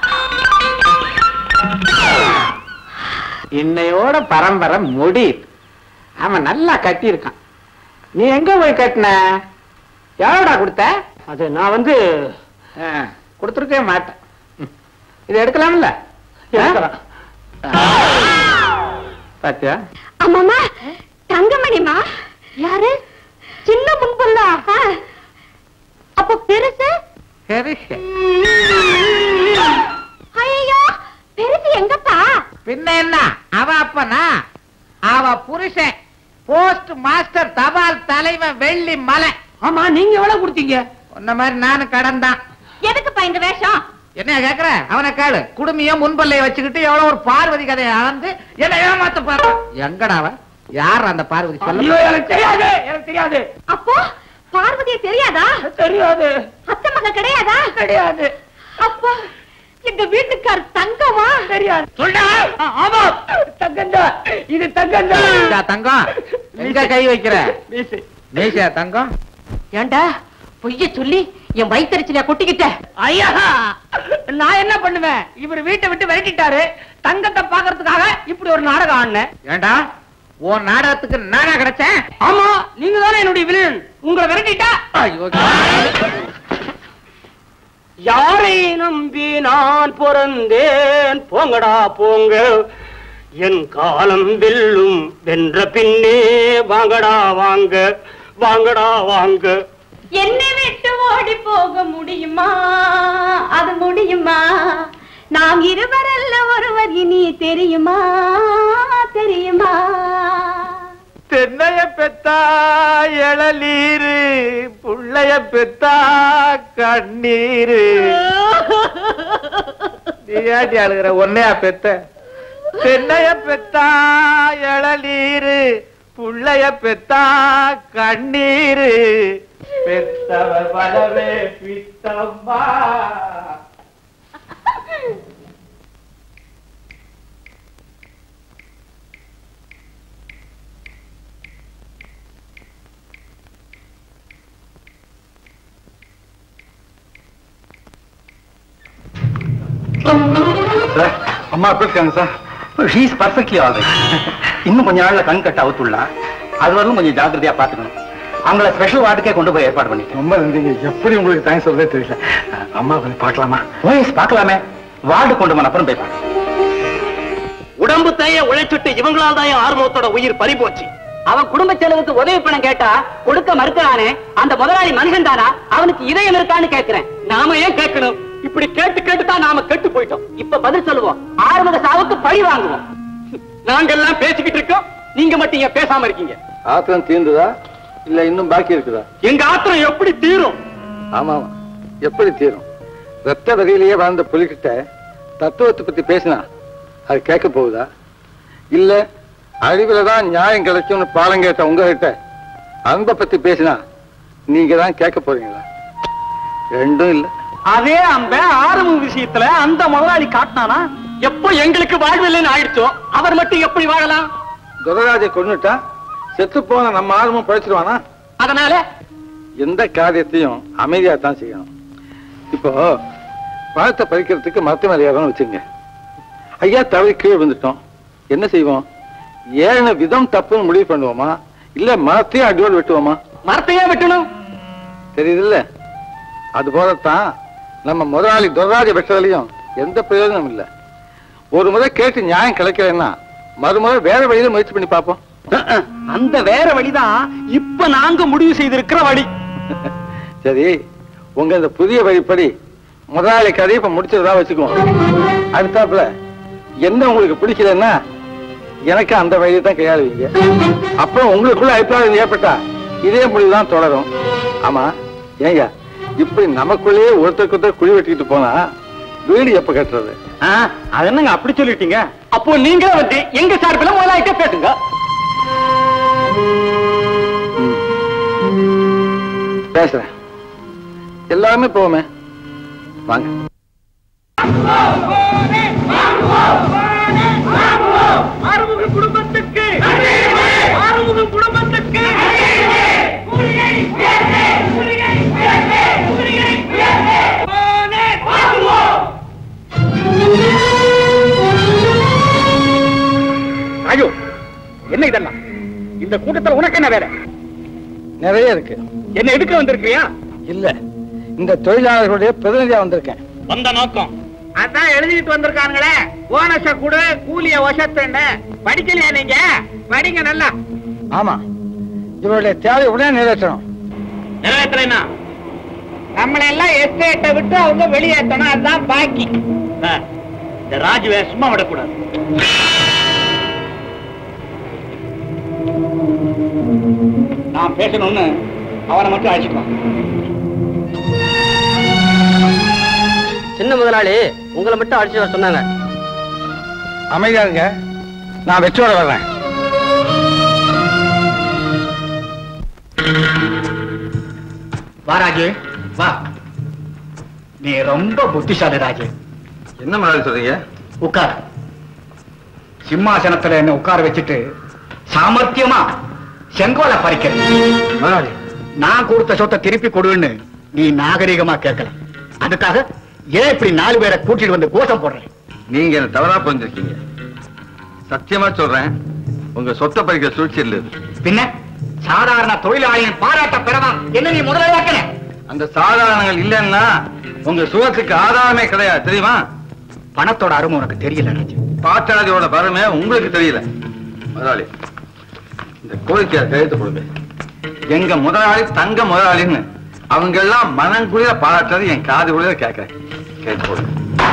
இன்னையோட பரம்பரை முடியுது அவன் நல்லா கட்டியிருக்கான் நீ எங்க போய் கட்டின எவ்வளோடா கொடுத்த அது நான் வந்து ஆ, கொடுத்திருக்கவே மாட்டேன் ம். இது எடுக்கலாம்ல எடுக்கலாம். பாத்தியா அம்மாமா தங்கமணிமா யாரு சின்ன முன்புல்லா அப்ப பெருசு பெருசு. ஐயோ பெருசு எங்கப்பா பின்ன என்ன அவ அப்பனா அவ புருஷன் போஸ்ட் மாஸ்டர் தபால் தலைவன் வெள்ளி மலை ஆமா நீங்க எவ்வளவு கொடுத்தீங்க உன்ன மாதிரி நானும் கடன் தான் எதுக்குப்பா இந்த வேஷம் என்ன கேக்குற அவனை கேளு குடுமைய முன்பல்லைய வச்சுக்கிட்டு எவ்வளவு ஒரு பார்வதி கதையை அளந்து என்ன ஏமாத்த பாரு எங்கடா அவ யார் அந்த பார்வதி ஐயோ சொல்ல எனக்கு தெரியாது எனக்கு தெரியாது அப்போ பார்வதிய தெரியாதா தெரியாது அத்தை மக கிடையாதா கிடையாது அப்போ எங்க வீட்டுக்கார் தங்கமா தெரியாது சொல்டா ஆமா தங்கந்தா இது தங்கந்தா இந்தா தங்கம் எங்க கை வைக்கிற மீசை. மீசையா தங்கம் ஏண்டா பொய்ய சொல்லி என் வயிற்றுல கொட்டிக்கிட்ட ஐயா நான் என்ன பண்ணுவேன் இவர் வீட்டை விட்டு விரட்டிட்டாரு தங்கத்தை பாக்குறதுக்காக இப்படி ஒரு நாடகம் ஆடினேன் ஏண்டா உன் நாடகத்துக்கு நானா கிடைச்சேன் ஆமா நீங்க தானே என்னுடைய வில்லன் உங்களை விரட்டிட்டா ஐயோ யாரை நம்பி நான் பிறந்தேன் போங்கடா போங்க என் காலம் வெல்லும் வென்ற பின்னே வாங்கடா வாங்க வாங்கடா வாங்க என்னை விட்டு ஓடி போக முடியுமா அது முடியுமா நாம் இருவரல்ல ஒருவர் இனி தெரியுமா தெரியுமா தென்னைய பெத்தா எழலீரு புள்ளைய பெத்தா கண்ணீரு நீ ஏண்டி அழுகிற ஒன்னையா பெத்த தென்னைய பெத்தா எழலீரு புள்ளைய பெத்தா கண்ணீரு பெத்தவர் பலவே பித்தம்மா சார் அம்மா எப்படி இருக்காங்க சார் ஷீஸ் பர்ஃபெக்ட்லி ஆல் இன்னும் கொஞ்ச நாள்ல கண் கட்ட அவுத்துடலாம் அது வரலும் கொஞ்சம் ஜாக்கிரதையா பாத்துக்கணும் அவங்கள ஸ்பெஷல் வார்டுக்கே கொண்டு போய் ஏற்பாடு பண்ணிட்டேன் ரொம்ப நன்றிங்க எப்படி உங்களுக்கு தேங்க்ஸ் சொல்லவே தெரியல அம்மா கொஞ்சம் பார்க்கலாமா ஓஎஸ் பார்க்கலாமே வார்டு கொண்டு போன அப்புறம் போய் பார்க்கலாம் உடம்பு தைய உழைச்சிட்டு இவங்களால் தான் என் ஆர்வத்தோட உயிர் பறி போச்சு அவன் குடும்ப செலவுக்கு உதவி பணம் கேட்டா கொடுக்க மறுக்கிறானே அந்த முதலாளி மனுஷன் தானா அவனுக்கு இதயம் இருக்கான்னு கேக்குறேன் நாம ஏன் கேட்கணும் இப்படி கேட்டு கேட்டு தான் நாம கெட்டு போயிட்டோம் இப்ப பதில் சொல்லுவோம் ஆறுமுக சாவுக்கு பழி வாங்குவோம் நாங்கெல்லாம் பேசிக்கிட்டு இருக்கோம் நீங்க மட்டும் ஏன் பேசாம இருக்கீங்க ஆத்திரம் தீர்ந்ததா இல்ல இன்னும் பாக்கி இருக்குதா எங்க ஆத்திரம் எப்படி தீரும் ஆமா ஆமா எப்படி தீரும் ரத்த வகையிலேயே வாழ்ந்த புலிகிட்ட தத்துவத்தை பத்தி பேசினா அது கேட்க போகுதா இல்ல அறிவுல தான் நியாயம் கிடைக்கும்னு பாடம் கேட்ட உங்ககிட்ட அன்பை பத்தி பேசினா நீங்க தான் கேட்க போறீங்களா ரெண்டும் இல்ல அதே அந்த ஆரம்ப விஷயத்துல அந்த முதலாளி காட்டினானா எப்போ எங்களுக்கு வாழ்வில்லைன்னு ஆயிடுச்சோ அவர் மட்டும் எப்படி வாழலாம் துரராஜை கொண்டுட்டா செத்து போன நம்ம ஆர்வம் பழிச்சிருவானா அதனால எந்த காரியத்தையும் அமைதியா தான் செய்யணும் இப்போ பழத்தை பறிக்கிறதுக்கு மரத்து மேல ஏறணும்னு வச்சுங்க ஐயா தவறி கீழே விழுந்துட்டோம் என்ன செய்வோம் ஏறின விதம் தப்புன்னு முடிவு பண்ணுவோமா இல்ல மரத்தையும் அடியோடு வெட்டுவோமா மரத்தையே வெட்டணும் தெரியுதுல்ல அது போலத்தான் நம்ம முதலாளி துரராஜ வெட்டுறதுலயும் எந்த பிரயோஜனம் இல்ல ஒரு முறை கேட்டு நியாயம் கிடைக்கலன்னா மறுமுறை வேற வழியில முயற்சி பண்ணி பார்ப்போம் அந்த வேற வழிதான் இப்ப நாங்க முடிவு செய்திருக்கிற வழி சரி உங்க இந்த புதிய வழிப்படி முதலாளி கதையை இப்ப முடிச்சதா வச்சுக்குவோம் அடுத்தாப்புல என்ன உங்களுக்கு பிடிக்கலன்னா எனக்கு அந்த வழியை தான் கையாளுவீங்க அப்புறம் உங்களுக்குள்ள அபிப்பிராயம் ஏற்பட்டா இதே முடிவு தான் தொடரும் ஆமா ஏங்க இப்படி நமக்குள்ளேயே ஒருத்தருக்கு ஒருத்தர் குழி வெட்டிக்கிட்டு போனா வீடு எப்ப கட்டுறது அது என்னங்க அப்படி சொல்லிட்டீங்க அப்போ நீங்களே வந்து எங்க சார்பில் முதலாளிட்ட பேசுங்க பேசுறேன் எல்லாருமே போவோமே வாங்க ஐயோ என்ன இதெல்லாம் இந்த கூட்டத்துல உனக்கு என்ன வேலை நிறைய இருக்கு என்ன எடுக்க வந்திருக்கியா இல்ல இந்த தொழிலாளர்களுடைய பிரதிநிதியா வந்திருக்கேன் வந்த நோக்கம் அதான் எழுதிட்டு வந்திருக்காங்களே போனஸ கூட கூலிய வசத்துன்னு படிக்கலையா நீங்க படிங்க நல்லா ஆமா இவருடைய தேவை உடனே நிறைவேற்றணும் நிறைவேற்றலைன்னா நம்மள எல்லாம் எஸ்டேட்டை விட்டு அவங்க வெளியேற்றணும் அதுதான் பாக்கி இந்த ராஜுவை சும்மா விடக்கூடாது நான் பேசணும்னு அவனை மட்டும் அழைச்சிக்கலாம் சின்ன முதலாளி உங்களை மட்டும் அடிச்சு வர சொன்னாங்க அமைதியா இருங்க நான் வெற்றியோட வர்றேன் வா ராஜு வா நீ ரொம்ப புத்திசாலி ராஜு என்ன முதலாளி சொல்றீங்க உட்கார் சிம்மாசனத்துல என்ன உட்கார வச்சுட்டு சாமர்த்தியமா செங்கோலை பறிக்கிற முதலாளி நான் கொடுத்த சொத்தை திருப்பி கொடுன்னு நீ நாகரிகமா கேட்கல அதுக்காக ஏன் இப்படி நாலு பேரை கூட்டிட்டு வந்து கோஷம் போடுறேன் நீங்க என்ன தவறா புரிஞ்சிருக்கீங்க சத்தியமா சொல்றேன் உங்க சொத்தை பறிக்கிற சூழ்ச்சி இல்லை இது. பின்ன சாதாரண தொழிலாளியின் பாராட்ட பெறவா என்ன நீ முதலாளியாக்கின அந்த சாதாரணங்கள் இல்லைன்னா உங்க சுகத்துக்கு ஆதாரமே கிடையாது தெரியுமா பணத்தோட அருமை உனக்கு தெரியல ராஜு பாட்டாளியோட பருமை உங்களுக்கு தெரியல முதலாளி இந்த கோரிக்கையை கையெழுத்து கொடுங்க எங்க முதலாளி தங்க முதலாளின்னு அவங்க எல்லாம் மனங்குளிர பாராட்டுறது என் காது குளிர கேட்கிறேன் கையெழுத்து போடுங்க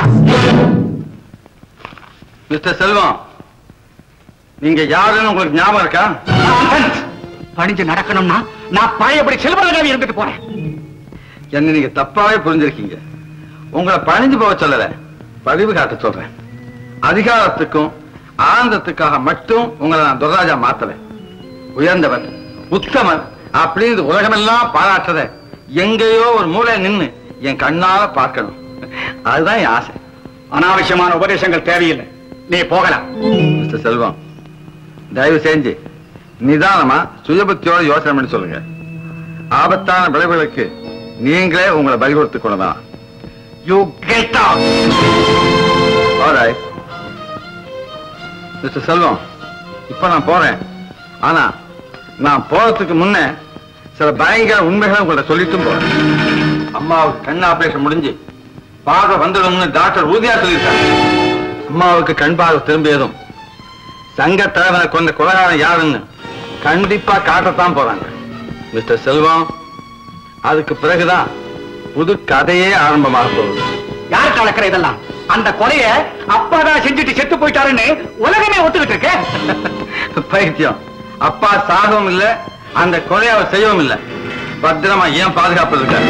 மிஸ்டர் செல்வம் நீங்க யாருன்னு உங்களுக்கு ஞாபகம் இருக்கா பணிஞ்சு நடக்கணும்னா நான் பழையபடி செல்வரகாவி இருந்துட்டு போறேன் என்ன நீங்க தப்பாவே புரிஞ்சிருக்கீங்க உங்களை பணிஞ்சு போக சொல்லல பதிவு காட்ட சொல்றேன் அதிகாரத்துக்கும் ஆனந்தத்துக்காக மட்டும் உங்களை நான் துரராஜா மாத்தல உயர்ந்தவர் உத்தமர் அப்படின்னு உலகமெல்லாம் பாராட்டுறத எங்கேயோ ஒரு மூலை நின்னு என் கண்ணால பார்க்கணும் அதுதான் என் ஆசை அனாவசியமான உபதேசங்கள் தேவையில்லை நீ போகலாம் மிஸ்டர் செல்வம் தயவு செஞ்சு நிதானமா சுயபுத்தியோட யோசனை பண்ணி சொல்லுங்க ஆபத்தான விளைவுகளுக்கு நீங்களே உங்களை பலி கொடுத்துக் கொள்ளலாம் you get Alright. Mister Selvam இப்ப நான் போறேன் ஆனா நான் போறதுக்கு முன்ன சில பயங்கர உண்மைகளை உங்கள்ட்ட சொல்லிட்டும் போறேன் அம்மாவுக்கு கண் ஆபரேஷன் முடிஞ்சு பார்வை வந்துடும்னு டாக்டர் உறுதியா சொல்லியிருக்காங்க அம்மாவுக்கு கண் பார்வை திரும்பியதும் சங்க தலைவனை கொண்ட கொலகாரன் யாருன்னு கண்டிப்பா காட்டத்தான் போறாங்க மிஸ்டர் செல்வம் அதுக்கு பிறகுதான் புது கதையே ஆரம்பமாக போகுது யார் கலக்கிற இதெல்லாம் அந்த கொலைய அப்பாதான் செஞ்சுட்டு செத்து போயிட்டாருன்னு உலகமே ஒத்துக்கிட்டு இருக்கு பைத்தியம் அப்பா சாகவும் இல்ல அந்த கொலையை அவர் செய்யவும் இல்ல பத்திரமா ஏன் பாதுகாப்பு இருக்க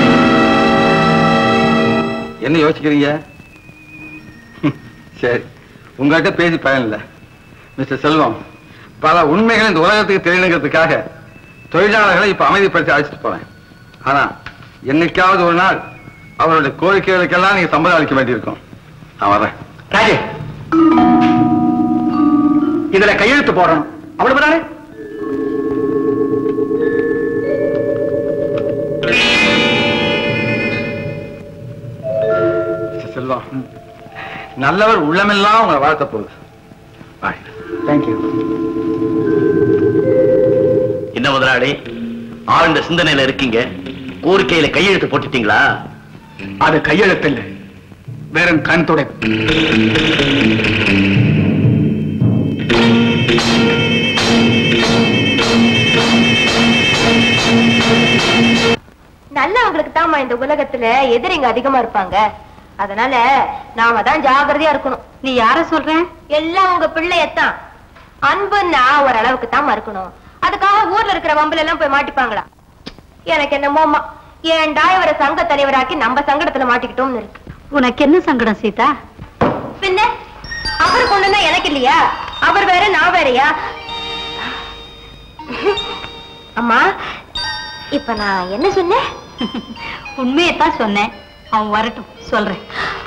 என்ன யோசிக்கிறீங்க சரி உங்கள்கிட்ட பேசி பயன் இல்ல மிஸ்டர் செல்வம் பல உண்மைகள் இந்த உலகத்துக்கு தெரியணுங்கிறதுக்காக தொழிலாளர்களை இப்ப அமைதிப்படுத்தி அழைச்சிட்டு போறேன் ஆனா என்னைக்காவது ஒரு நாள் அவருடைய கோரிக்கைகளுக்கெல்லாம் நீங்க சம்மதம் அளிக்க வேண்டியிருக்கும் நான் வரேன் ராஜு இதுல கையெழுத்து போடணும் அவ்வளவுதானே மிஸ்டர் செல்வம் நல்லவர் உள்ளமெல்லாம் உங்களை வாழ்த்த போகுது பாய் தேங்க்யூ என்ன முதலாளி ஆழ்ந்த சிந்தனையில இருக்கீங்க கோரிக்கையில கையெழுத்து போட்டுட்டீங்களா அது கையெழுத்து இல்ல வெறும் கண் துடை நல்லவங்களுக்கு தாம்மா இந்த உலகத்துல எதிரிங்க அதிகமா இருப்பாங்க அதனால நாம தான் ஜாகிரதையா இருக்கணும் நீ யார சொல்ற எல்லாம் உங்க பிள்ளையத்தான் அன்புன்னா ஒரு அளவுக்கு தான் இருக்கணும் அதுக்காக ஊர்ல இருக்கிற வம்புல எல்லாம் போய் மாட்டிப்பாங்களா எனக்கு என்னமோமா ஏன்டா இவரை சங்க தலைவராக்கி நம்ம சங்கடத்துல மாட்டிக்கிட்டோம்னு இருக்கு உனக்கு என்ன சங்கடம் சீதா பின்ன அவர் கொண்டுனா எனக்கு இல்லையா அவர் வேற நான் வேறயா அம்மா இப்ப நான் என்ன சொன்னேன் உண்மையைத்தான் சொன்னேன் அவன் வரட்டும் சொல்றேன்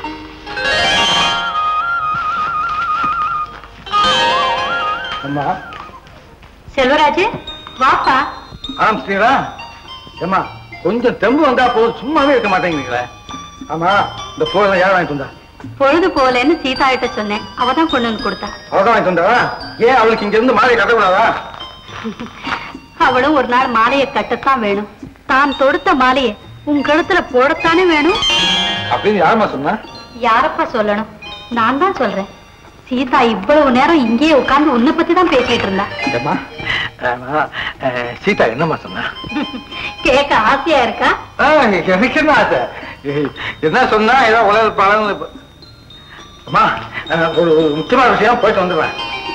அம்மா செல்வராஜ் வாப்பா ஆரம்பிச்சிட்டீங்களா ஏம்மா கொஞ்சம் தெம்பு வந்தா போதும் சும்மாவே இருக்க மாட்டேங்கிறீங்களே ஆமா இந்த பூவெல்லாம் யார் வாங்கிட்டு வந்தா பொழுது போகலன்னு சீதா கிட்ட சொன்னேன் அவ தான் கொண்டு வந்து கொடுத்தா அவதான் வாங்கிட்டு வந்தாவா ஏன் அவளுக்கு இங்க இருந்து மாலையை கட்டக்கூடாதா அவளும் ஒரு நாள் மாலையை கட்டத்தான் வேணும் தான் தொடுத்த மாலையை உன் கழுத்துல போடத்தானே வேணும் அப்படின்னு யாரும்மா சொன்னா யாரப்பா சொல்லணும் நான் தான் சொல்றேன் சீதா இவ்வளவு நேரம் இங்கேயே உட்கார்ந்து உன்னை பத்தி தான் பேசிட்டு இருந்தா ஏம்மா ஆமா, அஹ், சீதா என்னம்மா சொன்னா கேட்க ஆசையா இருக்கா ஆ, எனக்கு என்ன ஆசை ஏய், என்ன சொன்னா ஏதோ உலக பழம் அம்மா அஹ், ஒரு ஒரு முக்கியமான விஷயம் போயிட்டு வந்துடுறேன்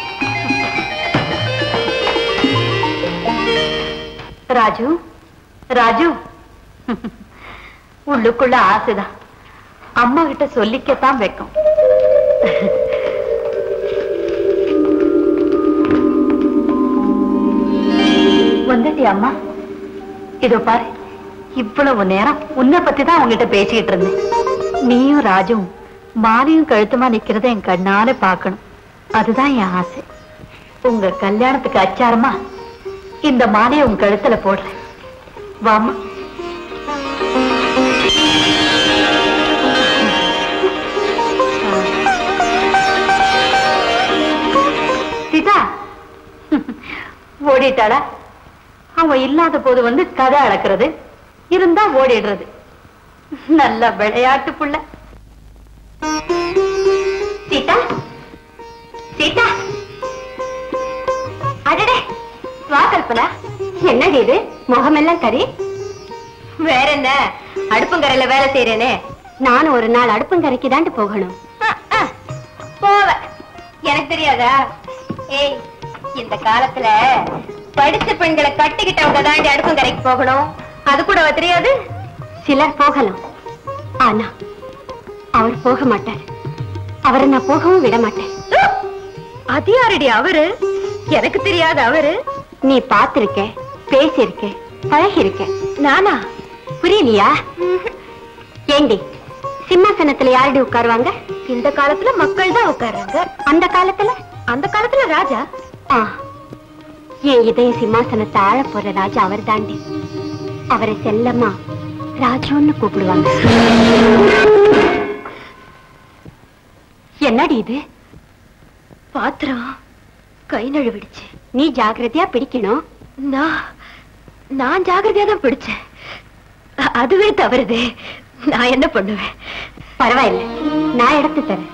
ராஜு ராஜு உள்ளுக்குள்ள ஆசைதான் அம்மா கிட்ட சொல்லிக்கத்தான் வைக்கும் வந்துட்டியா அம்மா இதோ பாரு இவ்வளவு நேரம் உன்னை பத்தி தான் உங்ககிட்ட பேசிக்கிட்டு இருந்தேன் நீயும் ராஜுவும் மாலையும் கழுத்துமா நிக்கிறத என் கண்ணால பார்க்கணும் அதுதான் என் ஆசை உங்க கல்யாணத்துக்கு அச்சாரமா இந்த மாலையை உன் கழுத்துல போடுறேன் வாமா சீதா ஓடிட்டாளா அவன் இல்லாத போது வந்து கதை அளக்கிறது இருந்தா ஓடிடுறது நல்ல விளையாட்டு புள்ள சீதா சீதா அடடே வா கல்பனா என்னடி இது முகமெல்லாம் கறி வேற என்ன அடுப்பங்கரையில வேலை செய்யறேனே நானும் ஒரு நாள் அடுப்பங்கரைக்கு தாண்டு போகணும் போவ எனக்கு தெரியாதா ஏய் இந்த காலத்துல படிச்ச பெண்களை கட்டிக்கிட்டவங்க தாண்டி அடுப்பங்கரைக்கு போகணும் அது கூட தெரியாது சிலர் போகலாம் ஆனா அவர் போக மாட்டார் அவரை நான் போகவும் விட மாட்டேன் அது யாரடி அவரு எனக்கு தெரியாத அவரு நீ பாத்திருக்க பேசியிருக்க பழகிருக்க நானா புரியலையா ஏண்டி சிம்மாசனத்துல யாரடி உட்காருவாங்க இந்த காலத்துல மக்கள் தான் உட்கார்றாங்க அந்த காலத்துல அந்த காலத்துல ராஜா ஆ என் இதய சிம்மாசனத்தை ஆழ போற ராஜா அவர் தாண்டி அவரை செல்லம்மா ராஜுன்னு கூப்பிடுவாங்க என்னடி இது பாத்திரம் கை நழுவிடுச்சு நீ ஜாக்கிரதையா பிடிக்கணும் நான் நான் ஜாக்கிரதையா தான் பிடிச்சேன் அ- அதுவே தவறுது நான் என்ன பண்ணுவேன் பரவாயில்ல நான் எடுத்து தரேன்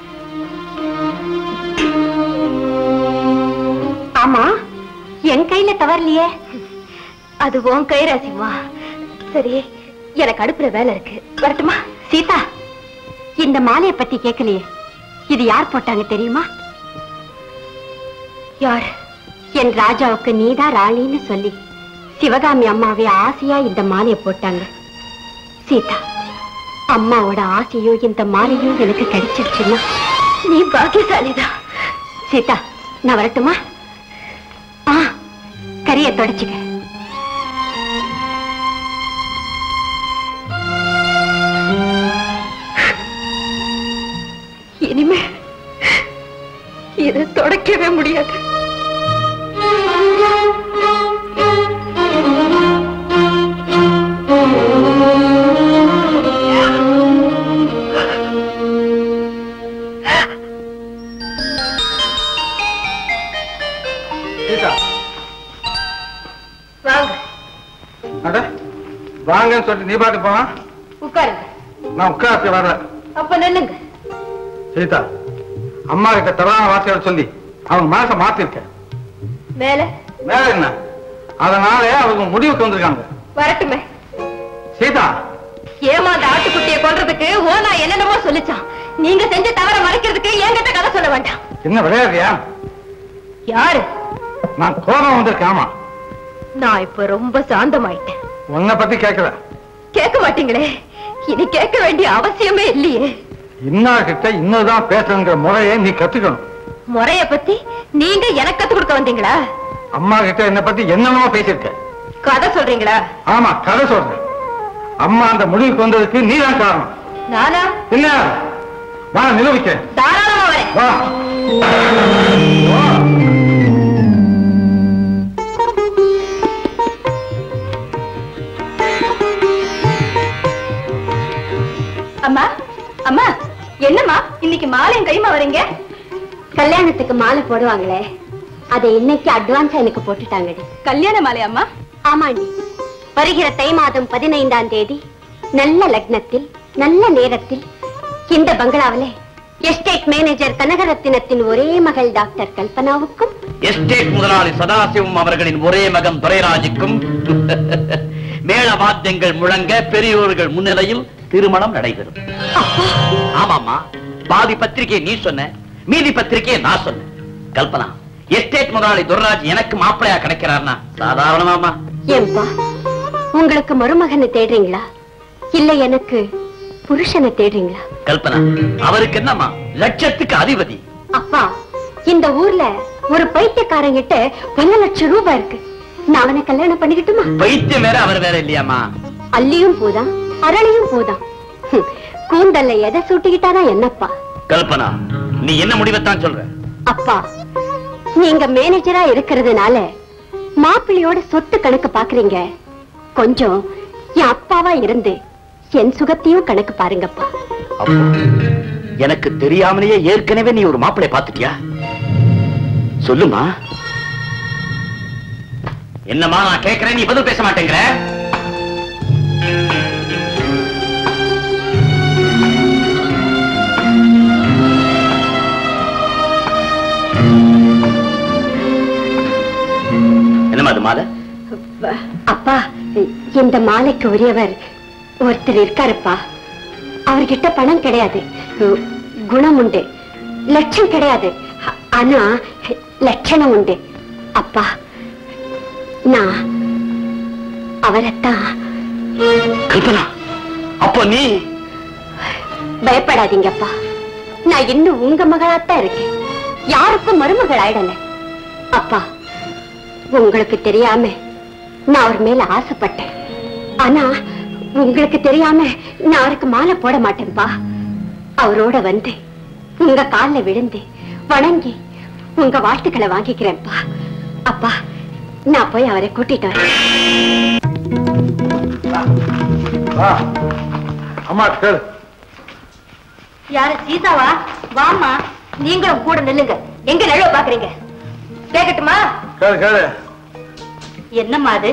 ஆமா என் கையில தவறலையே அது உன் கை ராசிமா சரி எனக்கு அடுப்புல வேலை இருக்கு வரட்டுமா சீதா இந்த மாலையை பத்தி கேட்கலையே இது யார் போட்டாங்க தெரியுமா யார் என் ராஜாவுக்கு நீதான் ராணின்னு சொல்லி சிவகாமி அம்மாவே ஆசையா இந்த மாலையை போட்டாங்க சீதா அம்மாவோட ஆசையும் இந்த மாலையும் எனக்கு கிடைச்சிருச்சுன்னா நீ பாக்கியசாலிதான் சீதா நான் வரட்டுமா ஆ கரிய தொடச்சுக்க இனிமே இதை தொடக்கவே முடியாது சீதா வாங்க அட வாங்கன்னு சொல்லிட்டு நீ பாட்டு போனா உட்காருங்க நான் உட்கார்த்து வரல அப்ப நில்லுங்க சீதா அம்மா கிட்ட தவறான வார்த்தைகளை சொல்லி அவங்க மனசை மாத்திருக்க மேல வேற என்ன அதனால அவங்க முடிவுக்கு வந்திருக்காங்க வரட்டுமே சீதா ஏமா அந்த ஆட்டுக்குட்டியை கொல்றதுக்கு ஓனா என்னென்னமோ சொல்லிச்சான் நீங்க செஞ்ச தவற மறைக்கிறதுக்கு என்கிட்ட கதை சொல்ல வேண்டாம் என்ன விளையாடுறியா யாரு நான் கோபம் வந்திருக்கேன் ஆமா நான் இப்ப ரொம்ப சாந்தமாயிட்டேன் உன்னை பத்தி கேட்கல கேட்க மாட்டீங்களே இனி கேட்க வேண்டிய அவசியமே இல்லையே இன்னார் கிட்ட இன்னதுதான் பேசணுங்கிற முறையை நீ கத்துக்கணும் முறைய பத்தி நீங்க எனக்கு கத்து கொடுக்க வந்தீங்களா அம்மா கிட்ட என்னை பத்தி என்னென்னமோ பேசியிருக்க கதை சொல்றீங்களா ஆமா கதை சொல்றேன் அம்மா அந்த முடிவுக்கு வந்ததுக்கு நீதான் காரணம் நானா என்ன வா நிரூபிக்கிறேன் தாராளமா வரேன் வா வா. அம்மா அம்மா என்னம்மா இன்னைக்கு மாலையும் கைமா வரீங்க கல்யாணத்துக்கு மாலை போடுவாங்களே அதை இன்னைக்கு அட்வான்ஸா எனக்கு போட்டுட்டாங்கடி கல்யாண மாலை அம்மா ஆமாண்டி வருகிற தை மாதம் பதினைந்தாம் தேதி நல்ல லக்னத்தில் நல்ல நேரத்தில் இந்த பங்களாவிலே எஸ்டேட் மேனேஜர் கனகரத்தினத்தின் ஒரே மகள் டாக்டர் கல்பனாவுக்கும் எஸ்டேட் முதலாளி சதாசிவம் அவர்களின் ஒரே மகன் துரைராஜுக்கும் மேள வாத்தியங்கள் முழங்க பெரியோர்கள் முன்னிலையில் திருமணம் நடைபெறும் ஆமாமா பாதி பத்திரிகையை நீ சொன்ன மீதி பத்திரிகையை நான் சொன்னேன் கல்பனா எஸ்டேட் முதலாளி துரைராஜ் எனக்கு மாப்பிளையா கிடைக்கிறார்னா சாதாரணமாமா ஏன்பா உங்களுக்கு மருமகனை தேடுறீங்களா இல்ல எனக்கு புருஷனை தேடுறீங்களா கல்பனா அவருக்கு என்னம்மா லட்சத்துக்கு அதிபதி அப்பா இந்த ஊர்ல ஒரு பைத்தியக்காரங்கிட்ட பல லட்சம் ரூபாய் இருக்கு நான் அவனை கல்யாணம் பண்ணிக்கிட்டுமா பைத்தியம் வேற அவர் வேற இல்லையாமா அல்லியும் போதான் அரளியும் போதான் ஹம், கூந்தல்ல எதை சூட்டிக்கிட்டாதான் என்னப்பா கல்பனா நீ என்ன முடிவைத்தான் சொல்ற அப்பா நீங்க மேனேஜரா இருக்கிறதுனால மாப்பிள்ளையோட சொத்து கணக்கு பாக்குறீங்க கொஞ்சம் என் அப்பாவா இருந்து என் சுகத்தையும் கணக்கு பாருங்கப்பா அப்போ எனக்கு தெரியாமலேயே ஏற்கனவே நீ ஒரு மாப்பிளை பாத்துட்டியா சொல்லுமா என்னம்மா நான் கேட்கிறேன் நீ பதில் பேச மாட்டேங்கிற என்னம்மா அது மாலை அப்பா இந்த மாலைக்கு உரியவர் ஒருத்தர் இருக்காருப்பா அவர்கிட்ட பணம் கிடையாது குணம் உண்டு லட்சம் கிடையாது ஆனா லட்சணம் உண்டு அப்பா நான் அவரைத்தான் கல்பனா அப்போ நீ பயப்படாதீங்கப்பா நான் இன்னும் உங்க மகளாத்தான் இருக்கேன் யாருக்கும் மருமகள் ஆயிடல அப்பா உங்களுக்கு தெரியாம நான் அவர் மேல ஆசைப்பட்டேன் ஆனா உங்களுக்கு தெரியாம நான் அவருக்கு மாலை போட மாட்டேன்பா அவரோட வந்து உங்க கால்ல விழுந்து வணங்கி உங்க வாழ்த்துக்களை வாங்கிக்கிறேன்ப்பா அப்பா நான் போய் அவரை கூட்டிட்டு வரேன் வா அம்மா கேளு யாரு சீதாவா வாமா நீங்களும் கூட நில்லுங்க எங்க நழுவ பாக்குறீங்க கேக்கட்டுமா கேளு கேளு என்னம்மா அது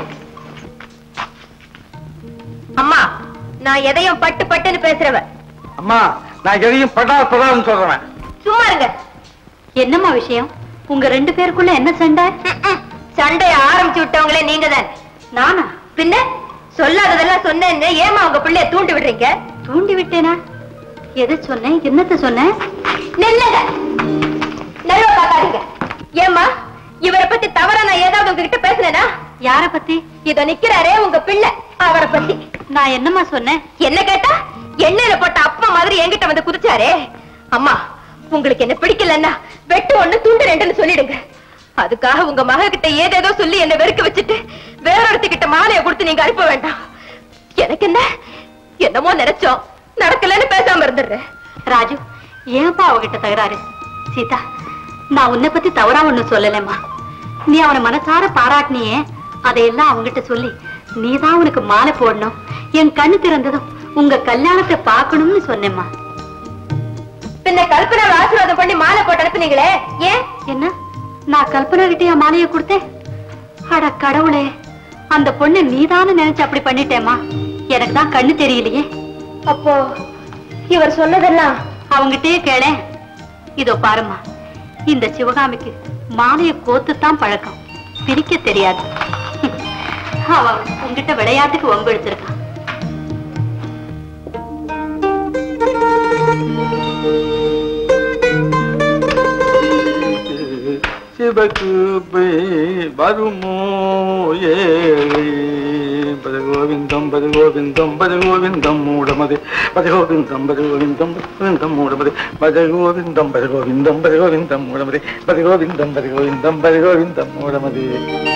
அம்மா நான் எதையும் பட்டு பட்டுன்னு பேசுறவ அம்மா நான் எதையும் படா படாதுன்னு சொல்றேன் சும்மா இருங்க என்னம்மா விஷயம் உங்க ரெண்டு பேருக்குள்ள என்ன சண்டை சண்டைய ஆரம்பிச்சு விட்டவங்களே நீங்க தான் நானா பின்ன சொல்லாததெல்லாம் சொன்னேன்னு ஏமா உங்க பிள்ளைய தூண்டி விடுறீங்க தூண்டி விட்டேனா எதை சொன்னேன் என்னத்த சொன்னேன் நில்லுங்க நழுவ பார்க்காதீங்க ஏமா இவரை பத்தி தவறா நான் ஏதாவது உங்ககிட்ட பேசுனேனா யார பத்தி இதோ நிக்கிறாரே உங்க பிள்ளை அவரை பத்தி நான் என்னம்மா சொன்னேன் என்ன கேட்டா எண்ணெயில போட்ட அப்பா மாதிரி என்கிட்ட வந்து குதிச்சாரே அம்மா உங்களுக்கு என்ன பிடிக்கலன்னா வெட்டு ஒண்ணு துண்டு ரெண்டுன்னு சொல்லிடுங்க அதுக்காக உங்க மக கிட்ட ஏதேதோ சொல்லி என்ன வெறுக்க வச்சுட்டு வேறொருத்திக்கிட்ட மாலையை கொடுத்து நீங்க அனுப்ப வேண்டாம் எனக்கு என்ன என்னமோ நினைச்சோம் நடக்கலன்னு பேசாம இருந்துடுறேன் ராஜு ஏன்பா அவகிட்ட தகராறு சீதா நான் உன்னை பத்தி தவறா ஒண்ணு சொல்லலம்மா நீ அவனை மனசார பாராட்டினியே அதையெல்லாம் அவங்கிட்ட சொல்லி நீதான் உனக்கு மாலை போடணும் என் கண்ணு திறந்ததும் உங்க கல்யாணத்தை பார்க்கணும்னு சொன்னேம்மா பின்ன கல்பனாவை ஆசீர்வாதம் பண்ணி மாலை போட்டு அனுப்புனீங்களே ஏன் என்ன நான் கல்பனா கிட்டே என் மாலையை கொடுத்தேன் அட கடவுளே அந்த பொண்ணு நீதானு நினைச்சு அப்படி பண்ணிட்டேம்மா எனக்கு தான் கண்ணு தெரியலையே அப்போ இவர் சொன்னதெல்லாம் அவங்கிட்டயே கேளேன் இதோ பாரும்மா இந்த சிவகாமிக்கு மாலைய கோத்துத்தான் பழக்கம் பிரிக்க தெரியாது அவ உங்ககிட்ட விளையாட்டுக்கு வம்பு எடுத்திருக்கான் சிவகுபே வருமோ ஏழை பதகோவிந்தம் பதகோவிந்தம் பதகோவிந்தம் மூடமது பதகோவிந்தம் பதகோவிந்தம் பதகோவிந்தம் மூடமது பதகோவிந்தம் பதகோவிந்தம் பதகோவிந்தம் மூடமது பதகோவிந்தம் பதகோவிந்தம் பதகோவிந்தம் மூடமது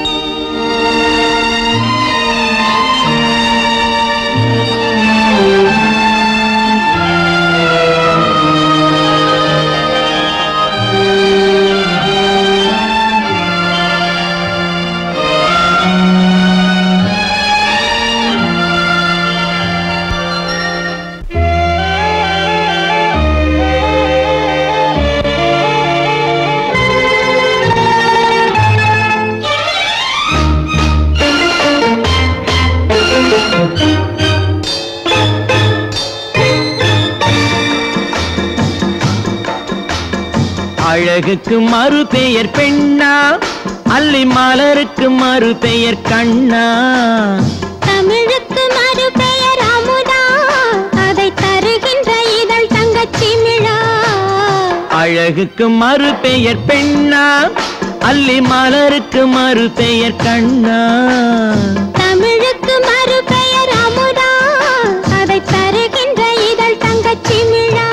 அழகுக்கு மறு பெயர் பெண்ணா அல்லி மலருக்கு மறு பெயர் கண்ணா தமிழுக்கு மறு பெயர் அமுதா அதை தருகின்ற இதழ் தங்கச்சிமிழா அழகுக்கு மறு பெயர் பெண்ணா அல்லி மலருக்கு மறு பெயர் கண்ணா தமிழுக்கு மறு பெயர் அமுதா அதை தருகின்ற இதழ் தங்கச்சிமிழா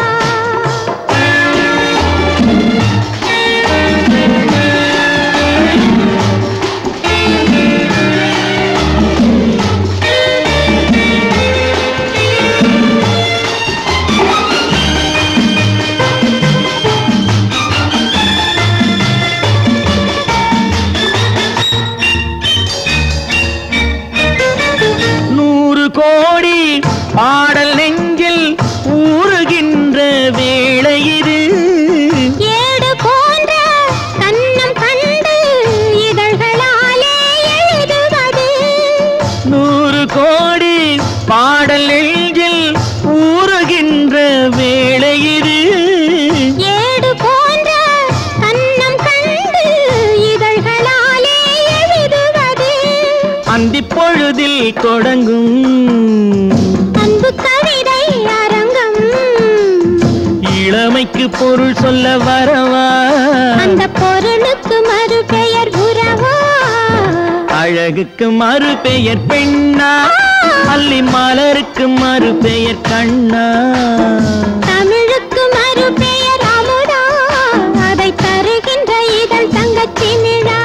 நூறு கோடி பாடல் நெஞ்சில் ஊறுகின்ற வேளை இது ஏடு போன்ற கன்னம் கண்டு இதழ்களாலே எழுதுவது நூறு கோடி பாடல் நெஞ்சில் ஊறுகின்ற வேளை இது ஏடு போன்ற கன்னம் கண்டு இதழ்களாலே எழுதுவது அந்தி பொழுதில் தொடங்கும் அன்பு கவிதை அரங்கம் இளமைக்கு பொருள் சொல்ல வரவா அந்த பொருளுக்கு மறு பெயர் உறவா அழகுக்கு மறு பெயர் பெண்ணா அல்லி மலருக்கு மறு பெயர் கண்ணா தமிழுக்கு மறு பெயர் அமுதா அதை தருகின்ற இதழ் தங்கச்சிமிழா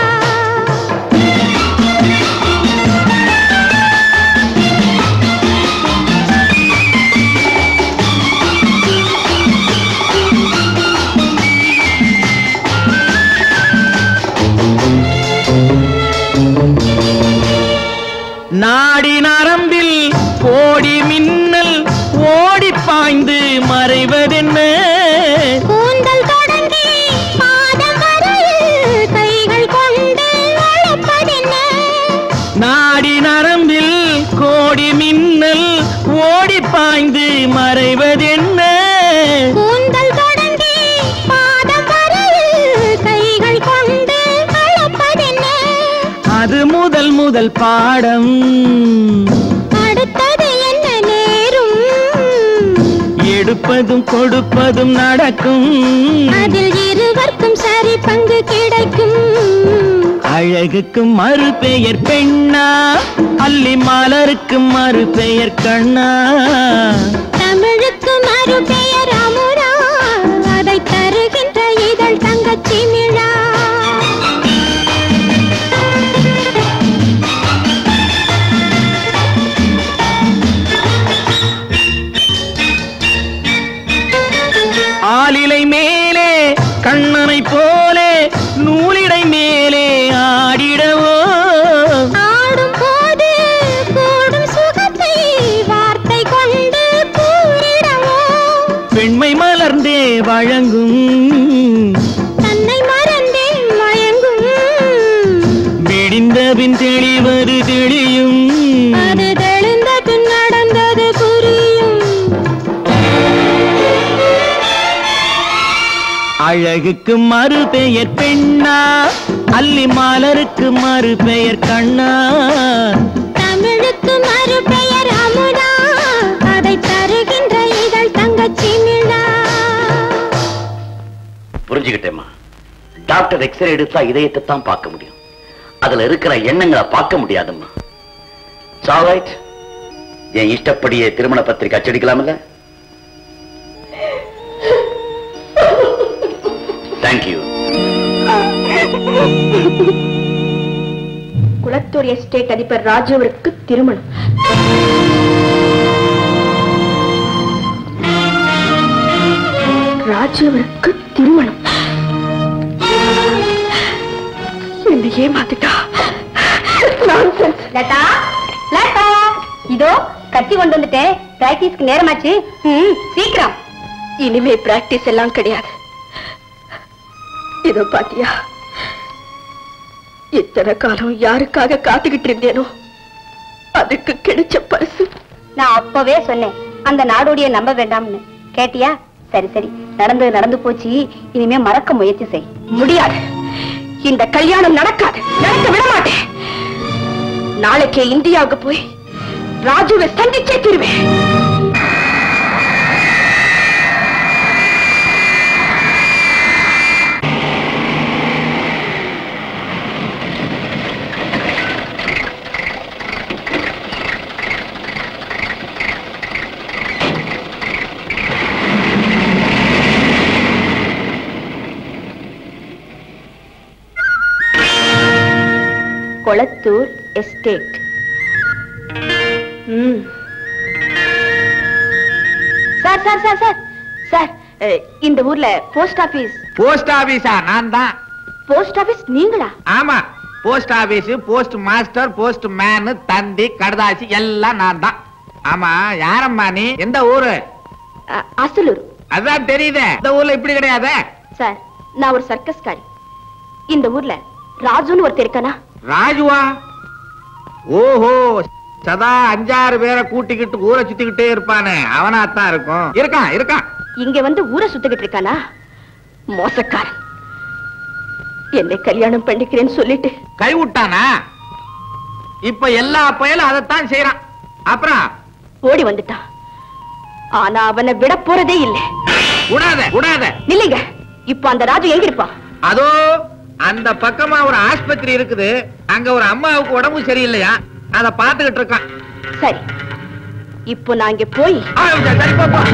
நாடி நரம்பில் கோடி மின்னல் ஓடி பாய்ந்து மறைவதென்ன கூந்தல் தொடங்கி பாதம் வரையில் கைகள் கொண்டு அழைப்பதென்ன நாடி நரம்பில் கோடி மின்னல் ஓடி பாய்ந்து மறைவதென்ன கூந்தல் தொடங்கி பாதம் வரையில் கைகள் கொண்டு அழைப்பதென்ன அது முதல் முதல் பாடம் அடுத்தது என்ன நேரும் எடுப்பதும் கொடுப்பதும் நடக்கும் அதில் இருவர்க்கும் சரி பங்கு கிடைக்கும் அழகுக்கு மறு பெயர் பெண்ணா அல்லி மலருக்கு மறு பெயர் கண்ணா தமிழுக்கு மறு பெயர் அமுதா அதை தருகின்ற இதழ் தங்கச்சிமிழா ஆலிலை மேலே கண்ணனை போலே நூலிடை மேலே ஆடிடவோ ஆடும் போது கூடும் சுகத்தை வார்த்தை கொண்டு கூறிடவோ பெண்மை அழகுக்கு மறு பெயர் பெண்ணா அல்லி மலருக்கு மறு பெயர் கண்ணா தமிழுக்கு மறுபெயர் அமுதா அதை தருகின்ற இதழ் தங்கச்சி மிழா புரிஞ்சுக்கிட்டேம்மா டாக்டர் எக்ஸ்ரே எடுத்தா இதயத்தை தான் பார்க்க முடியும் அதுல இருக்கிற எண்ணங்களை பார்க்க முடியாதும்மா சாவைட் என் இஷ்டப்படியே திருமண பத்திரிக்கை அச்சடிக்கலாம்ல தேங்க்யூ குளத்தூர் எஸ்டேட் அதிபர் ராஜுவிற்கு திருமணம் ராஜுவிற்கு திருமணம் என்னை ஏமாத்திட்டா லதா லதா இதோ கத்தி கொண்டு வந்துட்டேன் பிராக்டிஸ்க்கு நேரமாச்சு ம், சீக்கிரம் இனிமே பிராக்டிஸ் எல்லாம் கிடையாது இதோ பாத்தியா இத்தனை காலம் யாருக்காக காத்துக்கிட்டு இருந்தேனோ அதுக்கு கிடைச்ச பரிசு நான் அப்பவே சொன்னேன் அந்த நாடோடிய நம்ப வேண்டாம்னு கேட்டியா சரி சரி நடந்தது நடந்து போச்சு இனிமே மறக்க முயற்சி செய் முடியாது இந்த கல்யாணம் நடக்காது நடக்க விட மாட்டேன் நாளைக்கே இந்தியாவுக்கு போய் ராஜுவை சந்திச்சே தீருவேன் கொளத்தூர் எஸ்டேட் ம். Sir sir sir sir sir அஹ், இந்த ஊர்ல போஸ்ட் ஆபீஸ் போஸ்ட் ஆபீஸா நான் தான் போஸ்ட் ஆபீஸ் நீங்களா ஆமா post office postmaster postman தந்தி கடதாசி எல்லாம் நான் தான் ஆமா யாரம்மா நீ எந்த ஊரு அஹ், அசலூர் அதான் தெரியுதே இந்த ஊர்ல இப்படி கிடையாதே சார் நான் ஒரு சர்க்கஸ்காரி இந்த ஊர்ல ராஜுன்னு ஒருத்தர் இருக்கானா ராஜுவா ஓஹோ சதா அஞ்சாறு பேரை கூட்டிக்கிட்டு ஊரை சுத்திக்கிட்டே இருப்பானே அவனாத்தான் இருக்கும் இருக்கான் இருக்கான் இங்க வந்து ஊரை சுத்திக்கிட்டு இருக்கானா மோசக்காரன் என்னை கல்யாணம் பண்ணிக்கிறேன்னு சொல்லிட்டு கை விட்டானா இப்ப எல்லா பயலும் அதைத்தான் செய்யறான் அப்புறம் ஓடி வந்துட்டான் ஆனா அவனை விட போறதே இல்லை விடாத விடாத இல்லைங்க இப்ப அந்த ராஜு எங்க இருப்பான் அதோ அந்த பக்கமா ஒரு ஆஸ்பத்திரி இருக்குது அங்க ஒரு அம்மாவுக்கு உடம்பு சரியில்லையா அத பாத்துக்கிட்டு இருக்கான் சரி இப்போ நான் இங்க போய் ஆ, சரி, சரி, போ, போ.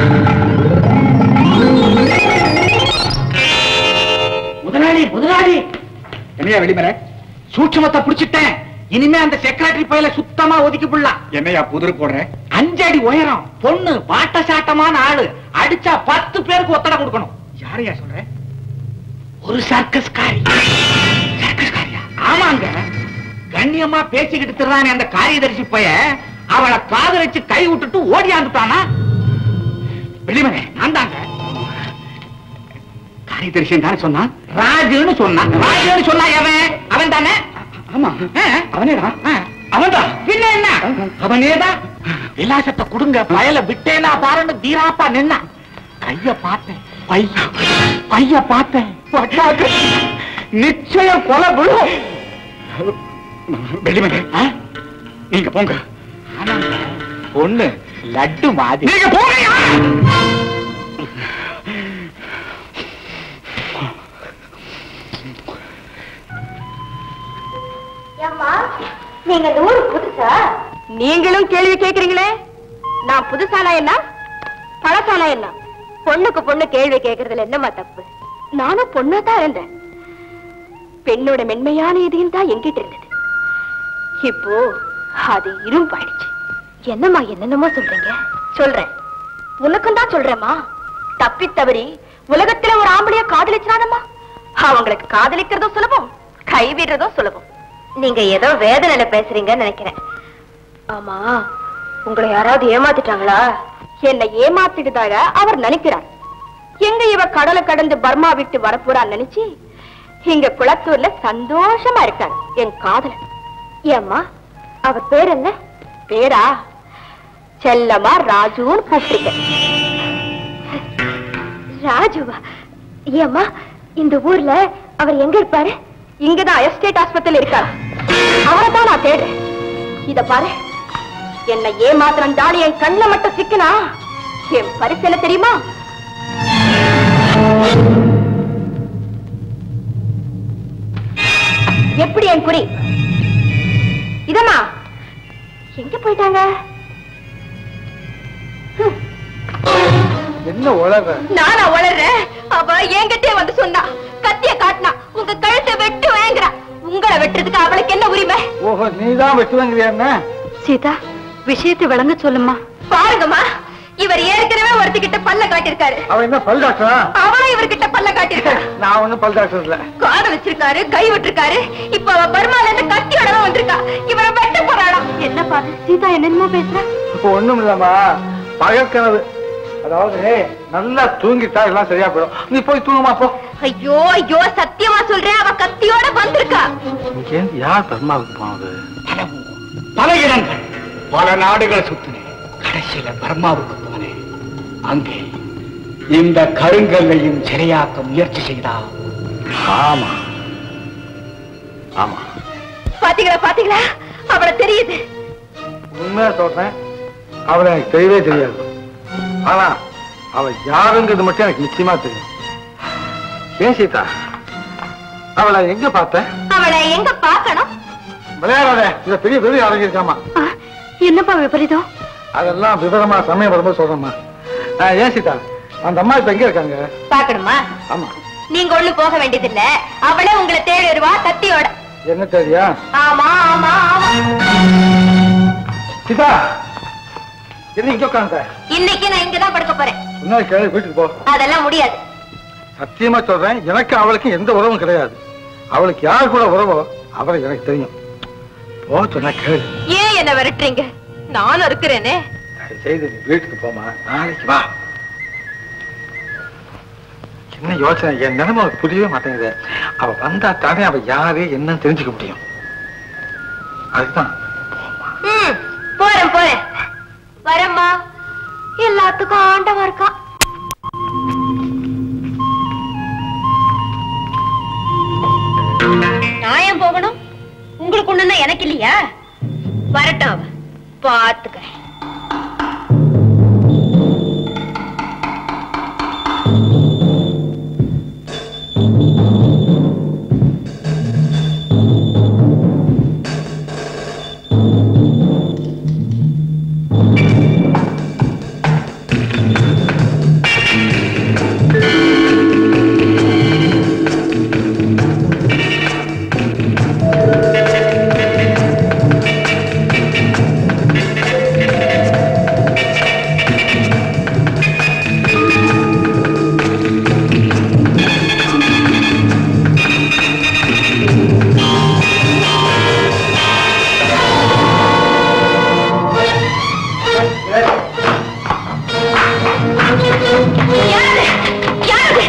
முதலாளி முதலாளி என்னையா வெளிமர சூட்சமத்தை புடிச்சிட்டேன் இனிமே அந்த செக்ரட்டரி பையில சுத்தமா ஒதுக்கி புடலாம் என்னையா புதிர் போடுற அஞ்சடி உயரம் பொண்ணு பாட்ட சாட்டமான ஆளு அடிச்சா பத்து பேருக்கு ஒத்தடை கொடுக்கணும் யாரையா சொல்ற ஒரு சர்க்கஸ் காரி சர்க்கஸ் காரியா ஆமாங்க கண்ணியமா பேசிக்கிட்டு திருறானே அந்த காரியதரிசி பைய அவளை காதலிச்சு கை விட்டுட்டு ஓடியாந்துட்டானா வெளிமனே நான் தாங்க காரியதரிசன் தானே சொன்னான் ராஜுன்னு சொன்னான் ராஜுன்னு சொன்னா எவன் அவன் தானே ஆமா அவனேடா அவன்தான் பின்ன என்ன அவனேதான் விலாசத்தை கொடுங்க பயல விட்டேனா பாருன்னு தீராப்பா நின்னா கைய பார்த்தேன் பைய பைய பார்த்தேன் பட்டாக்கு நிச்சயம் கொலை விழும் வெளிமர நீங்க போங்க பொண்ணு லட்டு மாதிரி நீங்க போங்கயா நீங்க இந்த ஊருக்கு புதுசா நீங்களும் கேள்வி கேக்குறீங்களே நான் புதுசானா என்ன பழசானா என்ன பொண்ணுக்கு பொண்ணு கேள்வி கேக்குறதுல என்னம்மா தப்பு நானும் பொண்ணா தான் இருந்தேன் பெண்ணோட மென்மையான இதையும் தான் எங்கிட்ட இருந்தது இப்போ அது இரும்பாயிடுச்சு என்னம்மா என்னென்னமோ சொல்றீங்க சொல்றேன் உனக்கும் தான் சொல்றேம்மா தப்பி தவறி உலகத்துல ஒரு ஆம்பளைய காதலிச்சானம்மா அவங்களுக்கு காதலிக்கிறதும் சுலபம் கைவிடுறதும் சுலபம் நீங்க ஏதோ வேதனையில பேசுறீங்கன்னு நினைக்கிறேன் ஆமா உங்களை யாராவது ஏமாத்திட்டாங்களா என்னை ஏமாத்திட்டதாக அவர் நினைக்கிறார் எங்க இவ கடலை கடந்து பர்மா விட்டு வரப்போறான்னு நினைச்சு இங்க குளத்தூர்ல சந்தோஷமா இருக்கார் என் காதலன் ஏம்மா அவர் பேர் என்ன பேரா செல்லமா ராஜுன்னு கூப்பிட்டுருக்க ராஜுவா ஏம்மா இந்த ஊர்ல அவர் எங்க இருப்பாரு இங்கதான் எஸ்டேட் ஆஸ்பத்திரியில இருக்காரு அவரை தான் நான் தேடுறேன் இத பாரு என்ன ஏமாத்திரம் தாடி என் கண்ணுல மட்டும் சிக்கனா என் பரிசு என்ன தெரியுமா எப்படி என் குறி இதம்மா எங்க போயிட்டாங்க ஹம், என்ன உலக நானா வளர்றேன் அவ என்கிட்டயே வந்து சொன்னா கத்திய காட்டினா உங்க கழுத்தை வெட்டு வேங்குறா உங்களை வெட்டுறதுக்கு அவளுக்கு என்ன உரிமை ஓஹோ நீதான் வெட்டுவங்கிறியா என்ன சீதா விஷயத்தை விளங்க சொல்லுமா பாருங்கம்மா இவர் ஏற்கனவே ஒருத்திக்கிட்ட பல்ல காட்டியிருக்காரு அவன் என்ன பல் டாக்டரா அவளும் இவர்கிட்ட பல்ல காட்டியிருக்காரு நான் ஒண்ணும் பல் டாக்டர் இல்ல காதை வச்சிருக்காரு கை விட்டுருக்காரு இப்ப அவ பர்மால இருந்து கத்தியோட தான் வந்திருக்கா இவரை வெட்ட போறாளாம் என்ன பாரு சீதா என்னென்னமோ பேசுற இப்போ ஒண்ணும் இல்லம்மா பகற்கனவு அதாவது நல்லா தூங்கிட்டா எல்லாம் சரியா போயிடும் நீ போய் தூங்குமா போ ஐயோ ஐயோ சத்தியமா சொல்றேன் அவ கத்தியோட வந்திருக்கா இங்கேருந்து யார் பர்மாவுக்கு போனது பல இடங்கள் பல நாடுகள் சுத்தினேன் கடைசியில பர்மாவுக்கு போனேன் அங்கே இந்த கருங்கல்லையும் சிறையாக்க முயற்சி செய்தா ஆமா ஆமா பாத்தீங்களா பாத்தீங்களா அவள தெரியுது உண்மையா சொல்றேன் அவளை எனக்கு தெரியவே தெரியாது ஆனா அவ யாருங்கிறது மட்டும் எனக்கு நிச்சயமா தெரியும் ஏன் சீதா அவளை எங்க பார்த்த அவளை எங்க பார்க்கணும் விளையாடாத இத பெரிய பெரிய அடங்கியிருக்காமா ஆ, என்னப்பா விபரீதம் அதெல்லாம் விவரமா சமயம் வரும்போது சொல்றேம்மா ஆ, ஏன் சீதா அந்த அம்மா இப்ப எங்க இருக்காங்க பார்க்கணுமா ஆமா நீங்க ஒண்ணு போக வேண்டியதில்ல அவளே உங்களை தேடி வருவா கத்தியோட என்ன தெரியா ஆமா ஆமா ஆமா சீதா என்ன இங்க உட்காந்த இன்னைக்கு நான் இங்கதான் படுக்க போறேன் இன்னொரு கேள்வி வீட்டுக்கு போ அதெல்லாம் முடியாது சத்தியமா சொல்றேன் எனக்கு அவளுக்கு எந்த உறவும் கிடையாது அவளுக்கு யார் கூட உறவோ அவளை எனக்கு தெரியும் போ சொன்னா கேளு ஏன் என்ன விரட்டுறீங்க நானும் இருக்கிறேனே தயவு செய்து நீ வீட்டுக்கு போமா நாளைக்கு வா என்ன யோசனை என் நிலைமை அவளுக்கு புரியவே மாட்டேங்குது அவ வந்தா தானே அவ யாரு என்னன்னு தெரிஞ்சுக்க முடியும் அதுதான் ம், போறேன் போறேன் வரேம்மா எல்லாத்துக்கும் ஆண்டவன் இருக்கான் நான் ஏன் போகணும் உங்களுக்கு ஒண்ணுன்னா எனக்கு இல்லையா வரட்டும் அவ பாத்துக்கிறேன் யாரு யாரு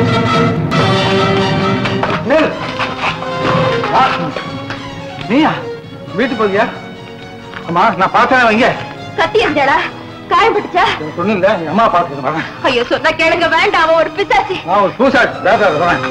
நில். வா. நீயா வீட்டுக்கு போகியா அம்மா நான் பார்த்தேன் வைங்க கத்தி இருந்தாடா காயப்பட்டுச்சா சொன்னில்ல என் அம்மா பார்த்துக்கிறேன் வரேன் ஐயோ சொன்னா கேளுங்க வேண்டாம் அவன் ஒரு பிசாசி நான் ஒரு பூசா பேசாத வரேன்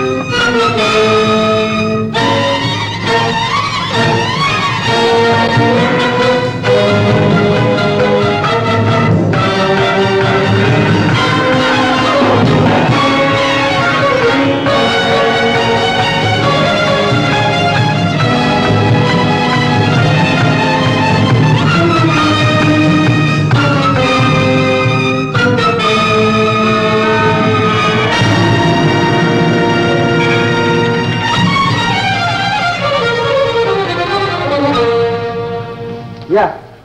ஐயா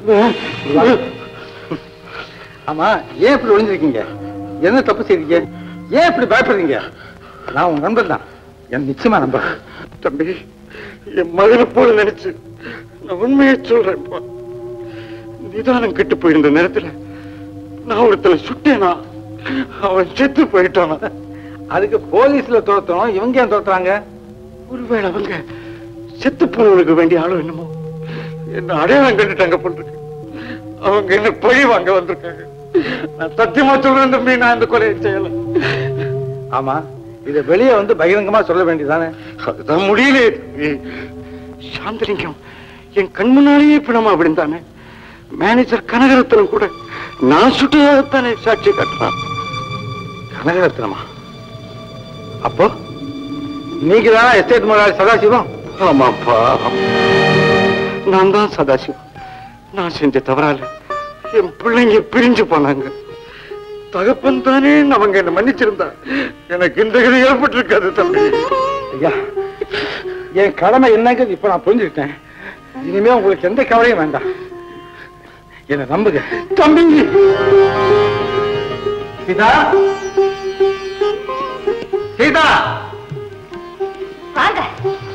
ஆமா ஏன் இப்படி ஒளிஞ்சிருக்கீங்க என்ன தப்பு செய்றீங்க ஏன் இப்படி பயப்படுறீங்க நான் உங்க நண்பன் தான் என் நிச்சயமா நம்புறேன் தம்பி என் மகனை போல நினைச்சு நான் உண்மையை சொல்றேன்ப்பா நிதானம் கெட்டு போயிருந்த நேரத்துல நான் ஒருத்தனை சுட்டேனா அவன் செத்து போயிட்டானா அதுக்கு போலீஸ்ல துரத்தணும் இவங்க ஏன் துரத்துறாங்க ஒருவேளை அவங்க செத்து போனவனுக்கு வேண்டிய ஆளோ என்னமோ என்ன அடையாளம் கண்டுட்டாங்க போட்டிருக்கு அவங்க என்ன பழி வாங்க வந்திருக்காங்க நான் சத்தியமா சொல்றேன் தம்பி நான் இந்த கொலையை செய்யல ஆமா இத வெளியே வந்து பகிரங்கமா சொல்ல வேண்டியதானே அதுதான் முடியல சாந்தலிங்கம் என் கண் முன்னாலேயே பிணமா விழுந்தானே மேனேஜர் கனகரத்னம் கூட நான் சுட்டதாகத்தானே சாட்சி காட்டுறான் கனகரத்னமா அப்போ நீங்க தான் எஸ்டேட் முதலாளி சதாசிவம் ஆமாப்பா நான் தான் சதாசிவம் நான் செஞ்ச தவறால என் பிள்ளைங்க பிரிஞ்சு போனாங்க தகப்பன் தானே அவங்க என்ன மன்னிச்சிருந்தா எனக்கு இந்த கதை ஏற்பட்டிருக்காது தம்பி ஐயா என் கடமை என்னங்கிறது இப்ப நான் புரிஞ்சுக்கிட்டேன் இனிமே உங்களுக்கு எந்த கவலையும் வேண்டாம் என்ன நம்புங்க தம்பி சீதா சீதா வாங்க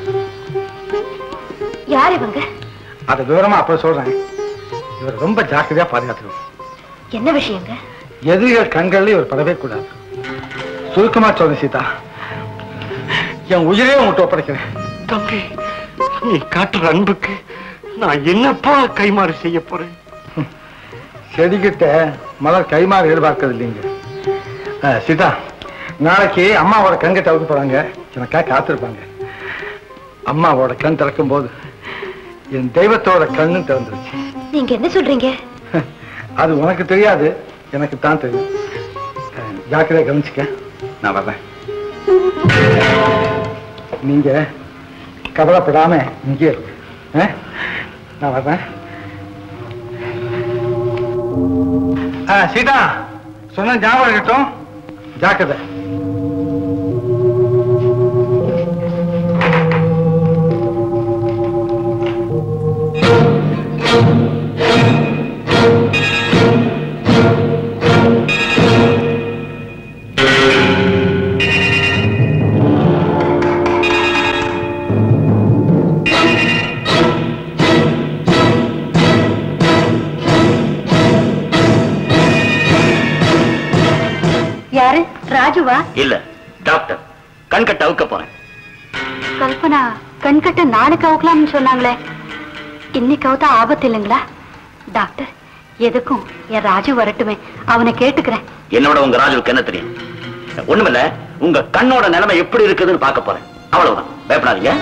யார் இவங்க அதை விவரமா அப்ப சொல்றேன் இவர் ரொம்ப ஜாக்கிரதையா பாதுகாத்துக்கணும் என்ன விஷயங்க எதிரிகள் கண்கள்ல இவர் படவே கூடாது சுருக்கமா சொல்றேன் சீதா என் உயிரே உங்கள்கிட்ட ஒப்படைக்கிறேன் தம்பி நீ காட்டுற அன்புக்கு நான் என்னப்பா கைமாறு செய்ய போறேன் செடிகிட்ட மலர் கைமாறு எதிர்பார்க்கறது இல்லைங்க ஆ, சீதா நாளைக்கு அம்மாவோட கண்கை தவிர்க்க போறாங்க எனக்காக காத்திருப்பாங்க அம்மாவோட கண் திறக்கும் போது என் தெய்வத்தோட கண்ணும் திறந்துருச்சு நீங்க என்ன சொல்றீங்க அது உனக்கு தெரியாது எனக்கு தான் தெரியும் ஆ, ஜாக்கிரதையா கவனிச்சுக்க நான் வர்றேன் நீங்க கவலைப்படாம இங்கே இருங்க ஆ? நான் வர்றேன் ஆ, சீதா சொன்ன ஞாபகம் இருக்கட்டும் ஜாக்கிரதை யாரு ராஜுவா இல்ல டாக்டர் கண் கட்ட அவுக்க போறேன் கல்பனா கண்கட்ட நாளைக்கு அவுக்கலாம்னு சொன்னாங்களே இன்னைக்கு அவுத்தா ஆபத்து இல்லைங்களா டாக்டர் எதுக்கும் என் ராஜு வரட்டுமே அவனை கேட்டுக்கிறேன் என்னோட உங்க ராஜுவுக்கு என்ன தெரியும் ஒண்ணுமில்ல உங்க கண்ணோட நிலைமை எப்படி இருக்குதுன்னு பார்க்க போறேன் அவ்வளவுதான் பயப்படாதீங்க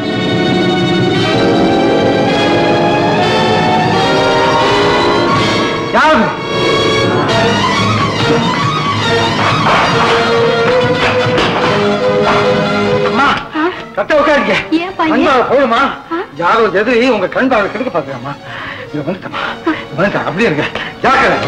யாரு அம்மா கட்ட உட்காருங்க ஏன்பா, ஏன்? அன்பா போதுமா யாரோ எதிரி உங்க கண் பார்வை கெடுக்க பாக்குறாமா இது வந்துட்டமா வந்துட்டா அப்படியே இருங்க ஜாக்கிரதை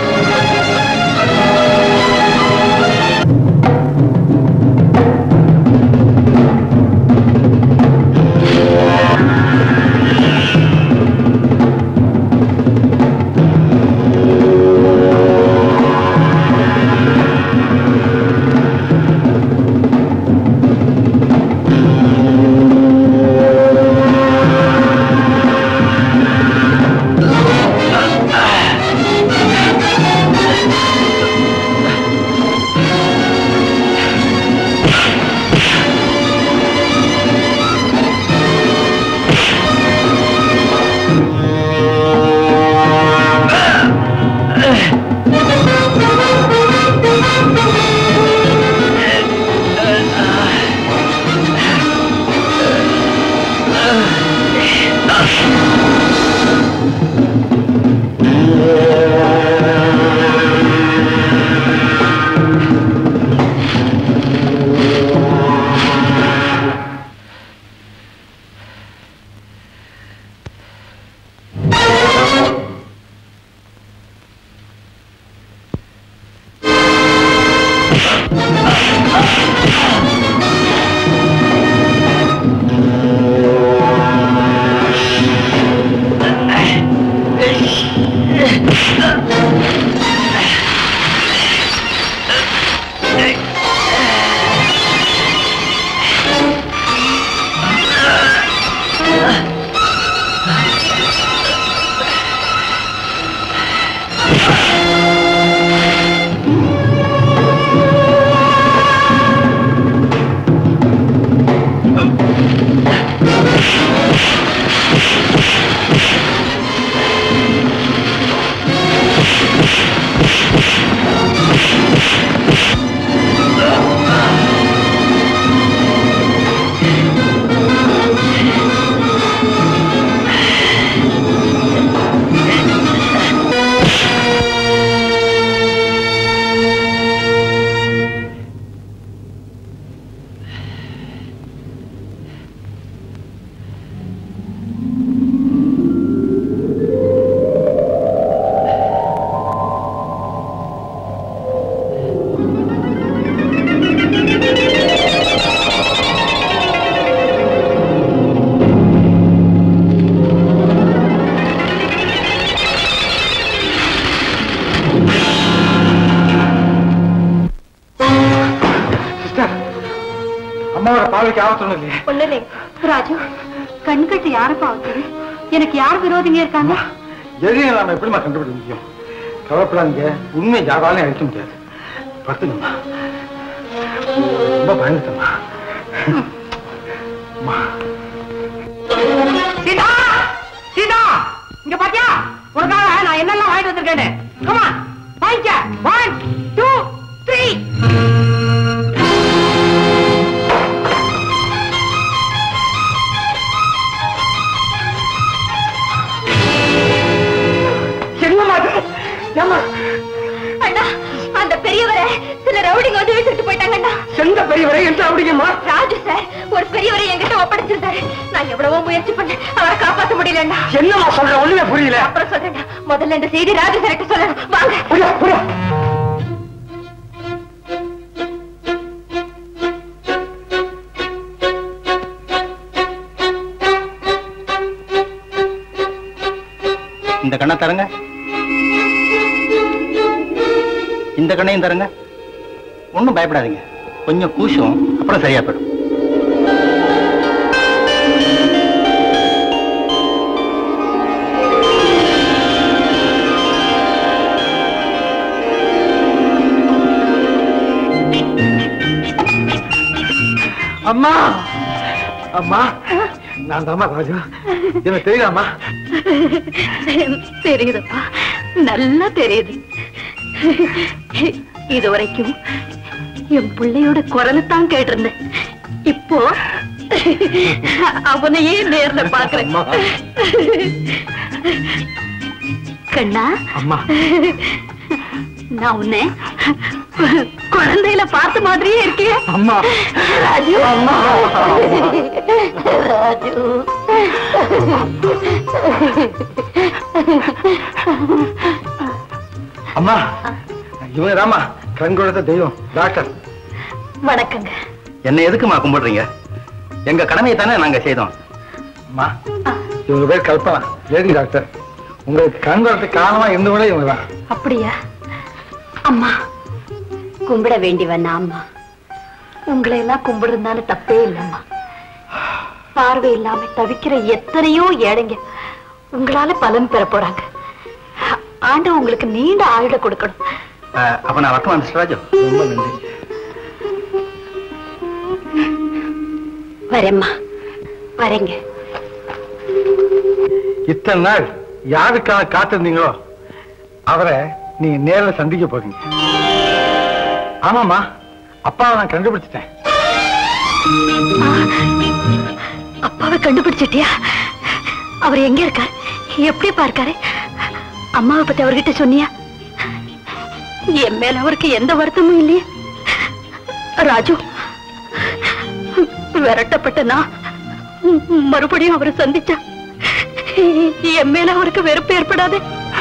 ஆ அம்மாவோட பாவைக்கு ஆபத்து இல்லையே ஒண்ணு இல்லைங்க ராஜு கண் கட்டு யாரு பாவுக்குது எனக்கு யார் விரோதிங்க இருக்காங்க எதையும் நாம எப்படிமா கண்டுபிடிக்க முடியும் கவலைப்படாதீங்க உண்மை யாராலையும் அழிக்க முடியாது பத்துங்கம்மா ரொம்ப பயந்துட்டம்மா அம்மா சீதா சீதா இங்க பாத்தியா உனக்காக நான் என்னெல்லாம் வாங்கிட்டு வந்திருக்கேன் கமா வாங்கிக்க ஒன் டூ த்ரீ என்னம்மா இது? ஏம்மா, அண்ணா அந்த பெரியவரை சில ரவுடிங்க வந்து இழுத்துட்டு போயிட்டாங்கண்ணா எந்த பெரியவரை என்று அப்படிங்கம்மா ராஜு சார் ஒரு பெரியவரை என்கிட்ட ஒப்படைச்சிருந்தாரு நான் எவ்வளவோ முயற்சி பண்ணேன் அவரை காப்பாத்த முடியலண்ணா என்னம்மா சொல்ற ஒண்ணுமே புரியல அப்புறம் சொல்றேன் முதல்ல இந்த செய்தி ராஜு சார்கிட்ட சொல்லணும் வாங்க புரியா புரியா இந்த கண்ணை தரங்க இந்த கண்ணையும் தரங்க ஒன்றும் பயப்படாதீங்க கொஞ்சம் கூசும் அப்புறம் சரியா போயிடும் அம்மா அம்மா நான் தாமா ராஜு எனக்கு தெரியாமா தெரியுதுப்பா நல்லா தெரியுது இது வரைக்கும் என் பிள்ளையோட குரலைத்தான் கேட்டிருந்தேன் இப்போ அவனையே நேர்ல பாக்குறேன் கண்ணா அம்மா நான் உன்னை குழந்தையில பார்த்த மாதிரியே இருக்கியே அம்மா ராஜு அம்மா. ராஜு அம்மா இவங்க ராமா கண் கொடுத்த தெய்வம் டாக்டர் வணக்கங்க என்ன எதுக்குமா கும்பிடுறீங்க எங்க கடமையை தானே நாங்க செய்தோம் அம்மா இவங்க பேர் கல்பனா லேடி டாக்டர் உங்களுக்கு கண் கொடுத்த காரணமா இருந்தவங்களே இவங்க தான் அப்படியா அம்மா கும்பிட வேண்டியவன் அம்மா உங்களை எல்லாம் கும்பிடுறதுனால தப்பே இல்லம்மா பார்வை இல்லாம தவிக்கிற எத்தனையோ ஏழைங்க உங்களால பலன் பெற போறாங்க ஆண்டவன் உங்களுக்கு நீண்ட ஆயுட கொடுக்கணும் அஹ், அப்ப நான் வரட்டுமா மிஸ்டர் ராஜு ரொம்ப நன்றி வரேம்மா வரேங்க இத்தனை நாள் யாருக்காக காத்திருந்தீங்களோ அவரை நீங்க நேர்ல சந்திக்க போறீங்க ஆமாமா அப்பாவை நான் கண்டுபிடிச்சிட்டேன் அப்பாவை கண்டுபிடிச்சிட்டியா அவர் எங்க இருக்கார் எப்படி பார்க்காரு அம்மாவை பத்தி அவர்கிட்ட சொன்னியா என் மேல அவருக்கு எந்த வருத்தமும் இல்லையே ராஜு விரட்டப்பட்ட நான் மறுபடியும் அவரை சந்திச்சா என் மேல அவருக்கு வெறுப்பு ஏற்படாது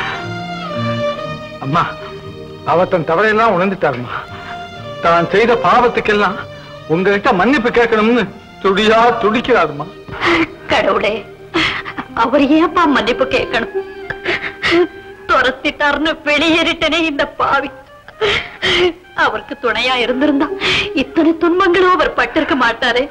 அம்மா அவர் தன் தவறையெல்லாம் உணர்ந்துட்டாருமா தான் செய்த பாவத்துக்கெல்லாம் உங்ககிட்ட மன்னிப்பு கேட்கணும்னு துடியா துடிக்கிறாருமா கடவுளே அவர் ஏன்பா மன்னிப்பு கேட்கணும் துரத்திட்டாருன்னு வெளியேறிட்டனே இந்த பாவி அவருக்கு துணையா இருந்திருந்தா இத்தனை துன்பங்களும் அவர் பட்டிருக்க மாட்டாரே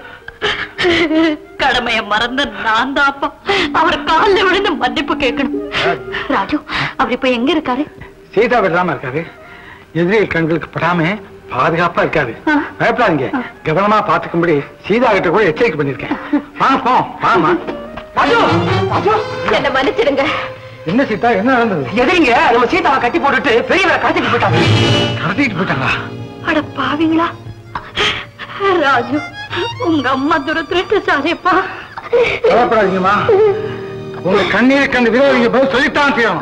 கடமைய மறந்த நான் தாப்பா அவர் காலில் விழுந்து மன்னிப்பு கேட்கணும் ராஜு அவர் இப்ப எங்க இருக்காரு சீதா விடாம இருக்காரு எதிரிகள் கண்களுக்கு படாம பாதுகாப்பா இருக்காரு பயப்படாதீங்க கவனமா பாத்துக்கும்படி சீதா கிட்ட கூட எச்சரிக்கை பண்ணிருக்கேன் பாப்போம் வாமா என்ன மன்னிச்சிடுங்க என்ன சீதா என்ன நடந்தது எதிரிங்க நம்ம சீதாவை கட்டி போட்டுட்டு பெரியவரை கடத்திட்டு போயிட்டாங்க கடத்திட்டு போயிட்டாங்களா அட பாவிங்களா ராஜு உங்க அம்மா துரதிருஷ்டசாலிப்பா கவலைப்படாதீங்கம்மா உங்க கண்ணீரை கண்டு விரோதிங்க பதில் சொல்லித்தான் செய்யணும்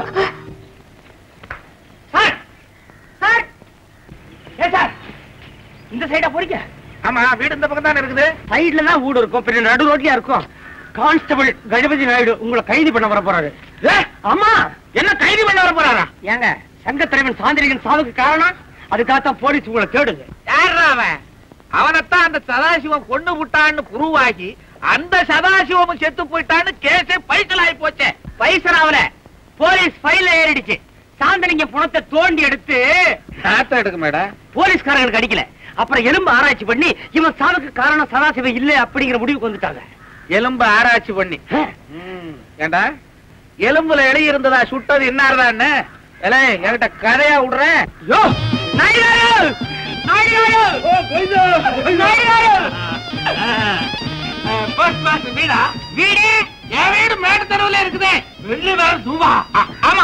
சார் சார் ஏ சார் இந்த சைடா போறீங்க ஆமா வீடு இந்த பக்கம் தானே இருக்குது சைடுல தான் வீடு இருக்கும் பின்ன நடு ரோட்லயா இருக்கும் கான்ஸ்டபிள் கணபதி நாயுடு உங்களை கைது பண்ண வர போறாரு ஏ, அம்மா என்ன கைது பண்ண வர போறாரா ஏங்க சங்க தலைவன் சாந்திரிகன் சாவுக்கு காரணம் அதுக்காகத்தான் போலீஸ் உங்களை தேடுது யாரா அவன் அவனைத்தான் அந்த சதாசிவம் கொண்டு விட்டான்னு குருவாகி அந்த சதாசிவமும் செத்து போயிட்டான்னு கேஸே பைசல் ஆகி போச்சே பைசராவில போலீஸ் ஃபைல்ல ஏறிடுச்சு சாந்தனிங்க பணத்தை தோண்டி எடுத்து நாட்டம் எடுக்க மேடம் போலீஸ்காரங்களுக்கு அடிக்கல அப்புறம் எலும்பு ஆராய்ச்சி பண்ணி இவன் சாவுக்கு காரணம் சதாசிவம் இல்ல அப்படிங்கிற முடிவுக்கு வந்துட்டாங்க எலும்பு ஆராய்ச்சி பண்ணி ஏண்டா எலும்புல எழுதி இருந்ததா சுட்டது இன்னார்தான்னு ஏலே என்கிட்ட கதையா விடுறேன் யோ நாயுடு நாயுடு நாயுடு பஸ் பஸ் வீடா வீடு என் வீடு மேட்டு தெருவுல இருக்குது வெள்ளி வேற தூவா ஆமா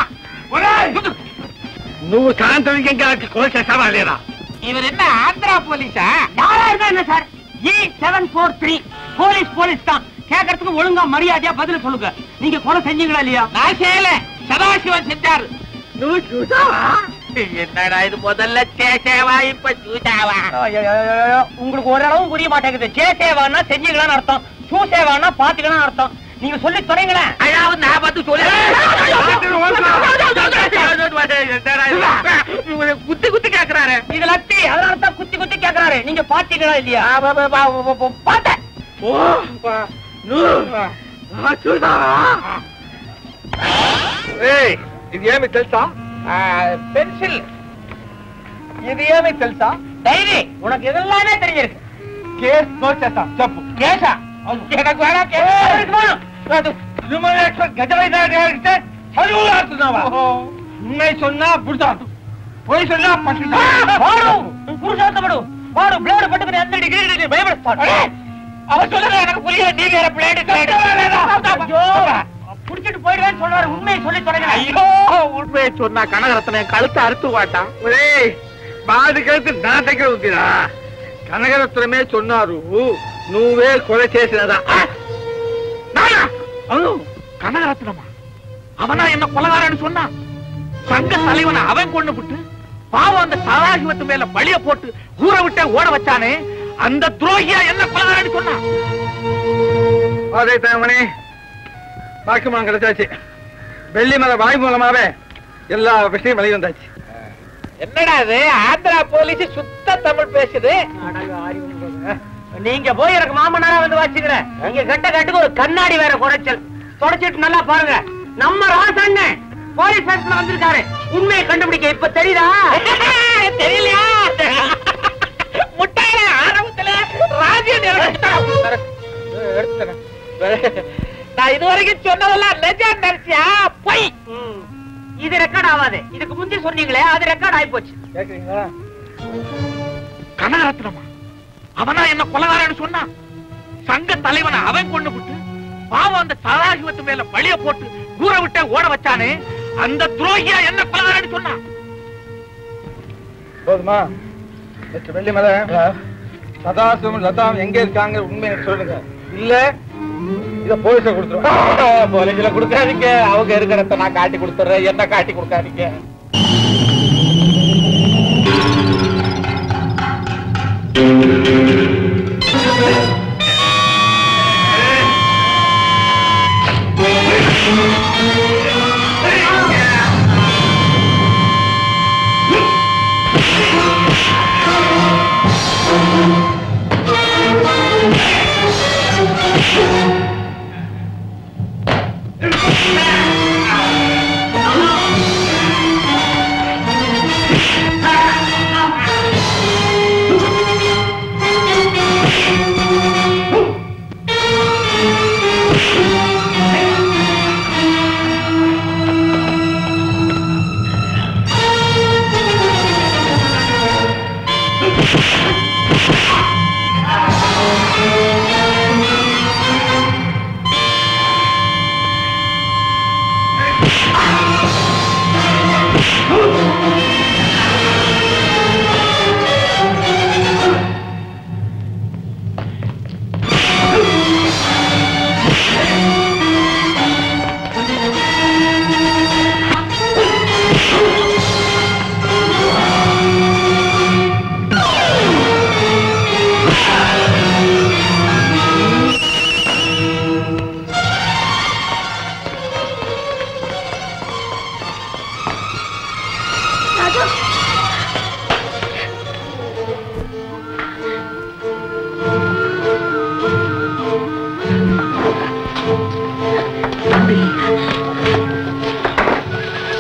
నువ్వు సాయంత్రం ఇంకా కొల చేస్తావా లేదా இவர் என்ன ஆந்திரா போலீஸா யாரா இருக்கா என்ன sir E seven four three police police தான் கேட்கறதுக்கு ஒழுங்கா மரியாதையா பதில் சொல்லுங்க நீங்க கொலை செஞ்சீங்களா இல்லையா நான் செய்யல சதாசிவன் செஞ்சாரு నువ్వు చూసావా என்னடா இது முதல்ல சேசேவா இப்ப சூசாவா உங்களுக்கு ஒரு அளவும் புரிய மாட்டேங்குது ஜே சேவான்னா செஞ்சீங்களான்னு அர்த்தம் சூ சேவான்னா பாத்துக்கலாம்னு அர்த்தம் நீங்க சொல்லி தொடங்களேன் அதாவது நான் பார்த்து சொல்லு குத்தி குத்தி கேக்குறாரு இது லத்தி அதனால தான் குத்தி குத்தி கேக்குறாரு நீங்க பாத்தீங்களா இல்லையா பார்த்தேன் ఇది ఏమి తెలుసా பென்சில் ఇది ఏమి తెలుసా டைரி உனக்கு இதெல்லாமே தெரிஞ்சிருக்கு கேஸ் நோ చేస్తా చెప్పు కేసా எனக்கு வேணா கஜவைதாரிட்டு சலுவா ஆக்குனாவா உண்மை சொன்னா புடுதாட்டு பொய் சொன்னா பட்டு பாடு புருஷாத்தப்படு பாடு பிளேடு பட்டுக்கு எந்த டிகிரி பயப்படுத்தாடு அவன் சொல்லுங்க எனக்கு புரியல நீ வேற பிளேடு புடிச்சிட்டு போயிடுவேன்னு சொல்றாரு உண்மையை சொல்லி தொடங்க ஐயோ உண்மையை சொன்னா கனகரத்ன என் கழுத்தை அறுத்து வாட்டான் బాధ కలిసి నా దగ్గర ఉందిరా కనగరత్నమే சொன்னாరు నువ్వే కొల చేసినదా நானா? ஐயோ, கனகரத்னமா அவனா என்ன கொலகாரன்னு சொன்னான் சங்க தலைவனை அவன் கொண்டு விட்டு பாவம் அந்த சதாசிவத்து மேல பழிய போட்டு ஊரை விட்டே ஓட வச்சானே அந்த துரோகியா என்ன கொலகாரன்னு சொன்னான் அதே மணி பாக்கியமாக கிடைச்சாச்சு வெள்ளி மலை வாய் மூலமாவே எல்லா விஷயம் வெளியே வந்தாச்சு என்னடா இது ஆந்திரா போலீஸ் சுத்த தமிழ் பேசுது நீங்க போய் எனக்கு மாமனாரா வந்து வாச்சுக்கிறேன் நீங்க கட்ட கட்டுக்கு ஒரு கண்ணாடி வேற குறைச்சல் தொடச்சிட்டு நல்லா பாருங்க நம்ம ராசண்ணன் போலீஸ் ஸ்டேஷன்ல வந்திருக்காரு உண்மையை கண்டுபிடிக்க இப்ப தெரியுதா தெரியலையா முட்டாள ஆரம்பத்துல ராஜ்யம் நான் இதுவரைக்கும் சொன்னதெல்லாம் நிஜம் நினைச்சியா பொய் இது ரெக்கார்ட் ஆகாது இதுக்கு முந்தி சொன்னீங்களே அது ரெக்கார்ட் ஆயி போச்சு கேக்குறீங்களா கனகரத்னமா அவனா என்ன கொலகாரன்னு சொன்னான் சங்க தலைவனை அவன் கொண்டு விட்டு பாவம் அந்த சதாசிவத்து மேல பழிய போட்டு ஊரை விட்டே ஓட வச்சானே அந்த துரோகியா என்ன கொலகாரன்னு சொன்னான் போதுமா மிஸ்டர் வெள்ளிமலை சதாசிவம் லதாம் எங்க இருக்காங்க உண்மையை சொல்லுங்க இல்ல இத போலீஸ கொடுத்துருவோம் போலீஸ்ல கொடுக்காதீங்க அவங்க இருக்கிறத நான் காட்டி கொடுத்துறேன் என்ன காட்டி கொடுக்காதீங்க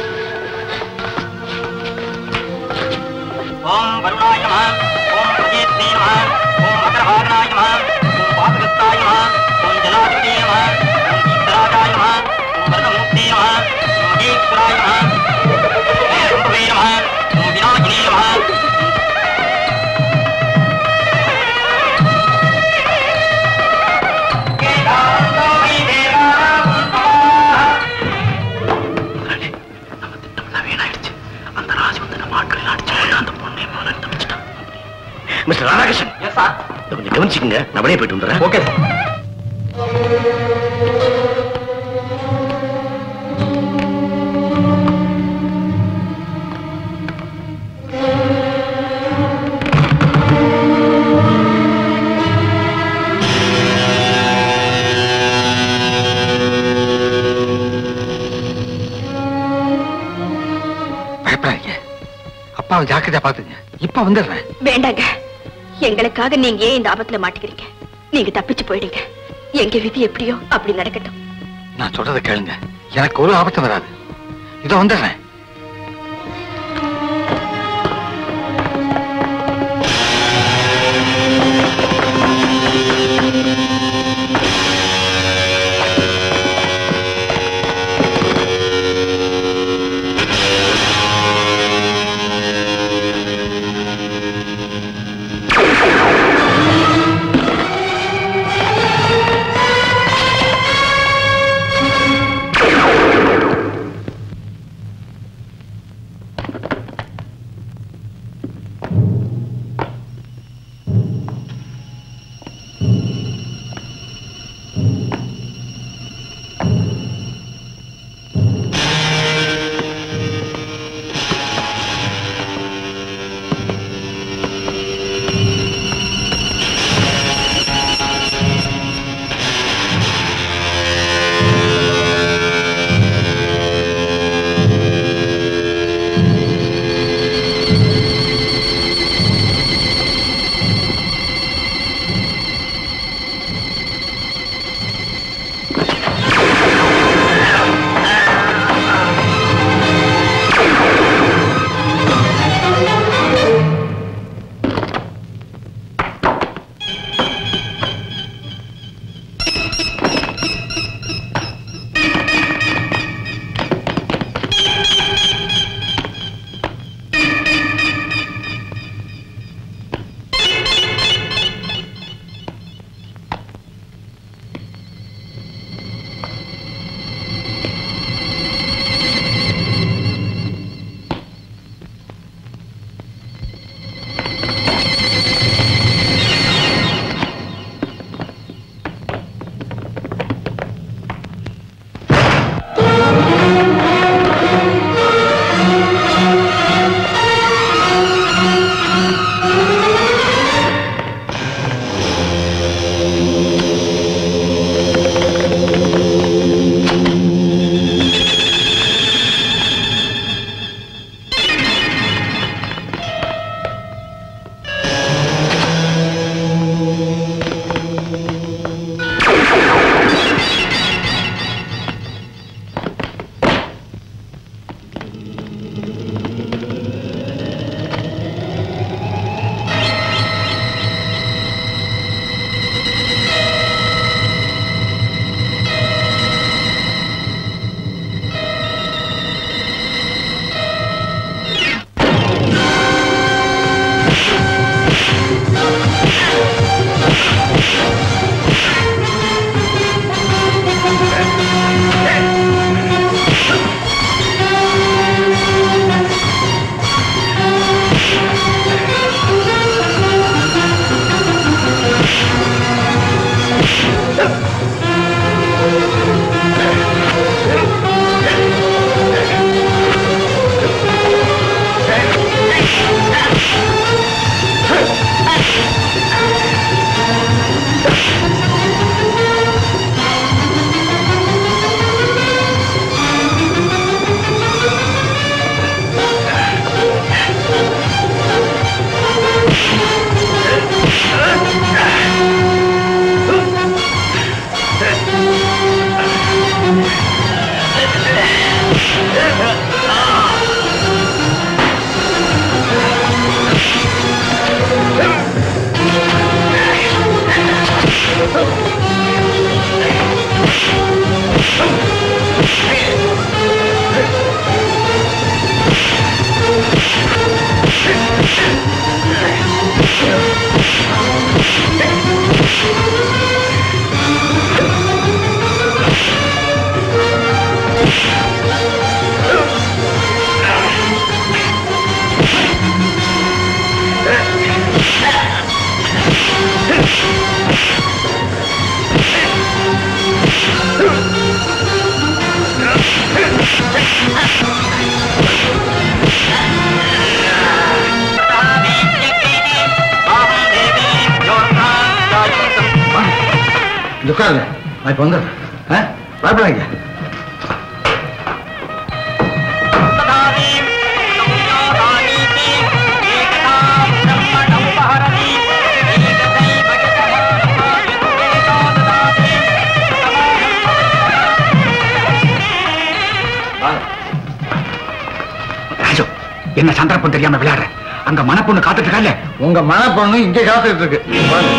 ஓம் வருணாய நம ஓம் மிஸ்டர் ராதாகிருஷ்ணன் இதை கொஞ்சம் கவனிச்சுக்கங்க நான் வெளியே போயிட்டு வந்துடுறேன் ஓகே பயப்படாதீங்க அப்பாவை ஜாக்கிரதையா பாத்துங்க இப்ப வந்துடுறேன் வேண்டாங்க எங்களுக்காக நீங்க ஏன் இந்த ஆபத்துல மாட்டிக்கிறீங்க நீங்க தப்பிச்சு போயிடுங்க எங்க விதி எப்படியோ அப்படி நடக்கட்டும் நான் சொல்றதை கேளுங்க எனக்கு ஒரு ஆபத்து வராது இதோ வந்துடுறேன் உட்காருங்க நான் இப்ப வந்துடுறேன் ஆ? பயப்படாதீங்க ராஜு என்ன சந்தர்ப்பம் தெரியாம விளையாடுற அங்க மனப்பொண்ணு காத்துட்டு இருக்கா இல்ல உங்க மனப்பொண்ணு இங்கே காத்துட்டு இருக்கு வாங்க.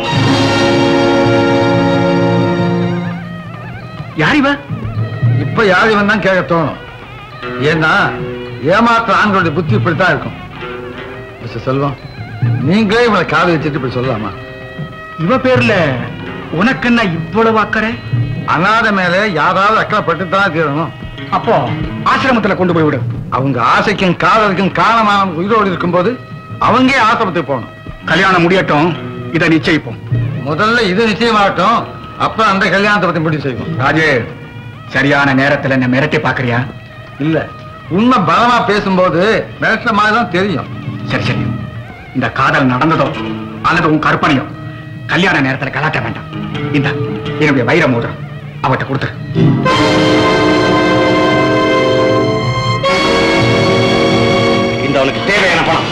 யார் இவ இப்ப யார் இவன் தான் கேட்க தோணும் ஏன்னா ஏமாற்ற ஆண்களுடைய புத்தி இப்படித்தான் இருக்கும் மிஸ்டர் செல்வம் நீங்களே இவனை காது வச்சுட்டு இப்படி சொல்லலாமா இவ பேர்ல உனக்கு என்ன இவ்வளவு அக்கறை அனாதை மேல யாராவது அக்கறைப்பட்டு தான் தீரணும் அப்போ ஆசிரமத்துல கொண்டு போய் விடு அவங்க ஆசைக்கும் காதலுக்கும் காரணமான உயிரோடு இருக்கும்போது அவங்க ஆசிரமத்துக்கு போகணும் கல்யாணம் முடியட்டும் இதை நிச்சயிப்போம் முதல்ல இது நிச்சயமாகட்டும் அப்புறம் அந்த கல்யாணத்தை பத்தி முடிவு செய்வோம் ராஜு சரியான நேரத்துல என்ன மிரட்டி பாக்குறியா இல்ல உண்மை பலமா பேசும்போது மிரட்டின மாதிரி தான் தெரியும் சரி சரி இந்த காதல் நடந்ததோ அல்லது உன் கற்பனையோ கல்யாண நேரத்துல கலாட்ட வேண்டாம் இந்த என்னுடைய வைர மோதிரம் அவட்ட கொடுத்துரு இந்த அவனுக்கு தேவையான பணம்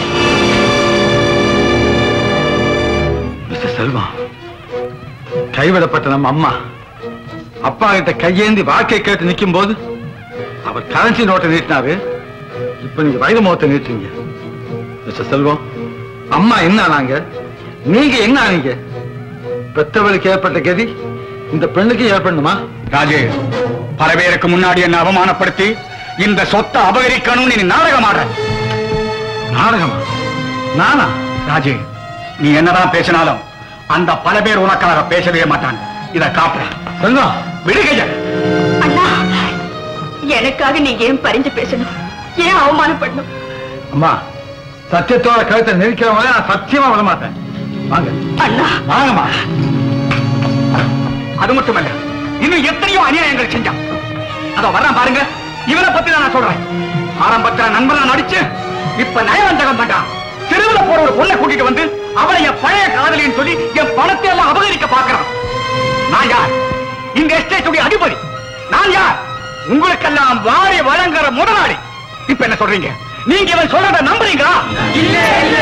மிஸ்டர் செல்வம் கைவிடப்பட்ட நம்ம அம்மா அப்பா கிட்ட கையேந்தி வாக்கை கேட்டு நிற்கும் போது அவர் கரன்சி நோட்டை நீட்டினாரு இப்ப நீங்க வைர முகத்தை நீட்டுறீங்க மிஸ்டர் செல்வம் அம்மா என்ன ஆனாங்க நீங்க என்ன ஆனீங்க பெத்தவளுக்கு ஏற்பட்ட கதி இந்த பெண்ணுக்கு ஏற்படணுமா ராஜு பல பேருக்கு முன்னாடி என்ன அவமானப்படுத்தி இந்த சொத்தை அபகரிக்கணும்னு நீ நாடகம் ஆடுற நாடகமா நானா ராஜு நீ என்னதான் பேசினாலும் அந்த பல பேர் உனக்காக பேசவே மாட்டாங்க இத காப்ப செல்வம் விடுகைய அண்ணா எனக்காக நீங்க ஏன் பறிஞ்சு பேசணும் ஏன் அவமானப்படணும் அம்மா சத்தியத்தோட கழுத்தை நெரிக்கிறவங்கள நான் சத்தியமா விட மாட்டேன் வாங்க அண்ணா வாங்கம்மா அது மட்டுமல்ல இன்னும் எத்தனையோ அநியாயங்கள் செஞ்சான் அதோ வர்றான் பாருங்க இவனை பத்தி தான் நான் சொல்றேன் ஆரம்பத்துல நண்பனா நடிச்சு இப்ப நயவஞ்சகம் பண்றான் தெருவுல போற ஒரு பொண்ணை கூட்டிட்டு வந்து அவளை என் பழைய காதலின்னு சொல்லி என் பணத்தை எல்லாம் அபகரிக்க பார்க்கறான் நான் யார் இந்த எஸ்டேட்டுடைய அதிபதி நான் யார் உங்களுக்கெல்லாம் வாரி வழங்குற முதலாளி இப்ப என்ன சொல்றீங்க நீங்க இவன் சொல்றத நம்புறீங்களா இல்ல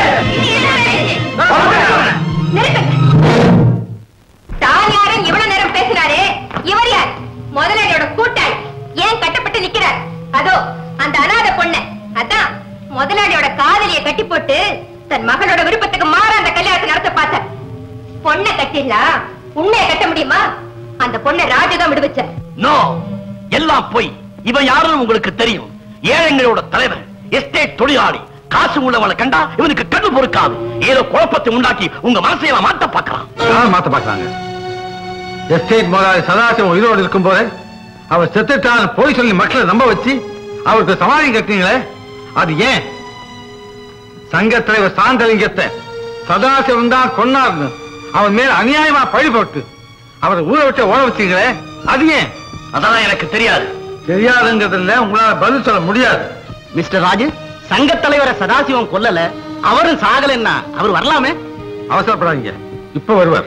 தான் யாரும் இவ்வளவு நேரம் பேசினாரே இவர் யார் முதலாளியோட கூட்டாளி ஏன் கட்டப்பட்டு நிக்கிறார் அதோ அந்த அனாதை பொண்ணு அதான் முதலாளியோட காதலிய கட்டி போட்டு தன் மகளோட விருப்பத்துக்கு மாற அந்த கல்யாணத்தை நடத்த பார்த்தார் பொண்ணை கட்டிடலாம் உண்மையை கட்ட முடியுமா அந்த பொண்ணை ராஜுதான் விடுவிச்சார் நோ எல்லாம் போய் இவன் யாருன்னு உங்களுக்கு தெரியும் ஏழைங்களோட தலைவர் எஸ்டேட் தொழிலாளி காசு உள்ளவளை கண்டா இவனுக்கு கண்ணு பொறுக்காது ஏதோ குழப்பத்தை உண்டாக்கி உங்க மனசையெல்லாம் மாத்த பார்க்கலாம் யார் மாத்த பார்க்கறாங்க எஸ்டேட் முதலாளி சதாசிவம் உயிரோடு இருக்கும் போதே அவர் செத்துட்டான் போய் சொல்லி மக்களை நம்ப வச்சு அவருக்கு சமாதி கட்டினீங்களே அது ஏன் சங்க தலைவர் சாந்தலிங்கத்தை சதாசிவம் தான் கொண்டார்னு அவன் மேல அநியாயமா பழி போட்டு அவரை ஊரை விட்டு ஓட வச்சீங்களே அது ஏன் அதெல்லாம் எனக்கு தெரியாது தெரியாதுங்கிறதுல உங்களால பதில் சொல்ல முடியாது மிஸ்டர் ராஜு சங்க தலைவரை சதாசிவம் கொல்லல அவரும் சாகலன்னா அவர் வரலாமே அவசரப்படாதீங்க இப்ப வருவார்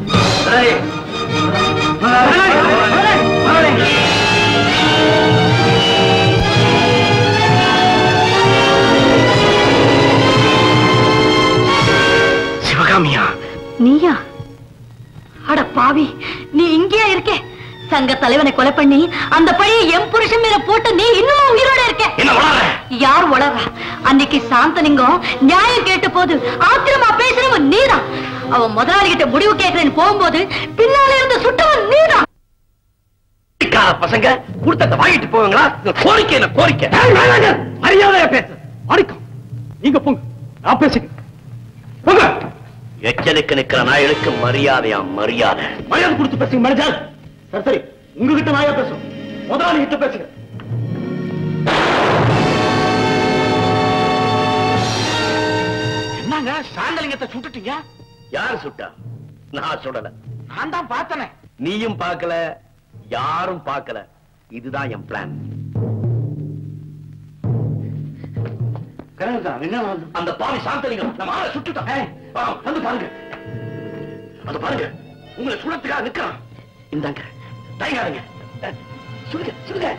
சிவகாமியா நீயா அட பாவி நீ இங்கேயா இருக்க சங்க தலைவனை கொலை பண்ணி அந்த பழியை என் புருஷன் மேல போட்டு நீ இன்னும் உயிரோட இருக்க என்ன வளர யார் உளறா அன்னைக்கு சாந்தலிங்கம் நியாயம் கேட்ட போது ஆத்திரமா பேசுறவன் நீதான் அவன் முதலாளி கிட்ட முடிவு கேட்கிறேன்னு போகும்போது பின்னால இருந்து சுட்டவன் நீதான் குடிக்கார பசங்க கொடுத்தத வாங்கிட்டு போவீங்களா இது கோரிக்கை என்ன கோரிக்கை மரியாதையா பேசு அடிக்கும் நீங்க போங்க நான் பேசுகிறேன் போங்க எச்சரிக்கை நிக்கிற நாயலுக்கு மரியாதையா மரியாதை மரியாதை கொடுத்து பேசுங்க மேனேஜர் சரி சரி உங்ககிட்ட நாயா பேசும் முதலாளி கிட்ட பேசுங்க என்னங்க சாந்தலிங்கத்தை சுட்டுட்டீங்க யாரு சுட்டா நான் சுடல நான் தான் பார்த்தனே நீயும் பார்க்கல யாரும் பார்க்கல இதுதான் என் பிளான் அந்த பாவி சாந்தலிங்கம் நம்ம ஆளை சுட்டுட்டான் ஆ, வந்து பாருங்க அது பாருங்க உங்களை சுடத்துக்காக நிக்கிறான் இந்தாங்க தயங்காதுங்க சுடுங்க சுடுங்க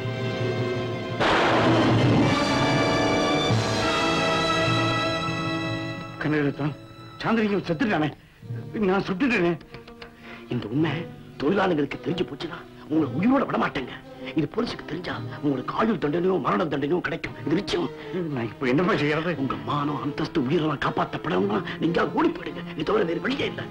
கனகரத்னம் சாந்திரியும் செத்துட்டானே நான் சுட்டுட்டேனே இந்த உண்மை தொழிலாளர்களுக்கு தெரிஞ்சு போச்சுன்னா உங்களை உயிரோட விட மாட்டேங்க இது போலீஸுக்கு தெரிஞ்சா உங்களுக்கு ஆயுள் தண்டனையோ மரண தண்டனையோ கிடைக்கும் இது நிச்சயம் நான் இப்ப என்னப்பா செய்யறது உங்க மானம் அந்தஸ்து உயிரெல்லாம் காப்பாற்றப்படணும்னா நீங்க ஓடி போயிடுங்க இது தவிர வேறு வழியே இல்லை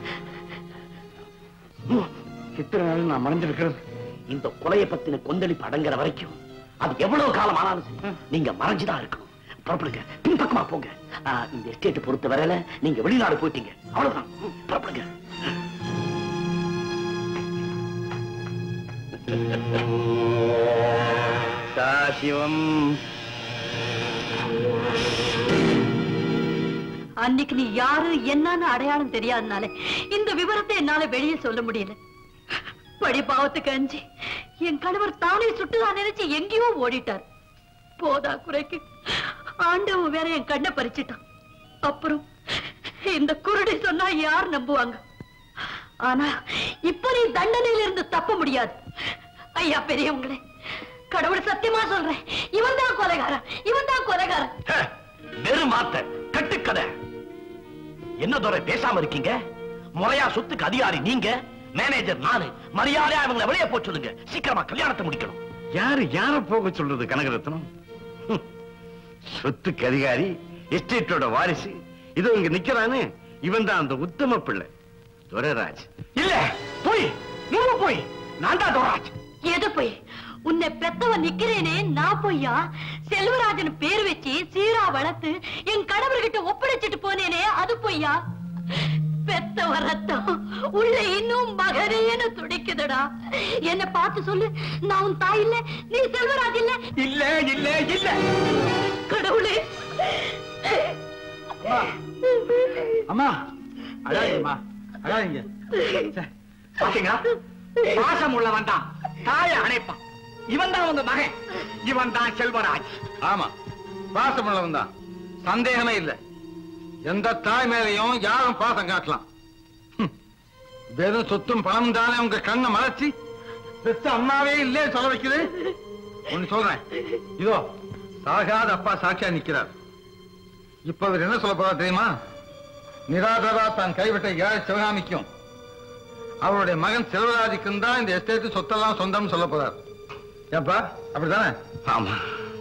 இத்தனை நாள் நான் மறைஞ்சிருக்கிறது இந்த கொலையை பத்தின கொந்தளிப்பு அடங்குற வரைக்கும் அது எவ்வளவு காலம் ஆனாலும் சரி, நீங்க மறைஞ்சுதான் இருக்கணும் புறப்படுங்க பின்பக்கமா போங்க ஆ, இந்த எஸ்டேட் பொறுத்த வரையில நீங்க வெளிநாடு போயிட்டீங்க அவ்வளவுதான் ம், புறப்படுங்க சாசிவம் அன்னைக்கு நீ யாரு என்னன்னு அடையாளம் தெரியாதனால இந்த விவரத்தை என்னால வெளியே சொல்ல முடியல படி பாவத்துக்கு அஞ்சு என் கணவர் தானே சுட்டுதான் நினைச்சு எங்கேயோ ஓடிட்டார் போதா குறைக்கு ஆண்டவன் வேற என் கண்ணை பறிச்சிட்டான் அப்புறம் இந்த குருடை சொன்னா யார் நம்புவாங்க ஆனா இப்ப நீ தண்டனையில இருந்து தப்ப முடியாது ஐயா பெரியவங்களே கடவுள் சத்தியமா சொல்றேன் இவன் தான் கொலைகாரன் இவன் தான் கொலைகாரன் வெறும் வார்த்தை கட்டுக்கதை என்ன துறை பேசாம இருக்கீங்க முறையா சொத்துக்கு அதிகாரி நீங்க மேனேஜர் நானு மரியாதையா இவங்களை வெளியே போக சொல்லுங்க சீக்கிரமா கல்யாணத்தை முடிக்கணும் யாரு யார போக சொல்றது கனகரத்னம் ஹம். சொத்துக்கு அதிகாரி எஸ்டேட்டோட வாரிசு இதோ இங்க நிக்கிறானே இவன் தான் அந்த உத்தம பிள்ளை துரைராஜ் இல்ல போய் நீங்க போய் நான் தான் தோராஜ் எது போய் உன்னை பெத்தவன் நிக்கிறேனே நான் பொய்யா செல்வராஜன் பேர் வச்சு சீரா வளர்த்து என் கணவர்கிட்ட ஒப்படைச்சிட்டு போனேனே அது பொய்யா பெத்தவ ரத்தம் உள்ள இன்னும் மகனேன்னு துடிக்குதுடா என்ன பார்த்து சொல்லு நான் உன் தாய் இல்ல நீ செல்வராஜ் இல்ல இல்ல இல்ல இல்ல கடவுளே அம்மா அழாதீங்கம்மா அழாதீங்க பாத்தீங்களா பாசம் உள்ளவன் தான் தாய அணைப்பான் இவன் தான் உங்க மகன் இவன் தான் செல்வராஜ் ஆமா பாசமுள்ளவன் தான் சந்தேகமே இல்ல எந்த தாய் மேலையும் யாரும் பாசம் காட்டலாம் ஹம். வெறும் சொத்தும் பணம் தானே உங்க கண்ணை மறைச்சு பெத்த அம்மாவே இல்லே சொல்ல வைக்குது ஒண்ணு சொல்றேன் இதோ சாகாத அப்பா சாட்சியா நிக்கிறார் இப்ப அவர் என்ன சொல்ல போறார் தெரியுமா நிராதரா தான் கைவிட்ட ஏழை சிவகாமிக்கும் அவருடைய மகன் செல்வராஜுக்கும் தான் இந்த எஸ்டேட் சொத்தெல்லாம் சொந்தம்னு சொல்ல போறார் ஏப்பா அப்படிதானே ஆமா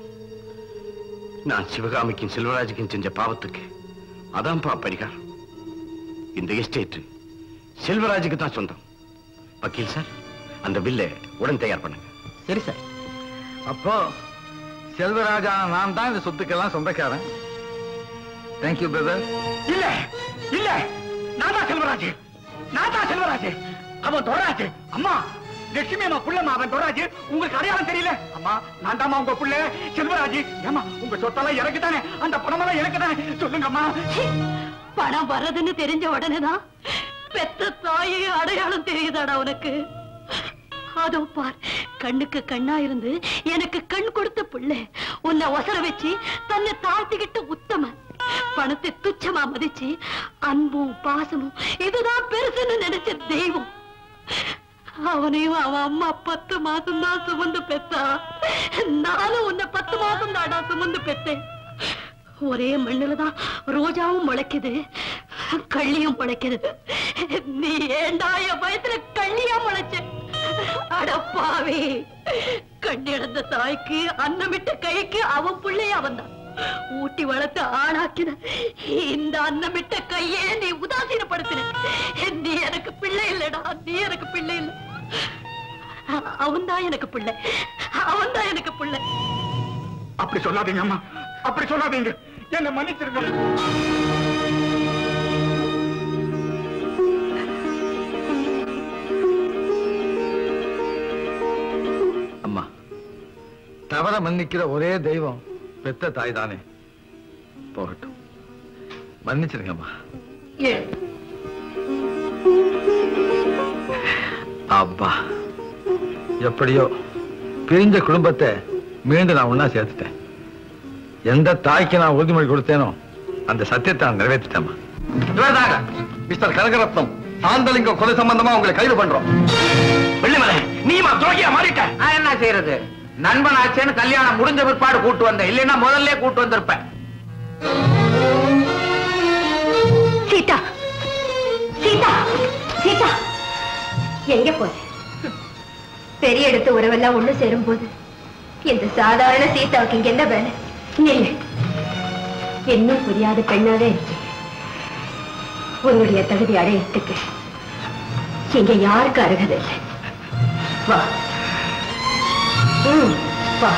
நான் சிவகாமிக்கும் செல்வராஜுக்கும் செஞ்ச பாவத்துக்கு அதான்ப்பா பரிகாரம் இந்த எஸ்டேட் செல்வராஜுக்கு தான் சொந்தம் வக்கீல் சார் அந்த பில்லை உடன் தயார் பண்ணுங்க சரி சார் அப்போ செல்வராஜா நான் தான் இந்த சொத்துக்கெல்லாம் சொந்தக்காரன் தேங்க்யூ பிரதர் இல்ல இல்ல நான் தான் செல்வராஜ் நான் தான் செல்வராஜ் அவன் தொராஜ் அம்மா லட்சுமி அம்மா புள்ளம்மா அவன் தொராஜ் உங்களுக்கு அடையாளம் தெரியல அம்மா நான் தாம்மா உங்க புள்ள செல்வராஜ் ஏமா உங்க சொத்தெல்லாம் எனக்கு தானே அந்த பணமெல்லாம் எனக்கு தானே சொல்லுங்கம்மா பணம் வர்றதுன்னு தெரிஞ்ச உடனேதான் பெத்த தாயே அடையாளம் தெரியுதாடா உனக்கு அதோ பார் கண்ணுக்கு கண்ணா இருந்து எனக்கு கண் கொடுத்த புள்ளை உன்னை ஒசர வச்சு தன்னை தாழ்த்திக்கிட்டு உத்தம பணத்தை துச்சமா மதிச்சு அன்பும் பாசமும் இதுதான் பெருசுன்னு நினைச்ச தெய்வம் அவனையும் அவன் அம்மா பத்து மாசம் தான் சுமந்து பெத்தா நானும் உன்னை பத்து மாசம் தாடா சுமந்து பெத்தேன் ஒரே மண்ணுல தான் ரோஜாவும் முளைக்குது கள்ளியும் முளைக்குது நீ ஏண்டா என் பயத்துல கள்ளியா முளைச்ச அடப்பாவே கண்ணிழந்த தாய்க்கு அன்னமிட்ட கைக்கு அவன் பிள்ளைய அவன் தான் ஊட்டி வளர்த்து ஆளாக்கின இந்த அன்னமிட்ட கையே நீ உதாசீனப்படுத்தின நீ எனக்கு பிள்ளை இல்லடா நீ எனக்கு பிள்ளை இல்ல அவன்தான் எனக்கு பிள்ளை அவன்தான் எனக்கு பிள்ளை அப்படி சொல்லாதீங்க அம்மா அப்படி சொல்லாதீங்க என்ன மன்னிச்சிருங்க அம்மா தவற மன்னிக்கிற ஒரே தெய்வம் பெத்த தாய் தானே போகட்டும் மன்னிச்சிருங்கம்மா அப்பா எப்படியோ பிரிஞ்ச குடும்பத்தை மீண்டும் நான் ஒண்ணா சேர்த்துட்டேன் எந்த தாய்க்கு நான் உறுதிமொழி கொடுத்தேனோ அந்த சத்தியத்தை நான் நிறைவேற்றிட்டேம்மா மிஸ்டர் கனகரத்னம் சாந்தலிங்கம் கொலை சம்பந்தமா உங்களை கைது பண்றோம் வெள்ளிமலை நீமா துரோகியா மாறிட்ட நான் என்ன செய்யறது நண்பன் ஆச்சேன்னு கல்யாணம் முடிஞ்ச பிற்பாடு கூட்டு வந்தேன் இல்லைன்னா முதல்ல கூட்டு வந்திருப்பேன் சீதா சீதா சீதா எங்க போற பெரிய இடத்து உறவெல்லாம் ஒண்ணு சேரும் போது இந்த சாதாரண சீதாவுக்கு இங்க என்ன வேலை நில்லு இன்னும் புரியாத பெண்ணாவே இருக்கீங்க உன்னுடைய தகுதி அடையத்துக்கு இங்க யாருக்கு அருகதை இல்லை வா ம், வா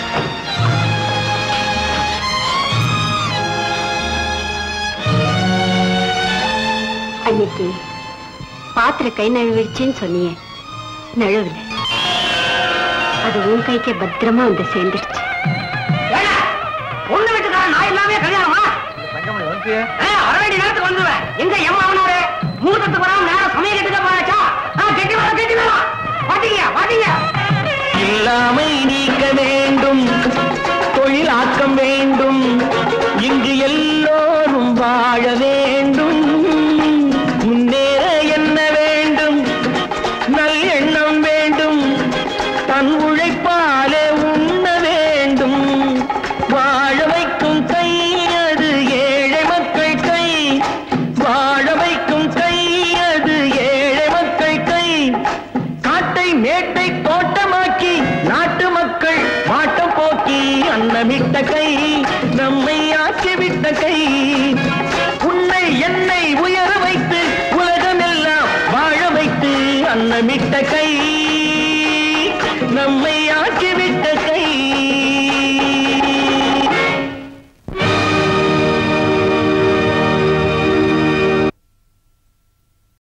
அன்னைக்கு பாத்திர கை நழுவிடுச்சுன்னு சொன்னியே நழுவுல அது உன் கைக்கே பத்திரமா வந்து சேர்ந்துருச்சு பொண்ணு வீட்டுக்காரன் நான் எல்லாமே கல்யாணமா ஆ, வர வேண்டிய நேரத்துக்கு வந்துருவேன் எங்க எம்மா அவனோட மூத்தத்துக்கு வராம நேரம் சமயம் கட்டுக்க போயாச்சா கெட்டி வர கெட்டி வர பாத்தீங்க பாத்தீங்க இல்லாமை நீக்க வேண்டும் தொழிலாக்கம் வேண்டும் இங்கு எல்லோரும் வாழ வேண்டும் முன்னேற என்ன வேண்டும் நல் எண்ணம் வேண்டும் தன் உழைப்பாலே உண்ண வேண்டும் வாழ வைக்கும் கை அது ஏழை மக்கள் கை வாழ வைக்கும் கை அது ஏழை மக்கள் கை காட்டை மேட்டை தோட்டமாக்கி நாட்டு மக்கள் மாட்டம் போக்கி அன்னமிட்ட கை நம்மை ஆக்கிவிட்ட கை உன்னை என்னை உயர வைத்து உலகமெல்லாம் வாழ வைத்து அன்னமிட்ட கை நம்மை